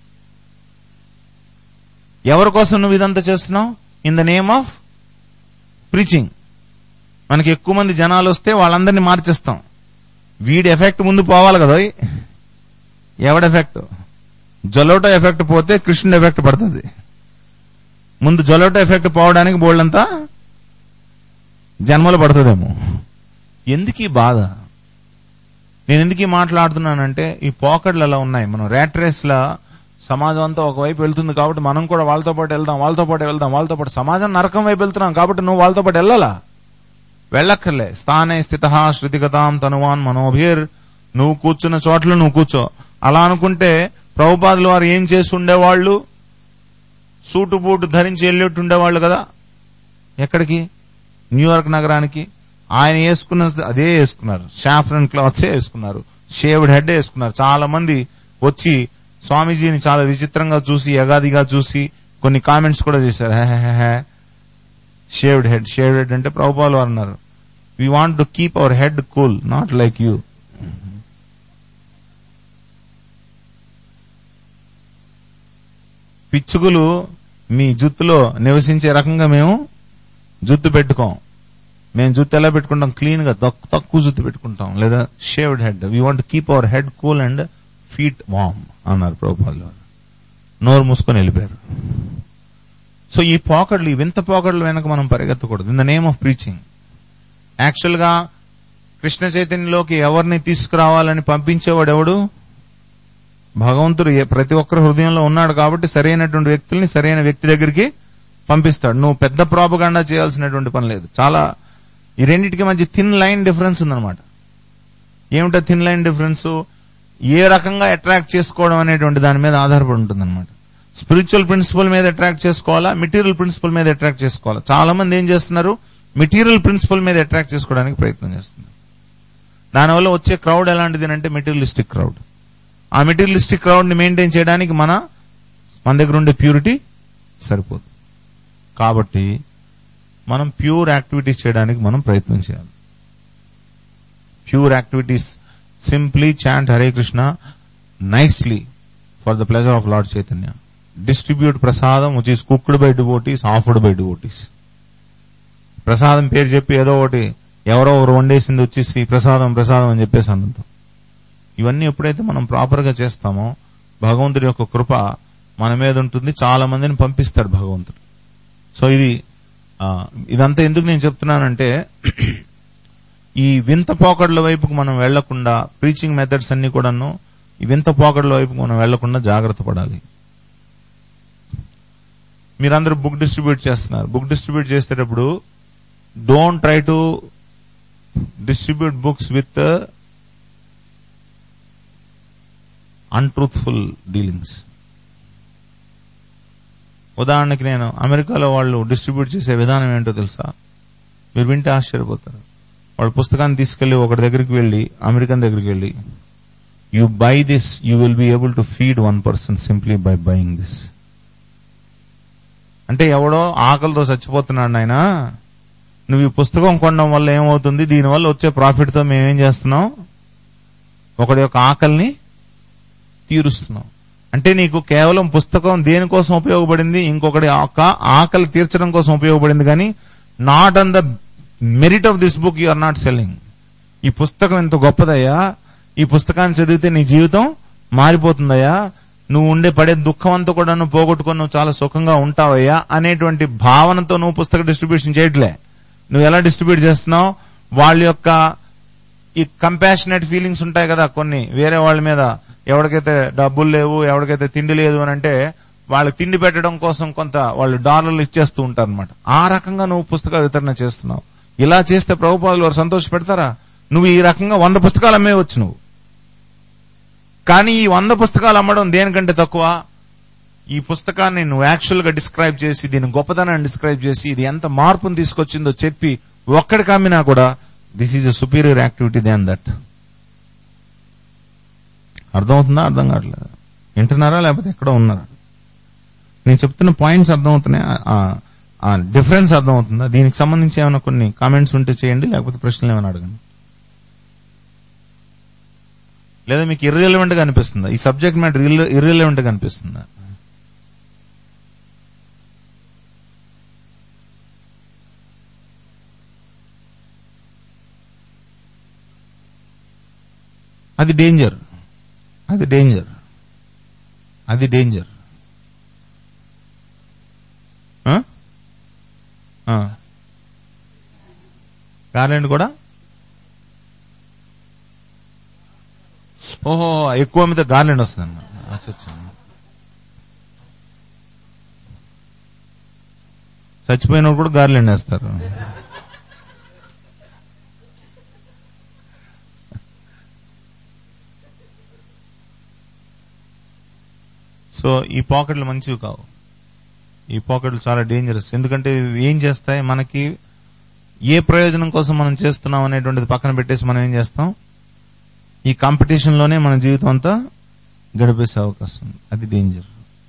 ఎవరి కోసం నువ్వు ఇదంతా చేస్తున్నావు in the name of preaching మనకి ఎక్కువ మంది జనాలు వస్తే వాళ్ళందరినీ మార్చేస్తాం వీడి ఎఫెక్ట్ ముందు పోవాలి కదా ఓయ్. ఎవడ ఎఫెక్ట్ జొలోటో ఎఫెక్ట్ పోతే కృష్ణుడి ఎఫెక్ట్ పడుతుంది ముందు జొలోటో ఎఫెక్ట్ పోవడానికి బోల్డంతా జన్మలు పడుతుందేమో ఎందుకు ఈ బాధ నేను ఎందుకు ఈ మాట్లాడుతున్నానంటే ఈ పాకెట్లు అలా ఉన్నాయి మనం ర్యాట్ రేస్ లా సమాజం అంతా ఒకవైపు వెళ్తుంది కాబట్టి మనం కూడా వాళ్ళతో పాటు వెళ్దాం వాళ్ళతో పాటు వెళ్దాం వాళ్ళతో పాటు సమాజం నరకం వైపు వెళ్తున్నాం కాబట్టి నువ్వు వాళ్ళతో పాటు వెళ్ళాలా వెళ్ళక్కర్లే స్థానే స్థిత శృతిగతాం తనువాన్ మనోభిర్ నువ్వు కూర్చున్న చోట్ల నువ్వు కూర్చో అలా అనుకుంటే ప్రభుపాదులు వారు ఏం చేసి ఉండేవాళ్ళు సూటు బూటు ధరించి వెళ్ళేట్టు ఉండేవాళ్ళు కదా ఎక్కడికి న్యూయార్క్ నగరానికి ఆయన వేసుకున్న అదే వేసుకున్నారు షాఫ్రన్ క్లాత్సే వేసుకున్నారు షేవ్డ్ హెడ్ వేసుకున్నారు చాలా మంది వచ్చి స్వామీజీని చాలా విచిత్రంగా చూసి యగాదిగా చూసి కొన్ని కామెంట్స్ కూడా చేశారు hey hey hey shaved head shaved head అంటే ప్రభుపాలు వారు అన్నారు we want to keep our head cool not like you పిచ్చుకులు మీ జుత్తులో నివసించే రకంగా మేము జుత్తు పెట్టుకోం మేము జుత్తు ఎలా పెట్టుకుంటాం క్లీన్ గా తక్కు- తక్కువ జుత్తు పెట్టుకుంటాం లేదా shaved head we want keep our head cool and feet warm అన్నారు ప్రభుపాలు నోరు మూసుకొని వెళ్ళిపోయారు సో ఈ పోకడ్లు ఈ వింత పోకడ్లు వెనక మనం పరిగెత్తకూడదు in the name of preaching actual గా కృష్ణ చైతన్యంలోకి ఎవరిని తీసుకురావాలని పంపించేవాడు ఎవడు భగవంతుడు ఏ- ప్రతి ఒక్కరి హృదయంలో ఉన్నాడు కాబట్టి సరైనటువంటి వ్యక్తుల్ని సరైన వ్యక్తి దగ్గరికి పంపిస్తాడు నువ్వు పెద్ద ప్రాపగాండా చేయాల్సినటువంటి పని లేదు చాలా ఈ రెండింటికి మధ్య థిన్ లైన్ డిఫరెన్స్ ఉందన్నమాట ఏమిటో థిన్ లైన్ డిఫరెన్స్ ఏ రకంగా అట్రాక్ట్ చేసుకోవడం అనేటువంటి దాని మీద ఆధారపడి ఉంటుంది స్పిరిచువల్ ప్రిన్సిపల్ మీద అట్రాక్ట్ చేసుకోవాలా మెటీరియల్ ప్రిన్సిపల్ మీద అట్రాక్ట్ చేసుకోవాలా చాలా మంది ఏం చేస్తున్నారు మెటీరియల్ ప్రిన్సిపల్ మీద అట్రాక్ట్ చేసుకోవడానికి ప్రయత్నం చేస్తున్నారు దానివల్ల వచ్చే క్రౌడ్ ఎలాంటిది అంటే మెటీరియలిస్టిక్ క్రౌడ్ ఆ మెటీరియలిస్టిక్ క్రౌడ్ ని మెయింటైన్ చేయడానికి మన మన దగ్గర ఉండే ప్యూరిటీ సరిపోదు కాబట్టి మనం ప్యూర్ యాక్టివిటీస్ చేయడానికి మనం ప్రయత్నం చేయాలి pure activities simply chant Hare Krishna nicely for the pleasure of Lord Chaitanya distribute prasadam which is cooked by devotees offered by devotees prasadam పేరు చెప్పి ఏదో ఒకటి ఎవరో ఒకరు వండేసింది వచ్చేసి ప్రసాదం ప్రసాదం అని చెప్పేసి అన్నంత ఇవన్నీ ఎప్పుడైతే మనం ప్రాపర్ గా చేస్తామో భగవంతుడి యొక్క కృప మన మీద ఉంటుంది చాలా మందిని పంపిస్తాడు భగవంతుడు సో ఇది ఆ, ఇదంతా ఎందుకు నేను చెప్తున్నానంటే ఈ వింత పోకడ్ల వైపుకు మనం వెళ్లకుండా ప్రీచింగ్ మెథడ్స్ అన్ని కూడాను ఈ వింత పోకడ్ల వైపుకు మనం వెళ్లకుండా జాగ్రత్త పడాలి మీరందరూ బుక్ డిస్ట్రిబ్యూట్ చేస్తున్నారు బుక్ డిస్ట్రిబ్యూట్ చేసేటప్పుడు don't try to distribute books with untruthful dealings ఉదాహరణకి నేను అమెరికాలో వాళ్ళు డిస్ట్రిబ్యూట్ చేసే విధానం ఏంటో తెలుసా మీరు వింటే ఆశ్చర్యపోతారు వాడు పుస్తకాన్ని తీసుకెళ్లి ఒకటి దగ్గరికి వెళ్లి అమెరికన్ దగ్గరికి వెళ్లి you buy this you will be able to feed one person simply by buying this అంటే ఎవడో ఆకలితో చచ్చిపోతున్నాడు నాయన నువ్వు ఈ పుస్తకం కొనడం వల్ల ఏమవుతుంది దీనివల్ల వచ్చే ప్రాఫిట్ తో మేమేం చేస్తున్నాం ఒకడి యొక్క ఆకలిని తీరుస్తున్నాం అంటే నీకు కేవలం పుస్తకం దేనికోసం ఉపయోగపడింది ఇంకొకటి యొక్క ఆకలి తీర్చడం కోసం ఉపయోగపడింది కానీ not on the merit of this book you are not selling ఈ పుస్తకం ఎంత గొప్పదయ్యా ఈ పుస్తకాన్ని చదివితే నీ జీవితం మారిపోతుందయ్యా నువ్వు ఉండే పడే దుఃఖం అంతా కూడా నువ్వు పోగొట్టుకొని నువ్వు చాలా సుఖంగా ఉంటావయ్యా అనేటువంటి భావనతో నువ్వు పుస్తక డిస్ట్రిబ్యూషన్ చేయట్లే నువ్వు ఎలా డిస్ట్రిబ్యూట్ చేస్తున్నావు వాళ్ళ యొక్క ఈ కంపాషనేట్ ఫీలింగ్స్ ఉంటాయి కదా కొన్ని వేరే వాళ్ళ మీద ఎవరికైతే డబ్బులు లేవు ఎవరికైతే తిండి లేదు అని అంటే వాళ్ళకి తిండి పెట్టడం కోసం కొంత వాళ్ళు డాలర్లు ఇచ్చేస్తూ ఉంటారు అనమాట ఆ రకంగా నువ్వు పుస్తక వితరణ చేస్తున్నావు ఇలా చేస్తే ప్రభుపాదులు వారు సంతోష పెడతారా నువ్వు ఈ రకంగా వంద పుస్తకాలు అమ్మేవచ్చు నువ్వు కానీ ఈ వంద పుస్తకాలు అమ్మడం దేనికంటే తక్కువ ఈ పుస్తకాన్ని నువ్వు యాక్చువల్ గా డిస్క్రైబ్ చేసి దీని గొప్పతనాన్ని డిస్క్రైబ్ చేసి ఇది ఎంత మార్పును తీసుకొచ్చిందో చెప్పి ఒక్కడికి అమ్మినా కూడా this is a superior activity than that అర్థమవుతుందా అర్థం కావట్లేదు వింటున్నారా లేకపోతే ఎక్కడో ఉన్నారా నేను చెప్తున్న పాయింట్స్ అర్థమవుతున్నాయి ఆ డిఫరెన్స్ అర్థమవుతుందా దీనికి సంబంధించి ఏమైనా కొన్ని కామెంట్స్ ఉంటే చేయండి లేకపోతే ప్రశ్నలు ఏమైనా అడగండి లేదా మీకు ఇర్రిలవెంట్ గా అనిపిస్తుందా ఈ సబ్జెక్ట్ మ్యాటర్ ఇర్రిలవెంట్ గా అనిపిస్తుందా అది డేంజర్ అది డేంజర్ అది డేంజర్ గార్లెండ్ కూడా ఓహో ఎక్కువ అమ్మితే గార్లెండ్ వస్తుంది అచ్చా చచ్చిపోయినప్పుడు కూడా గారెలు ఎండేస్తారు సో ఈ పాకెట్లు మంచివి కావు ఈ పాకెట్లు చాలా డేంజరస్ ఎందుకంటే ఇవి ఏం చేస్తాయి మనకి ఏ ప్రయోజనం కోసం మనం చేస్తున్నాం అనేటువంటిది పక్కన పెట్టేసి మనం ఏం చేస్తాం ఈ కాంపిటీషన్ లోనే మన జీవితం అంతా గడిపేసే అవకాశం ఉంది అది డేంజర్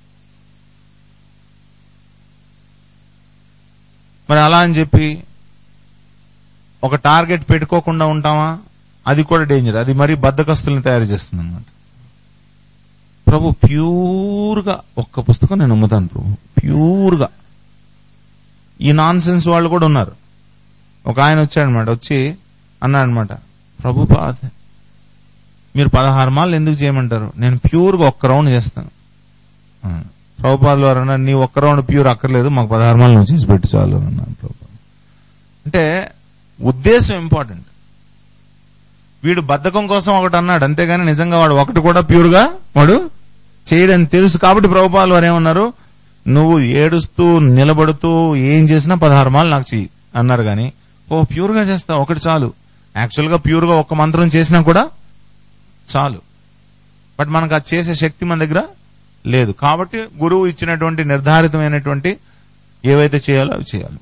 మరి అలా అని చెప్పి ఒక టార్గెట్ పెట్టుకోకుండా ఉంటామా అది కూడా డేంజర్ అది మరి బద్దకస్తుల్ని తయారు చేస్తుంది అనమాట ప్రభు ప్యూర్ గా ఒక్క పుస్తకం నేను నమ్ముతాను ప్రభు ప్యూర్ గా ఈ నాన్ సెన్స్ వాళ్ళు కూడా ఉన్నారు ఒక ఆయన వచ్చాడనమాట వచ్చి అన్నాడనమాట ప్రభు పాద మీరు పదహారు మాలు ఎందుకు చేయమంటారు నేను ప్యూర్ గా ఒక్క రౌండ్ చేస్తాను ఆ, ప్రభుపాదులు వారు అన్నారు నీ ఒక్క రౌండ్ ప్యూర్ అక్కర్లేదు మాకు పదహారు మాలు నువ్వు చేసి పెట్టి చాలు అని అన్నారు ప్రభుపాద అంటే ఉద్దేశం ఇంపార్టెంట్ వీడు బద్ధకం కోసం ఒకటి అన్నాడు అంతేగాని నిజంగా వాడు ఒకటి కూడా ప్యూర్ గా వాడు చేయడని తెలుసు కాబట్టి ప్రభుపాలు వారు ఏమన్నారు నువ్వు ఏడుస్తూ నిలబడుతూ ఏం చేసినా పదహారు మాలు నాకు చెయ్యి అన్నారు గాని ఓ ప్యూర్ గా చేస్తా ఒకటి చాలు యాక్చువల్ గా ప్యూర్ గా ఒక్క మంత్రం చేసినా కూడా చాలు బట్ మనకు అది చేసే శక్తి మన దగ్గర లేదు కాబట్టి గురువు ఇచ్చినటువంటి నిర్ధారితమైనటువంటి ఏవైతే చేయాలో అవి చేయాలి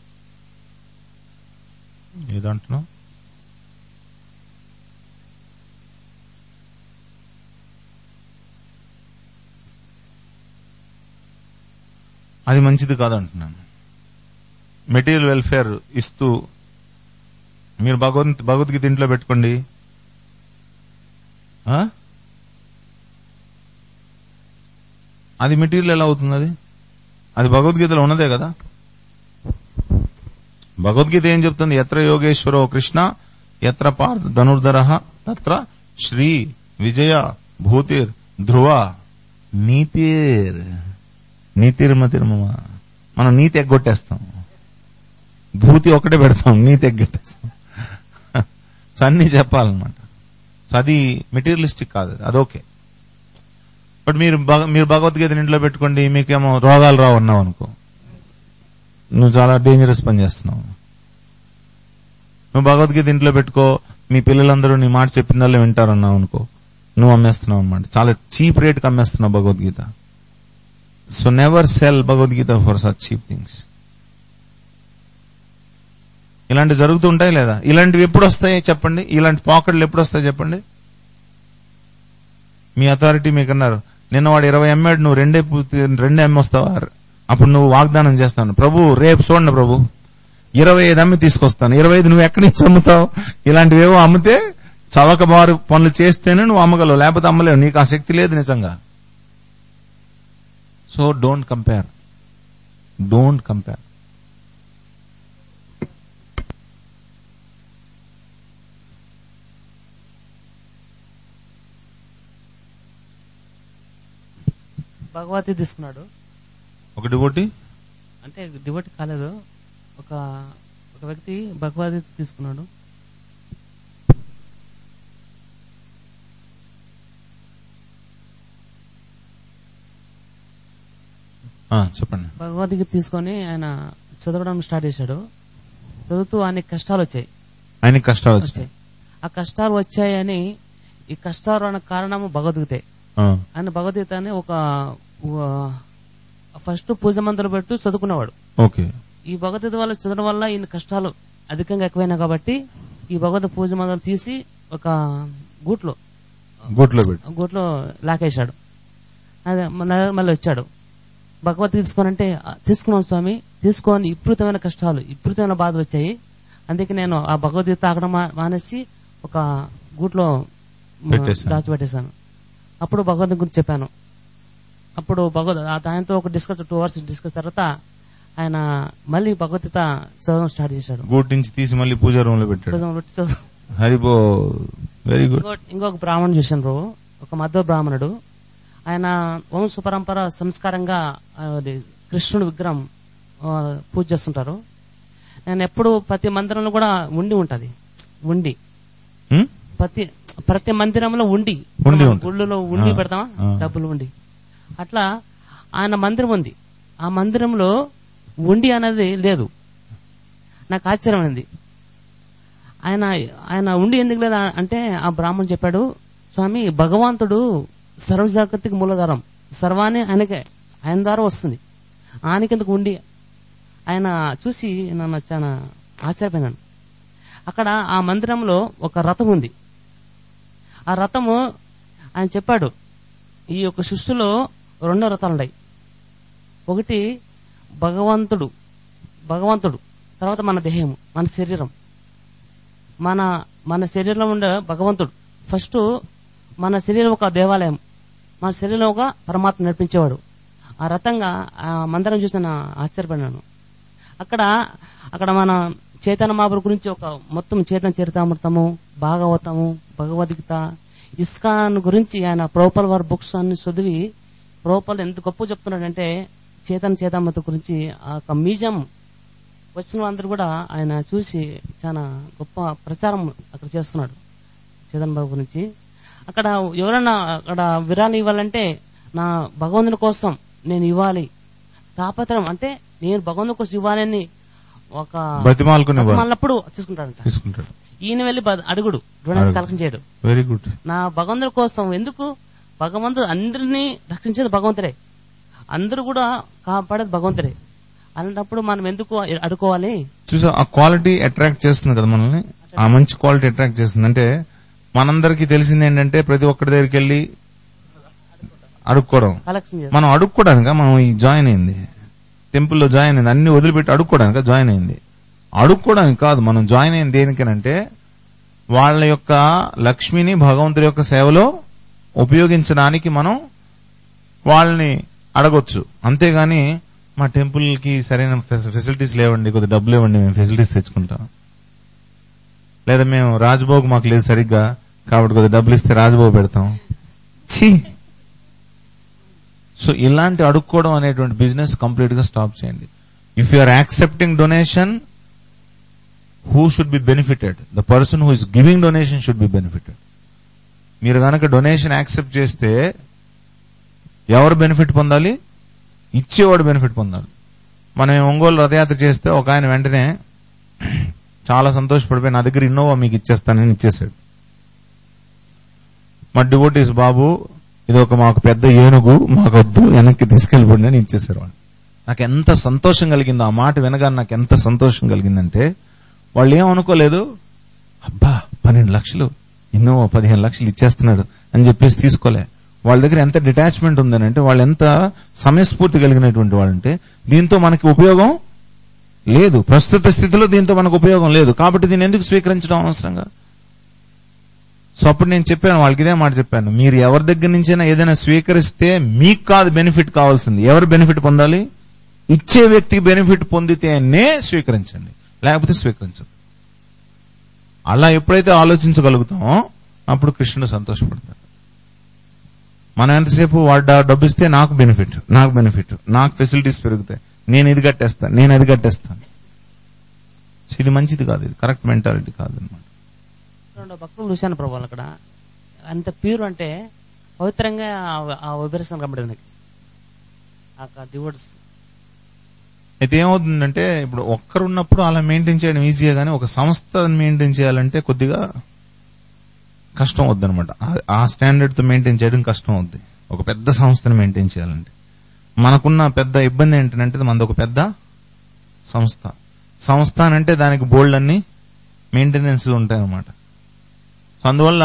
ఏదంటున్నావు అది మంచిది కాదంటున్నాను మెటీరియల్ వెల్ఫేర్ ఇస్తూ మీరు భగవద్ భగవద్గీత ఇంట్లో పెట్టుకోండి ఆ? అది మెటీరియల్ ఎలా అవుతుంది అది అది భగవద్గీతలో ఉన్నదే కదా భగవద్గీత ఏం చెప్తుంది ఎత్ర యోగేశ్వరో కృష్ణ ఎత్ర పార్థ ధనుర్ధర తత్ర శ్రీ విజయ భూతిర్ ధ్రువ నీతిర్ నీతిర్మతిర్మమ మనం నీతి ఎగ్గొట్టేస్తాం భూతి ఒకటే పెడతాం నీతి ఎగ్గొట్టేస్తాం సో అన్ని చెప్పాలన్నమాట సో అది మెటీరియలిస్టిక్ కాదు అది. అదొకే బట్ మీరు భగ- మీరు భగవద్గీతని ఇంట్లో పెట్టుకోండి మీకేమో రోగాలు రావు అన్నావు అనుకో నువ్వు చాలా డేంజరస్ పని చేస్తున్నావు నువ్వు భగవద్గీత ఇంట్లో పెట్టుకో మీ పిల్లలందరూ నీ మాట చెప్పిందల్లా వింటారన్నావు అనుకో నువ్వు అమ్మేస్తున్నావు అనమాట చాలా చీప్ రేట్కి అమ్మేస్తున్నావు Bhagavad Gita so never sell Bhagavad Gita for such cheap things ఇలాంటివి జరుగుతుంటాయి లేదా ఇలాంటివి ఎప్పుడు వస్తాయి చెప్పండి ఇలాంటి పాకెట్లు ఎప్పుడు వస్తాయి చెప్పండి మీ అథారిటీ మీకు అన్నారు నిన్న వాడు ఇరవై అమ్మాడు నువ్వు రెండే పూర్తి- రెండే అమ్మి వస్తావా అప్పుడు నువ్వు వాగ్దానం చేస్తాను ప్రభు రేపు చూడండి ప్రభు ఇరవై ఐదు అమ్మి తీసుకొస్తాను ఇరవై ఐదు నువ్వు ఎక్కడి నుంచి అమ్ముతావు ఇలాంటివేవో అమ్మితే చవక బారు పనులు చేస్తేనే నువ్వు అమ్మగలవు లేకపోతే అమ్మలేవు నీకు ఆ శక్తి లేదు నిజంగా so don't compare don't compare భగవతి తీసుకున్నాడు ఒకటి ఒకటి అంటే డివోట్ కాలేదు ఒక ఒక వ్యక్తి భగవద్గీత తీసుకున్నాడు ఆ, చెప్పండి భగవద్గీత తీసుకొని ఆయన చదవడం స్టార్ట్ చేశాడు చదువుతూ ఆయనకి కష్టాలు వచ్చాయి ఆయనకి కష్టాలు వచ్చాయి వచ్చాయి ఆ కష్టాలు వచ్చాయని ఈ కష్టాలు అన్న కారణము భగవద్గీతే ఆ, ఆయన భగవద్గీత అని ఒక ఫస్ట్ పూజ మంత్రులు పెట్టు చదువుకునేవాడు ఓకే ఈ భగవద్గీత వల్ల చదవడం వల్ల ఈయన కష్టాలు అధికంగా ఎక్కువైనా కాబట్టి ఈ భగవద్గీత పూజ మంత్రాలు తీసి ఒక గూట్లో గూట్లో పెట్టి గూట్లో లాకేశాడు అదే మన- మళ్ళీ వచ్చాడు భగవద్గీత తీసుకోనంటే "ఆ, తీసుకున్నాను స్వామి తీసుకొని విపరీతమైన కష్టాలు విపరీతమైన బాధలు వచ్చాయి అందుకే నేను ఆ భగవద్గీత తాగడం మా- మానేసి ఒక గూట్లో మ, పెట్టేశాను. దాచిపెట్టేశాను అప్పుడు భగవద్గీత గురించి చెప్పాను అప్పుడు భగవద్ ఆ ఆయనతో ఒక డిస్కస్ టూ అవర్స్ డిస్కస్ తర్వాత ఆయన మళ్ళీ భగవద్గీత చదవడం స్టార్ట్ చేశాడు గూట్ నుంచి తీసి మళ్ళీ పూజా రూమ్ లో పెట్టాడు చదవడం పెట్టి చదువు హరిబో వెరీ గుడ్ ఇంకో- ఇంకొక బ్రాహ్మణుడు చూశాను ప్రభు ఒక మధ్వ బ్రాహ్మణుడు ఆయన వంశ పరంపర సంస్కారంగా ఆ, అది కృష్ణుడు విగ్రహం ఆ, పూజ చేస్తుంటారు నేను ఎప్పుడు ప్రతి మందిరంలో కూడా ఉండి ఉంటది ఉండి హ్మ్? ప్రతి ప్రతి మందిరంలో ఉండి ఉండి మనం ఉంటది. గుళ్ళలో ఉండి ఆ, పెడతామా ఆ. డబ్బులు ఉండి అట్లా ఆయన మందిరం ఉంది ఆ మందిరంలో ఉండి అనేది లేదు నాకు ఆశ్చర్యమైంది ఆయన ఆయన ఉండి ఎందుకు లేదా అంటే ఆ బ్రాహ్మణ్ చెప్పాడు స్వామి భగవంతుడు సర్వజాగతికి మూలధారం సర్వాన్ని ఆయనకే ఆయన ద్వారా వస్తుంది ఆయనకెందుకు ఉండి ఆయన చూసి నన్ను చాలా ఆశ్చర్యపోయినాను అక్కడ ఆ మందిరంలో ఒక రథం ఉంది ఆ రథము ఆయన చెప్పాడు ఈ యొక్క సృష్టిలో రెండో రథాలు ఉన్నాయి ఒకటి భగవంతుడు భగవంతుడు తర్వాత మన దేహము మన శరీరం మన మన శరీరంలో ఉండే భగవంతుడు ఫస్ట్ మన శరీరం ఒక దేవాలయం మన శరీరం ఒక పరమాత్మ నడిపించేవాడు ఆ రథంగా ఆ మందిరం చూసి నేను ఆశ్చర్యపడినాను అక్కడ అక్కడ మన చైతన్య మహాపురు గురించి ఒక మొత్తం చైతన్య చరితామృతము భాగవతము భగవద్గీత ఇస్కాన్ గురించి ఆయన ప్రోపల్ వారి బుక్స్ అన్ని చదివి ప్రోపల్ ఎంత గొప్ప చెప్తున్నాడంటే చేతన్ చేతామత గురించి ఆ యొక్క మ్యూజియం వచ్చిన వాళ్ళందరూ కూడా ఆయన చూసి చాలా గొప్ప ప్రచారం అక్కడ చేస్తున్నాడు చేతన్ బాబు గురించి అక్కడ ఎవరన్నా అక్కడ విరాళం ఇవ్వాలంటే నా భగవంతుని కోసం నేను ఇవ్వాలి తాపత్రం అంటే నేను భగవంతుని కోసం ఇవ్వాలని ఒక బతిమాలుకునే వాడు మళ్ళప్పుడు తీసుకుంటాడంట తీసుకుంటాడు ఈయన వెళ్ళి బ- అడుగుడు డొనేషన్ కలెక్షన్ చేయడు వెరీ గుడ్ నా భగవంతుడి కోసం ఎందుకు భగవంతుడు అందరినీ రక్షించేది భగవంతుడే అందరూ కూడా కాపాడేది భగవంతుడే అలాంటప్పుడు మనం ఎందుకు అడుకోవాలి చూసా ఆ క్వాలిటీ అట్రాక్ట్ చేస్తుంది కదా మనల్ని ఆ మంచి క్వాలిటీ అట్రాక్ట్ చేస్తుంది అంటే మనందరికీ తెలిసింది ఏంటంటే ప్రతి ఒక్కరి దగ్గరికి వెళ్ళి అడుక్కోవడం కలెక్షన్ చేస్తాం మనం అడుక్కోవడానిక మనం ఈ జాయిన్ అయింది టెంపుల్లో జాయిన్ అయింది అన్ని వదిలిపెట్టి అడుక్కోవడానిక జాయిన్ అయింది అడుక్కోవడానికి కాదు మనం జాయిన్ అయింది దేనికనంటే వాళ్ళ యొక్క లక్ష్మిని భగవంతుడి యొక్క సేవలో ఉపయోగించడానికి మనం వాళ్ళని అడగొచ్చు అంతేగాని మా టెంపుల్ కి సరైన ఫెసిలిటీస్ లేవండి కొద్దిగా డబ్బులు ఇవ్వండి మేము ఫెసిలిటీస్ తెచ్చుకుంటాం లేదా మేము రాజ్భోగ్ మాకు లేదు సరిగ్గా కాబట్టి కొద్దిగా డబ్బులు ఇస్తే రాజ్భోగ్ పెడతాం ఛీ సో ఇలాంటి అడుక్కోవడం అనేటువంటి బిజినెస్ కంప్లీట్ గా స్టాప్ చేయండి if you are accepting donation who should be benefited the person who is giving donation should be benefited మీరు గనక డొనేషన్ యాక్సెప్ట్ చేస్తే ఎవరు బెనిఫిట్ పొందాలి ఇచ్చేవాడు బెనిఫిట్ పొందాలి మనం ఈ ఒంగోలు రథయాత్ర చేస్తే ఒక ఆయన వెంటనే చాలా సంతోషపడిపోయి నా దగ్గర ఇన్నోవా మీకు ఇచ్చేస్తానని ఇచ్చేసాడు మా డివోటీస్ బాబు ఇది ఒక మాకు పెద్ద ఏనుగు మాకొద్దు వెనక్కి తీసుకెళ్ళిపోండి అని ఇచ్చేసారు వాళ్ళు నాకు ఎంత సంతోషం కలిగిందో ఆ మాట వినగానే నాకు ఎంత సంతోషం కలిగిందంటే వాళ్ళు ఏం అనుకోలేదు అబ్బా పన్నెండు లక్షలు ఇన్నోవా పదిహేను లక్షలు ఇచ్చేస్తున్నాడు అని చెప్పేసి తీసుకోలే వాళ్ళ దగ్గర ఎంత డిటాచ్మెంట్ ఉందని అంటే వాళ్ళు ఎంత సమయస్ఫూర్తి కలిగినటువంటి వాళ్ళంటే దీంతో మనకి ఉపయోగం లేదు ప్రస్తుత స్థితిలో దీంతో మనకు ఉపయోగం లేదు కాబట్టి దీన్ని ఎందుకు స్వీకరించడం అవసరంగా సో అప్పుడు నేను చెప్పాను వాళ్ళకి ఇదే మాట చెప్పాను మీరు ఎవరి దగ్గర నుంచైనా ఏదైనా స్వీకరిస్తే మీకు కాదు బెనిఫిట్ కావాల్సింది ఎవరు బెనిఫిట్ పొందాలి ఇచ్చే వ్యక్తికి బెనిఫిట్ పొందితేనే స్వీకరించండి లేకపోతే స్వీకరించదు అలా ఎప్పుడైతే ఆలోచించగలుగుతామో అప్పుడు కృష్ణుడు సంతోషపడతాడు మనం ఎంతసేపు వాడు డబ్బు ఇస్తే నాకు బెనిఫిట్ నాకు బెనిఫిట్ నాకు ఫెసిలిటీస్ పెరుగుతాయి నేను ఇది కట్టేస్తాను నేను అది కట్టేస్తాను సో ఇది మంచిది కాదు ఇది కరెక్ట్ మెంటాలిటీ కాదు అనమాట రెండు భక్తులు చూశాను ప్రభు అక్కడ అంత ప్యూర్ అంటే పవిత్రంగా ఆ- ఆ విభరసం కనబడింది నాకు ఆ డివోర్స్ అయితే ఏమవుతుందంటే ఇప్పుడు ఒక్కరు ఉన్నప్పుడు అలా మెయింటైన్ చేయడం ఈజీగా కానీ ఒక సంస్థ మెయింటైన్ చేయాలంటే కొద్దిగా కష్టం అవుద్ది అనమాట ఆ స్టాండర్డ్ తో మెయింటైన్ చేయడం కష్టం అవుద్ది ఒక పెద్ద సంస్థను మెయింటైన్ చేయాలంటే మనకున్న పెద్ద ఇబ్బంది ఏంటంటే మనది ఒక పెద్ద సంస్థ సంస్థ అని అంటే దానికి బోల్డ్ అన్ని మెయింటెనెన్స్ ఉంటాయి అన్నమాట సో అందువల్ల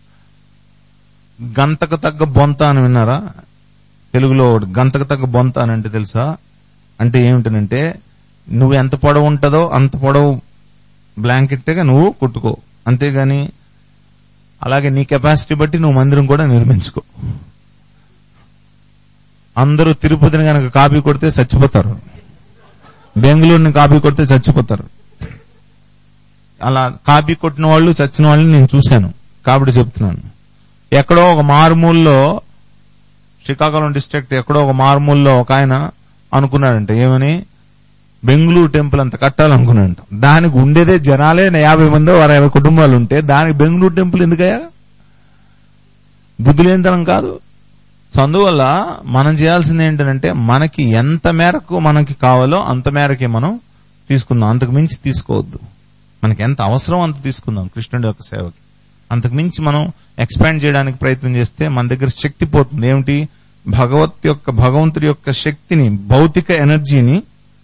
గంతకు తగ్గ బొంత అని విన్నారా తెలుగులో ఒకటి గంతకు తగ్గ బొంత అని అంటే తెలుసా అంటే ఏమిటనంటే నువ్వు ఎంత పొడవు ఉంటుందో అంత పొడవు బ్లాంకెట్గా నువ్వు కుట్టుకో అంతేగాని అలాగే నీ కెపాసిటీ బట్టి నువ్వు మందిరం కూడా నిర్మించుకో అందరూ తిరుపతిని కనుక కాపీ కొడితే చచ్చిపోతారు బెంగళూరుని కాపీ కొడితే చచ్చిపోతారు అలా కాపీ కొట్టిన వాళ్ళు చచ్చిన వాళ్ళని నేను చూశాను కాబట్టి చెప్తున్నాను ఎక్కడో ఒక మారుమూలలో శ్రీకాకుళం డిస్ట్రిక్ట్ ఎక్కడో ఒక మారుమూలలో ఒక ఆయన అనుకున్నాడంట ఏమని బెంగళూరు టెంపుల్ అంత కట్టాలనుకున్నాడంట దానికి ఉండేదే జనాలే యాభై మంది అరవై కుటుంబాలు ఉంటే దానికి బెంగళూరు టెంపుల్ ఎందుకయ్యా బుద్ధి లేనితనం కాదు సో అందువల్ల మనం చేయాల్సింది ఏంటంటే మనకి ఎంత మేరకు మనకి కావాలో అంత మేరకే మనం తీసుకుందాం అంతకు మించి తీసుకోవద్దు మనకి ఎంత అవసరం అంత తీసుకుందాం కృష్ణుడి యొక్క సేవకి అంతకు మించి మనం ఎక్స్పాండ్ చేయడానికి ప్రయత్నం చేస్తే మన దగ్గర శక్తి పోతుంది ఏమిటి భగవత్ యొక్క భగవంతుడి యొక్క శక్తిని భౌతిక ఎనర్జీని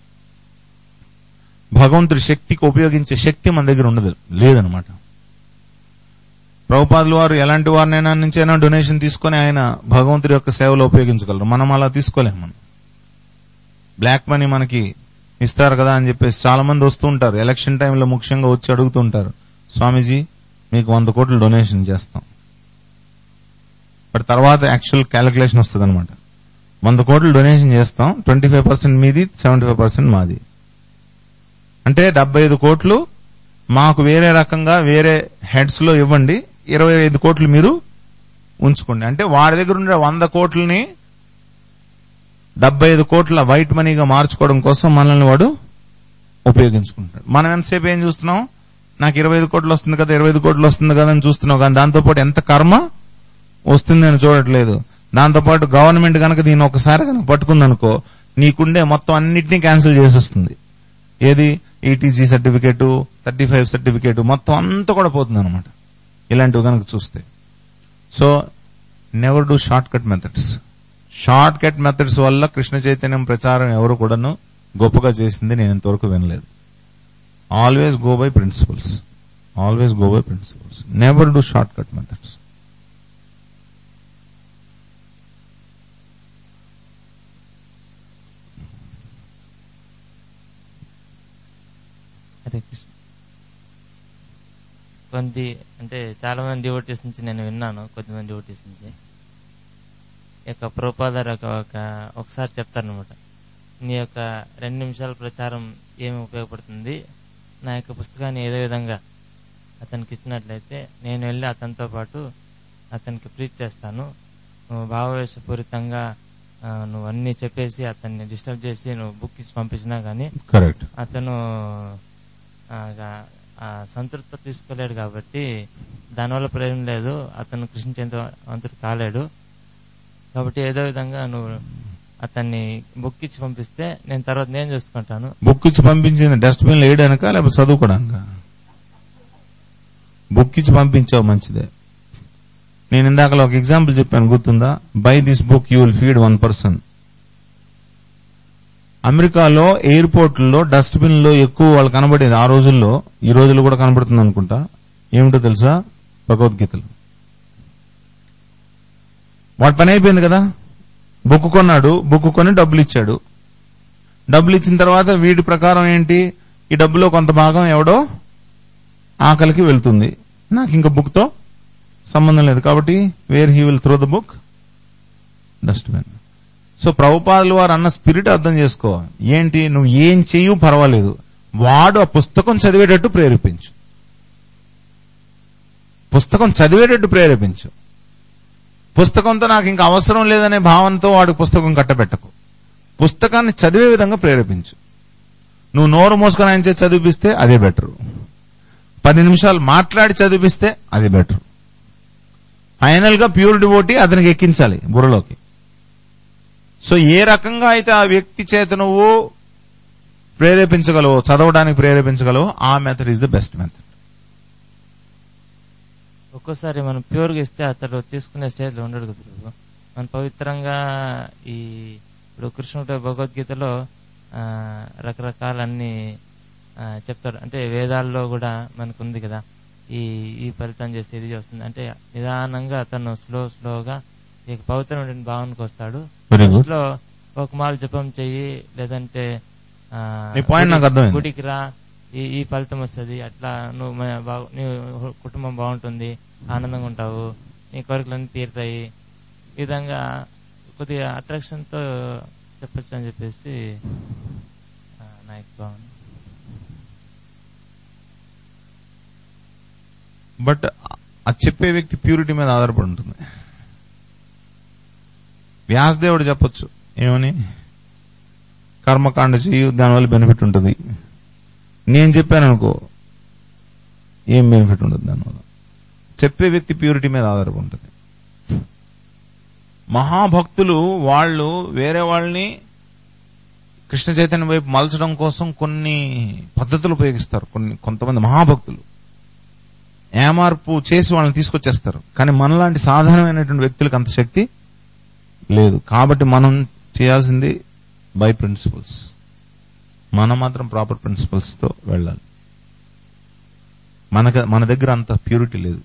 భగవంతుడి శక్తికి ఉపయోగించే శక్తి మన దగ్గర ఉండదు లేదనమాట ప్రభుపాదుల వారు ఎలాంటి వారినైనా నుంచైనా డొనేషన్ తీసుకొని ఆయన భగవంతుడి యొక్క సేవలో ఉపయోగించగలరు మనం అలా తీసుకోలేము మనం బ్లాక్ మనీ మనకి ఇస్తారు కదా అని చెప్పేసి చాలా మంది వస్తూ ఉంటారు ఎలక్షన్ టైంలో ముఖ్యంగా వచ్చి అడుగుతూ ఉంటారు స్వామీజీ మీకు వంద కోట్లు డొనేషన్ చేస్తాం బట్ తర్వాత యాక్చువల్ క్యాలిక్యులేషన్ వస్తుంది అనమాట వంద కోట్లు డొనేషన్ చేస్తాం ట్వంటీ ఫైవ్ పర్సెంట్ మీది సెవెంటీ ఫైవ్ పర్సెంట్ మాది అంటే డెబ్బై ఐదు కోట్లు మాకు వేరే రకంగా వేరే హెడ్స్ లో ఇవ్వండి ఇరవై ఐదు కోట్లు మీరు ఉంచుకోండి అంటే వాడి దగ్గర ఉండే వంద కోట్లని డెబ్బై ఐదు కోట్ల వైట్ మనీగా మార్చుకోవడం కోసం మనల్ని వాడు ఉపయోగించుకుంటాడు మనం ఎంతసేపు ఏం చూస్తున్నాం నాకు ఇరవై ఐదు కోట్లు వస్తుంది కదా ఇరవై ఐదు కోట్లు వస్తుంది కదా అని చూస్తున్నావు కానీ దాంతోపాటు ఎంత కర్మ వస్తుంది అని చూడట్లేదు దాంతోపాటు గవర్నమెంట్ కనుక దీన్ని ఒకసారి కనుక పట్టుకుందనుకో నీకుండే మొత్తం అన్నిటినీ క్యాన్సిల్ చేసి వస్తుంది ఏది ETC certificate thirty five certificate మొత్తం అంతా కూడా పోతుంది అనమాట ఇలాంటివి కనుక చూస్తే so never do shortcut methods shortcut methods వల్ల కృష్ణ చైతన్యం ప్రచారం ఎవరు కూడాను గొప్పగా చేసింది నేను ఇంతవరకు వినలేదు always go by principles always go by principles never do shortcut methods Hare Krishna కొంత అంటే చాలా మంది డివోటీస్ నుంచి నేను విన్నాను కొద్దిమంది డివోటీస్ నుంచి ఈ యొక్క ప్రోపాదర్ ఒక ఒక ఒకసారి చెప్తారనమాట నీ యొక్క రెండు నిమిషాల ప్రచారం ఏమి ఉపయోగపడుతుంది నా యొక్క పుస్తకాన్ని ఏదో విధంగా అతనికి ఇచ్చినట్లయితే నేను వెళ్ళి అతనితో పాటు అతనికి ప్రీచ్ చేస్తాను నువ్వు భావవేశపూరితంగా ఆ, నువ్వు అన్ని చెప్పేసి అతన్ని డిస్టర్బ్ చేసి నువ్వు బుక్ ఇచ్చి పంపించినా గానీ కరెక్ట్ అతను ఆ, గా- ఆ సంతృప్తి తీసుకోలేడు కాబట్టి దానివల్ల ప్రయోజనం లేదు అతను కృష్ణ చెందవంతుడు కాలేడు కాబట్టి ఏదో విధంగా నువ్వు అతన్ని బుక్ ఇచ్చి పంపిస్తే నేను తర్వాత నేను చూసుకుంటాను బుక్ ఇచ్చి పంపించింది డస్ట్బిన్ వేయడానిక లేకపోతే చదువుకోవడానిక బుక్ ఇచ్చి పంపించావు మంచిదే నేను ఇందాక ఒక ఎగ్జాంపుల్ చెప్పాను గుర్తుందా by this book you will feed one person అమెరికాలో ఎయిర్పోర్ట్లో డస్ట్బిన్ లో ఎక్కువ వాళ్ళు కనబడేది ఆ రోజుల్లో ఈ రోజుల్లో కూడా కనబడుతుంది అనుకుంటా ఏమిటో తెలుసా భగవద్గీతలు వాడి పని అయిపోయింది కదా బుక్ కొన్నాడు బుక్ కొని డబ్బులు ఇచ్చాడు డబ్బులు ఇచ్చిన తర్వాత వీటి ప్రకారం ఏంటి ఈ డబ్బులో కొంత భాగం ఎవడో ఆకలికి వెళ్తుంది నాకు ఇంకా బుక్ తో సంబంధం లేదు కాబట్టి where he will throw the book dustbin so ప్రభుపాదులు వారు అన్న స్పిరిట్ అర్థం చేసుకో ఏంటి నువ్వు ఏం చెయ్యు పర్వాలేదు వాడు ఆ పుస్తకం చదివేటట్టు ప్రేరేపించు పుస్తకం చదివేటట్టు ప్రేరేపించు పుస్తకంతో నాకు ఇంకా అవసరం లేదనే భావనతో వాడు పుస్తకం కట్టబెట్టకు పుస్తకాన్ని చదివే విధంగా ప్రేరేపించు నువ్వు నోరు మూసుకొని ఆయన చేతి చదివిపిస్తే అదే బెటర్ పది నిమిషాలు మాట్లాడి చదివిపిస్తే అది బెటర్ ఫైనల్ గా ప్యూర్ డివోటీ అతనికి ఎక్కించాలి బుర్రలోకి సో ఏ రకంగా అయితే ఆ వ్యక్తి చేత నువ్వు ప్రేరేపించగలవో చదవడానికి ప్రేరేపించగలవో ఆ method is the best method ఒక్కోసారి మనం ప్యూర్ గా ఇస్తే అతడు తీసుకునే స్టేజ్ లో ఉండడు కదా ప్రభు. మన పవిత్రంగా ఈ ఇప్పుడు కృష్ణుడు భగవద్గీతలో ఆ, రకరకాల అన్ని ఆ, చెప్తాడు అంటే వేదాల్లో కూడా మనకు ఉంది కదా ఈ ఈ ఫలితం చేస్తే ఇది వస్తుంది అంటే నిదానంగా అతను స్లో స్లోగా ఈ పవిత్రమైన భావనకు వస్తాడు Very good. ఫస్ట్ లో ఒక మాల జపం చెయ్యి లేదంటే ఆ, మీ point నాకు గుడి- అర్థమైంది. గుడికి రా ఈ ఈ ఫలితం వస్తుంది అట్లా నువ్వు మ- బాగు- నీ కుటుంబం బాగుంటుంది ఆనందంగా ఉంటావు నీ కోరికలన్నీ తీరుతాయి ఈ విధంగా కొద్దిగా అట్రాక్షన్ తో చెప్పొచ్చు అని చెప్పేసి ఆ, నా యొక్క భావన బట్ అది చెప్పే వ్యక్తి ప్యూరిటీ మీద ఆధారపడి ఉంటుంది వ్యాసదేవుడు చెప్పొచ్చు ఏమని కర్మకాండ చేయు దానివల్ల బెనిఫిట్ ఉంటుంది నేను చెప్పాను అనుకో ఏం బెనిఫిట్ ఉండదు దానివల్ల చెప్పే వ్యక్తి ప్యూరిటీ మీద ఆధారపడి ఉంటుంది మహాభక్తులు వాళ్ళు వేరే వాళ్ళని కృష్ణ చైతన్య వైపు మలచడం కోసం కొన్ని పద్ధతులు ఉపయోగిస్తారు కొన్ని కొంతమంది మహాభక్తులు ఏమార్పు చేసి వాళ్ళని తీసుకొచ్చేస్తారు కానీ మనలాంటి సాధారణమైనటువంటి వ్యక్తులకు అంత శక్తి లేదు కాబట్టి మనం చేయాల్సింది బై ప్రిన్సిపల్స్ మనం మాత్రం ప్రాపర్ ప్రిన్సిపల్స్ తో వెళ్ళాలి మనకు మన దగ్గర అంత ప్యూరిటీ లేదు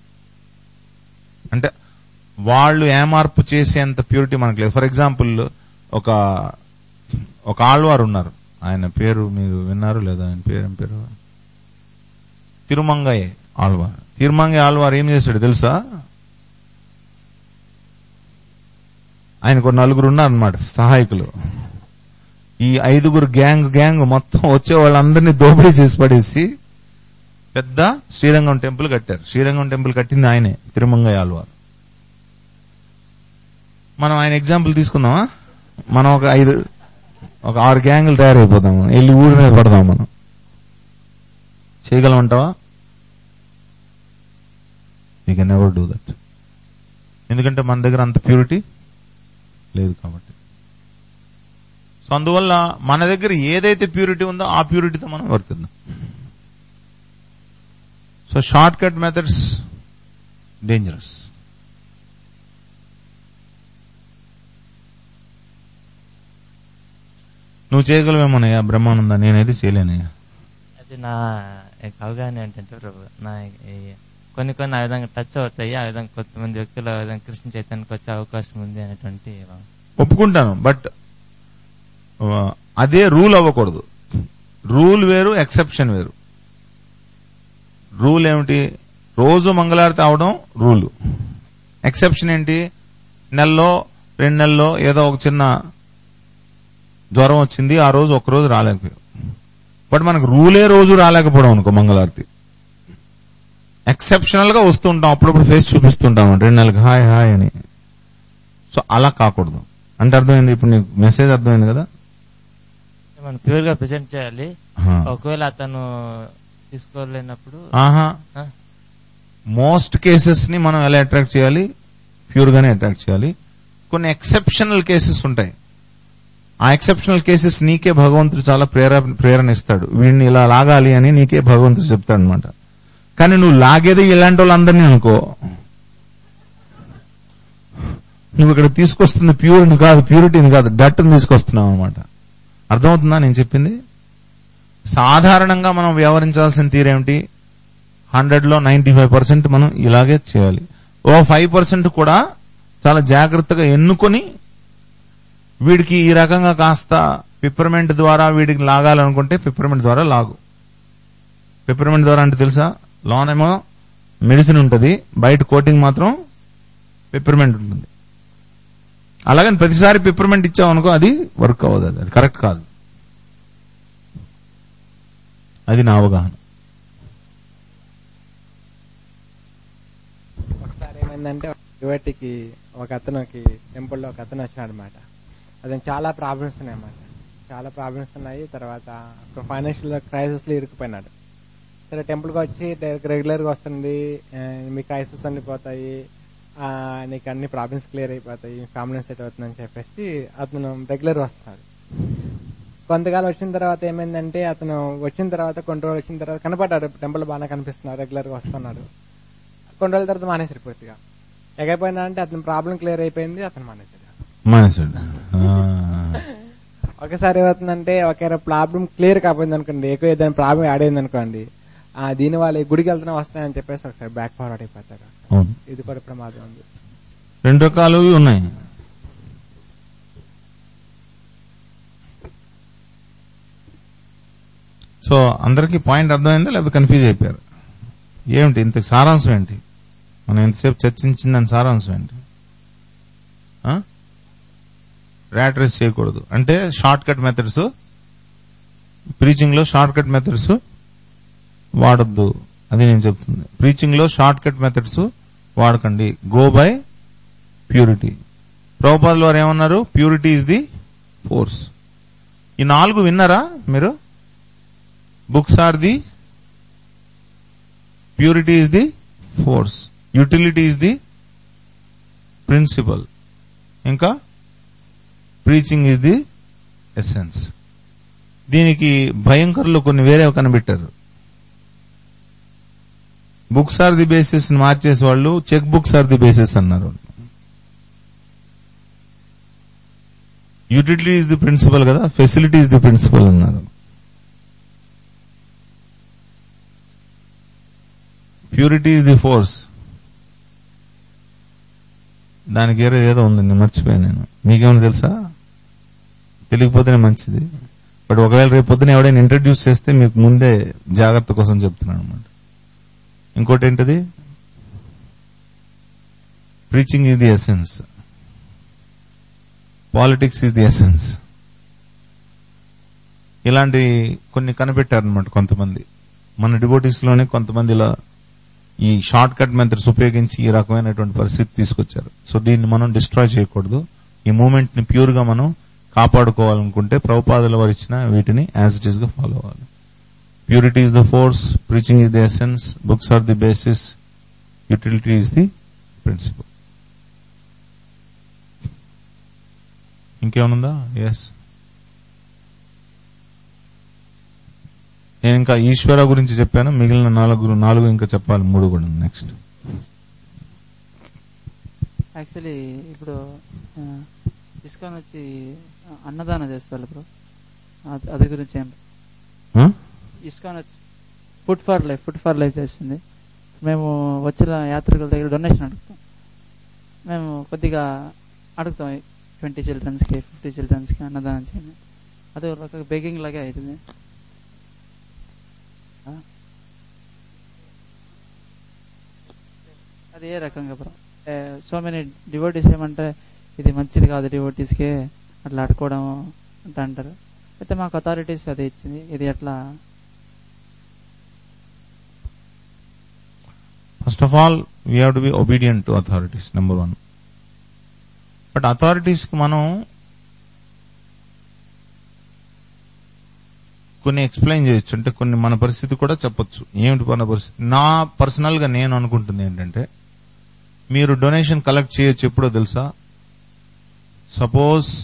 అంటే వాళ్ళు ఏమార్పు చేసేంత ప్యూరిటీ మనకు లేదు ఫర్ ఎగ్జాంపుల్ ఒక ఒక ఆళ్వారు ఉన్నారు ఆయన పేరు మీరు విన్నారు లేదా ఆయన పేరు ఏం పేరు తిరుమంగయ్య ఆళ్వార్ తిరుమంగయ్య ఆళ్వార్ ఏం చేశాడు తెలుసా ఆయనకు నలుగురు ఉన్నారన్నమాట సహాయకులు ఈ ఐదుగురు గ్యాంగ్ గ్యాంగ్ మొత్తం వచ్చే వాళ్ళందరినీ దోపిడీ చేసి పడేసి పెద్ద శ్రీరంగం టెంపుల్ కట్టారు శ్రీరంగం టెంపుల్ కట్టింది ఆయనే తిరుమంగయ్య ఆళ్వార్ మనం ఆయన ఎగ్జాంపుల్ తీసుకుందామా మనం ఒక ఐదు ఒక ఆరు గ్యాంగులు తయారైపోతాం మనం. వెళ్ళి ఊరి మీద పడదాం మనం చేయగలమంటావా you can never do that ఎందుకంటే మన దగ్గర అంత ప్యూరిటీ లేదు కాబట్టి సో అందువల్ల మన దగ్గర ఏదైతే ప్యూరిటీ ఉందో ఆ ప్యూరిటీతో మనం వర్తిద్దాం so shortcut methods dangerous నువ్వు చేయగలవేమోనయ్యా బ్రహ్మానంద నేనైతే చేయలేనయ్యా అది నా యొక్క అవగాహన ఏంటంటే ప్రభు నా ఈ కొన్ని కొన్ని ఆ విధంగా టచ్ అవుతాయి ఆ విధంగా కొంతమంది వ్యక్తులు ఆ విధంగా కృష్ణ చైతన్యకి వచ్చే అవకాశం ఉంది అనేటువంటి ఒప్పుకుంటాను బట్ అదే రూల్ అవ్వకూడదు రూల్ వేరు ఎక్సెప్షన్ వేరు రూల్ ఏమిటి రోజు మంగళారతి అవడం రూల్ ఎక్సెప్షన్ ఏంటి నెలలో రెండు నెలల్లో ఏదో ఒక చిన్న జ్వరం వచ్చింది ఆ రోజు ఒక రోజు రాలేకపోయాం బట్ మనకు రూలే రోజు రాలేకపోవడం అనుకో మంగళారతి ఎక్సెప్షనల్ గా వస్తుంటాం అప్పుడప్పుడు ఫేస్ చూపిస్తుంటాం రెండు నెలలకు హాయ్ హాయ్ అని సో అలా కాకూడదు అంటే అర్థమైంది ఇప్పుడు నీకు మెసేజ్ అర్థమైంది కదా మనం ప్యూర్ గా ప్రెజెంట్ చేయాలి హా. ఒకవేళ అతను తీసుకోలేనప్పుడు ఆహా ఆ, మోస్ట్ కేసెస్ ని మనం ఎలా అట్రాక్ట్ చేయాలి ప్యూర్ గానే అట్రాక్ట్ చేయాలి కొన్ని ఎక్సెప్షనల్ కేసెస్ ఉంటాయి ఆ ఎక్సెప్షనల్ కేసెస్ నీకే భగవంతుడు చాలా ప్రేర ప్రేరణ ఇస్తాడు వీడిని ఇలా లాగాలి అని నీకే భగవంతుడు చెప్తాడు అనమాట కానీ నువ్వు లాగేది ఇలాంటి వాళ్ళందరినీ అనుకో నువ్వు ఇక్కడ తీసుకొస్తుంది ప్యూర్ని కాదు ప్యూరిటీని కాదు డట్ని తీసుకొస్తున్నావు అనమాట అర్థమవుతుందా నేను చెప్పింది సాధారణంగా మనం వ్యవహరించాల్సిన తీరేమిటి హండ్రెడ్ లో నైన్టీ ఫైవ్ పర్సెంట్ మనం ఇలాగే చేయాలి ఓ ఫైవ్ పర్సెంట్ కూడా చాలా జాగ్రత్తగా ఎన్నుకొని వీడికి ఈ రకంగా కాస్త పిప్పర్మెంట్ ద్వారా వీడికి లాగాలనుకుంటే పిప్పర్మెంట్ ద్వారా లాగు పిప్పర్మెంట్ ద్వారా అంటే తెలుసా లోనేమో మెడిసిన్ ఉంటుంది బయట కోటింగ్ మాత్రం పిప్పర్మెంట్ ఉంటుంది అలాగని ప్రతిసారి పిప్పర్మెంట్ ఇచ్చావనుకో అది వర్క్ అవ్వదు అది అది కరెక్ట్ కాదు అది నా అవగాహన ఒకసారి ఏమైందంటే యువటికి ఒక అతనికి టెంపుల్ లో ఒక అతను వచ్చినాడు అనమాట అతను చాలా ప్రాబ్లమ్స్ ఉన్నాయి అన్నమాట చాలా ప్రాబ్లమ్స్ ఉన్నాయి తర్వాత ఒక ఫైనాన్షియల్ క్రైసిస్ లో ఇరుక్కుపోయినాడు సరే టెంపుల్ కి వచ్చి రెగ్యులర్ గా వస్తుంది ఆ, మీ క్రైసిస్ అన్ని పోతాయి ఆ, నీకు అన్ని ప్రాబ్లమ్స్ క్లియర్ అయిపోతాయి ఫ్యామిలీ సెట్ అవుతుందని చెప్పేసి అతను రెగ్యులర్ వస్తున్నాడు కొంతకాలం వచ్చిన తర్వాత ఏమైందంటే అతను వచ్చిన తర్వాత కొన్ని రోజులు వచ్చిన తర్వాత కనపడ్డాడు టెంపుల్ బాగానే కనిపిస్తున్నాడు రెగ్యులర్ గా వస్తున్నాడు కొన్ని రోజుల తర్వాత మానేశారు పూర్తిగా ఎగైపోయినా అంటే అతని ప్రాబ్లం క్లియర్ అయిపోయింది అతను మానేశాడు మానేసాడు ఆ. ఒకసారి ఏమవుతుందంటే ఒకవేళ ప్రాబ్లం క్లియర్ కాకపోయింది అనుకోండి ఎక్కువ ఏదైనా ప్రాబ్లం యాడ్ అయింది అనుకోండి ఆ దీని వల్ల ఈ గుడికి వెళ్తున్నా వస్తాయని చెప్పేసి ఒకసారి బ్యాక్ ఫార్వర్డ్ అయిపోతారు అవును ఇది కూడా ప్రమాదం ఉంది రెండు రకాలు ఉన్నాయి సో అందరికీ పాయింట్ అర్థమైందా లేకపోతే కన్ఫ్యూజ్ అయిపోయారు ఏమిటి ఇంత సారాంశం ఏంటి మనం ఎంతసేపు చర్చించిన దాని సారాంశం ఏంటి ర్యాట్ రేస్ చేయకూడదు అంటే షార్ట్ కట్ మెథడ్స్ ప్రీచింగ్ లో షార్ట్ కట్ మెథడ్స్ వాడొద్దు అది నేను చెప్తుంది ప్రీచింగ్ లో షార్ట్ కట్ మెథడ్స్ వాడకండి గో బై ప్యూరిటీ ప్రభుపాదులు వారు ఏమన్నారు ప్యూరిటీ ఇస్ ది ఫోర్స్ ఈ నాలుగు విన్నారా మీరు books are the purity is the force utility is the principle ఇంకా ప్రీచింగ్ ఈజ్ ది ఎసెన్స్ దీనికి భయంకరులు కొన్ని వేరే కనిపెట్టారు బుక్స్ ఆర్ ది బేసిస్ మార్చేసే వాళ్ళు check books are the basis అన్నారు యూటిలిటీ ఈజ్ ది ప్రిన్సిపల్ కదా ఫెసిలిటీ ఈజ్ ది ప్రిన్సిపల్ అన్నారు ప్యూరిటీ ఈజ్ ది ఫోర్స్ దానికి ఏదో ఏదో ఉంది నేను మర్చిపోయాను నేను మీకేమైనా తెలుసా తెలియకపోతేనే మంచిది బట్ ఒకవేళ రేపు పొద్దున ఎవడైనా ఇంట్రడ్యూస్ చేస్తే మీకు ముందే జాగ్రత్త కోసం చెప్తున్నాను అనమాట ఇంకోటి ఏంటిది preaching is the essence politics is the essence ఇలాంటి కొన్ని కనిపెట్టారనమాట కొంతమంది మన డివోటీస్ లోనే కొంతమంది ఇలా ఈ షార్ట్ కట్ మెథడ్స్ ఉపయోగించి ఈ రకమైనటువంటి పరిస్థితి తీసుకొచ్చారు సో దీన్ని మనం డిస్ట్రాయ్ చేయకూడదు ఈ మూమెంట్ ని ప్యూర్ గా మనం కాపాడుకోవాలనుకుంటే ప్రభుపాదుల వారు ఇచ్చిన వీటిని యాజ్ ఇట్ ఈస్ గా ఫాలో అవ్వాలి purity is the force preaching is the essence books are the basis utility is the principle ఇంకేమనుందా ఎస్ నేను ఇంకా ఈశ్వర గురించి చెప్పాను మిగిలిన నాలుగు నాలుగు ఇంకా చెప్పాలి మూడు కూడా నెక్స్ట్ యాక్చువల్లీ ఇప్పుడు ఆ, ఇస్కాన్ వచ్చి అన్నదానం చేస్తారు బ్రో అది- అది గురించి ఏం ఇస్కాన్ వచ్చి food for life food for life చేస్తుంది మేము వచ్చిన యాత్రికుల దగ్గర డొనేషన్ అడుగుతాం మేము కొద్దిగా అడుగుతాం ట్వంటీ చిల్డ్రన్స్కి ఫిఫ్టీ చిల్డ్రన్స్కి అన్నదానం చేయండి అది ఒక రకంగా బెగింగ్ లాగే అవుతుంది ఆ? అది ఏ రకంగా బ్రో సో మెనీ డివోటీస్ ఏమంటే ఇది మంచిది కాదు డివోటీస్కి అట్లా అడుకోవడం అంటే అంటారు అయితే మాకు అథారిటీస్ అది ఇచ్చింది ఇది ఎట్లా first of all we have to be obedient to authorities number one but authorities కి మనం కొన్ని ఎక్స్ప్లెయిన్ చేయొచ్చు అంటే కొన్ని మన పరిస్థితి కూడా చెప్పొచ్చు ఏమిటి మన పరిస్థితి నా పర్సనల్ గా నేను అనుకుంటుంది ఏంటంటే మీరు డొనేషన్ కలెక్ట్ చేయొచ్చు ఎప్పుడో తెలుసా సపోజ్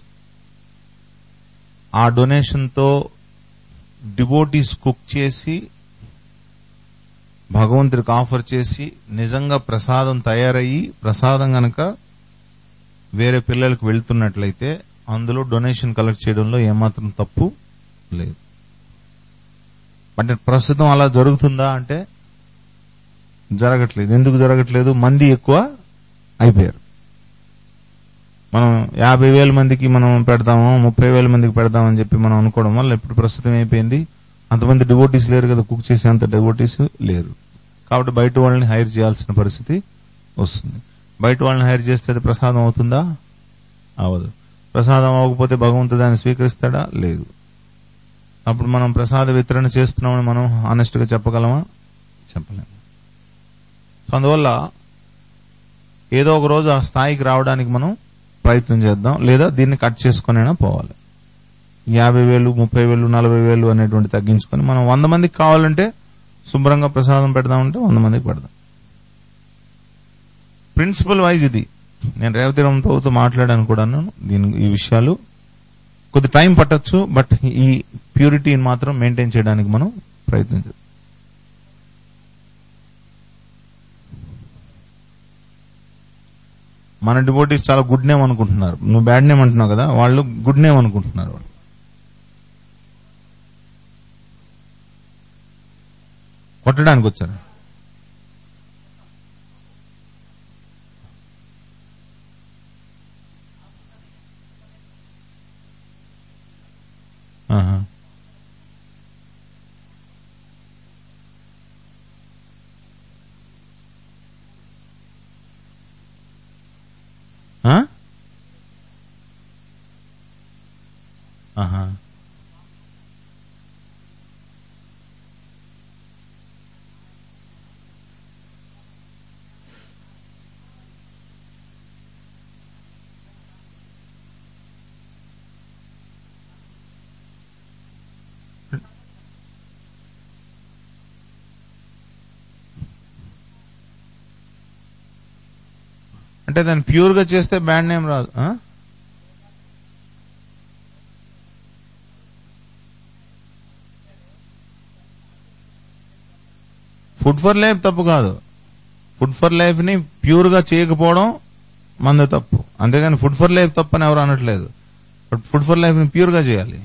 ఆ డొనేషన్ తో డివోటీస్ కుక్ చేసి భగవంతుడికి ఆఫర్ చేసి నిజంగా ప్రసాదం తయారయ్యి ప్రసాదం గనక వేరే పిల్లలకు వెళ్తున్నట్లయితే అందులో డొనేషన్ కలెక్ట్ చేయడంలో ఏమాత్రం తప్పు లేదు బట్ ప్రస్తుతం అలా జరుగుతుందా అంటే జరగట్లేదు ఎందుకు జరగట్లేదు మంది ఎక్కువ అయిపోయారు మనం యాభై వేల మందికి మనం పెడతాము ముప్పై వేల మందికి పెడతామని చెప్పి మనం అనుకోవడం వల్ల ఇప్పుడు ప్రస్తుతం అయిపోయింది అంతమంది డివోటీస్ లేరు కదా కుక్ చేసే అంత డివోటీస్ లేరు కాబట్టి బయట వాళ్ళని హైర్ చేయాల్సిన పరిస్థితి వస్తుంది బయట వాళ్ళని హైర్ చేస్తే అది ప్రసాదం అవుతుందా అవదు ప్రసాదం అవ్వకపోతే భగవంతుడు దాన్ని స్వీకరిస్తాడా లేదు అప్పుడు మనం ప్రసాద వితరణ చేస్తున్నామని మనం ఆనెస్ట్ గా చెప్పగలమా చెప్పలేము సో అందువల్ల ఏదో ఒక రోజు ఆ స్థాయికి రావడానికి మనం ప్రయత్నం చేద్దాం లేదా దీన్ని కట్ చేసుకునైనా పోవాలి యాభై వేలు ముప్పై వేలు నలభై వేలు అనేటువంటి తగ్గించుకొని మనం వంద మందికి కావాలంటే శుభ్రంగా ప్రసాదం పెడదామంటే వంద మందికి పెడదాం ప్రిన్సిపల్ వైజ్ ఇది నేను రేవతి రామరావుతో మాట్లాడాను కూడాను దీని ఈ విషయాలు కొద్ది టైం పట్టొచ్చు బట్ ఈ ప్యూరిటీని మాత్రం మెయింటైన్ చేయడానికి మనం ప్రయత్నించాలి మన డివోటీస్ చాలా గుడ్ నేమ్ అనుకుంటున్నారు నువ్వు బ్యాడ్ నేమ్ అంటున్నావు కదా వాళ్ళు గుడ్ నేమ్ అనుకుంటున్నారు వాళ్ళు కొట్టడానికి వచ్చారు ఆహా. ఆ? ఆహా. అంటే దాన్ని ప్యూర్ గా చేస్తే బ్యాండ్ నేమ్ రాదు ఆ? ఫుడ్ ఫర్ లైఫ్ తప్పు కాదు ఫుడ్ ఫర్ లైఫ్ ని ప్యూర్ గా చేయకపోవడం మంది తప్పు అంతేగాని ఫుడ్ ఫర్ లైఫ్ తప్పు అని ఎవరు అనట్లేదు బట్ ఫుడ్ ఫర్ లైఫ్ ని ప్యూర్ గా చేయాలి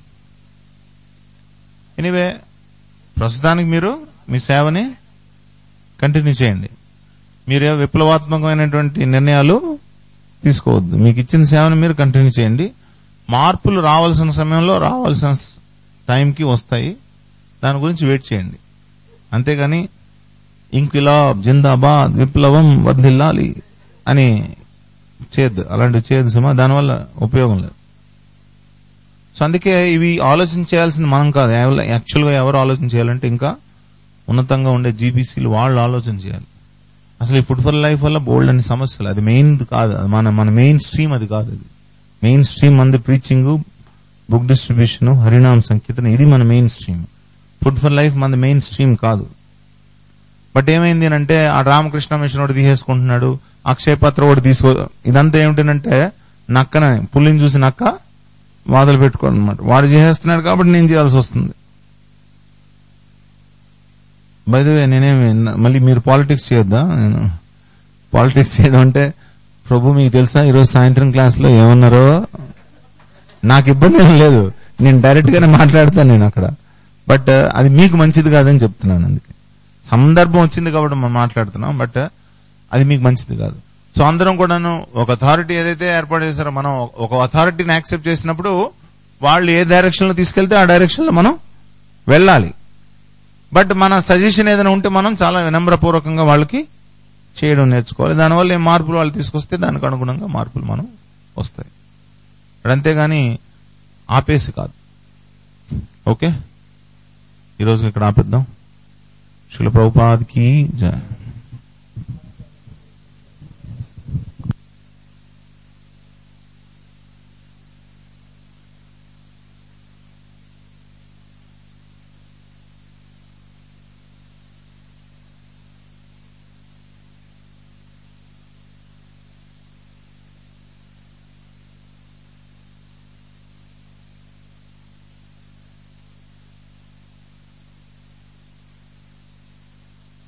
ఎనీవే ప్రస్తుతానికి మీరు మీ సేవని కంటిన్యూ చేయండి మీరే విప్లవాత్మకమైనటువంటి నిర్ణయాలు తీసుకోవద్దు మీకు ఇచ్చిన సేవను మీరు కంటిన్యూ చేయండి మార్పులు రావాల్సిన సమయంలో రావాల్సిన టైంకి వస్తాయి దాని గురించి వెయిట్ చేయండి అంతేగాని ఇంకిలాబ్ జిందాబాద్ విప్లవం వర్ధిల్లాలి అని చేయద్దు అలాంటివి చేయద్దు సుమా దానివల్ల ఉపయోగం లేదు సో అందుకే ఇవి ఆలోచన చేయాల్సింది మనం కాదు యాక్చువల్ గా ఎవరు ఆలోచన చేయాలంటే ఇంకా ఉన్నతంగా ఉండే జీబీసీలు వాళ్ళు ఆలోచన చేయాలి అసలు ఈ ఫుడ్ ఫర్ లైఫ్ వల్ల బోల్డ్ అని సమస్యలు అది మెయిన్ కాదు అది మన మన మెయిన్ స్ట్రీమ్ అది కాదు అది మెయిన్ స్ట్రీమ్ మంది ప్రీచింగ్ బుక్ డిస్ట్రిబ్యూషన్ హరినామ సంకీర్తన ఇది మన mainstream food for life మన మెయిన్ స్ట్రీమ్ కాదు బట్ ఏమైంది అంటే ఆ రామకృష్ణ మిషన్ ఒకటి తీసేసుకుంటున్నాడు అక్షయ పత్ర ఒకటి తీసుకో ఇదంతా ఏమిటంటే నక్కన పుల్లిని చూసి నక్క మొదలు పెట్టుకోండి అనమాట వాడు చేసేస్తున్నాడు కాబట్టి నేను చేయాల్సి వస్తుంది బైదవే నేనేమి మళ్ళీ మీరు పాలిటిక్స్ చేయొద్దా నేను పాలిటిక్స్ చేయడం అంటే ప్రభు మీకు తెలుసా ఈరోజు సాయంత్రం క్లాస్ లో ఏమన్నారో నాకు ఇబ్బంది ఏం లేదు నేను డైరెక్ట్ గానే మాట్లాడతాను నేను అక్కడ బట్ అది మీకు మంచిది కాదని చెప్తున్నాను అందుకే సందర్భం వచ్చింది కాబట్టి మనం మాట్లాడుతున్నాం బట్ అది మీకు మంచిది కాదు సో అందరం కూడాను ఒక అథారిటీ ఏదైతే ఏర్పాటు చేశారో మనం ఒక అథారిటీని యాక్సెప్ట్ చేసినప్పుడు వాళ్ళు ఏ డైరెక్షన్ లో తీసుకెళ్తే ఆ డైరెక్షన్ లో మనం వెళ్ళాలి బట్ మన సజెషన్ ఏదైనా ఉంటే మనం చాలా వినమ్రపూర్వకంగా వాళ్ళకి చేయడం నేర్చుకోవాలి దానివల్ల ఏ మార్పులు వాళ్ళు తీసుకొస్తే దానికి అనుగుణంగా మార్పులు మనం వస్తాయి అంతేగాని ఆపేసి కాదు ఓకే ఈరోజు ఇక్కడ ఆపేద్దాం శిల ప్రభుపాద్కి జయ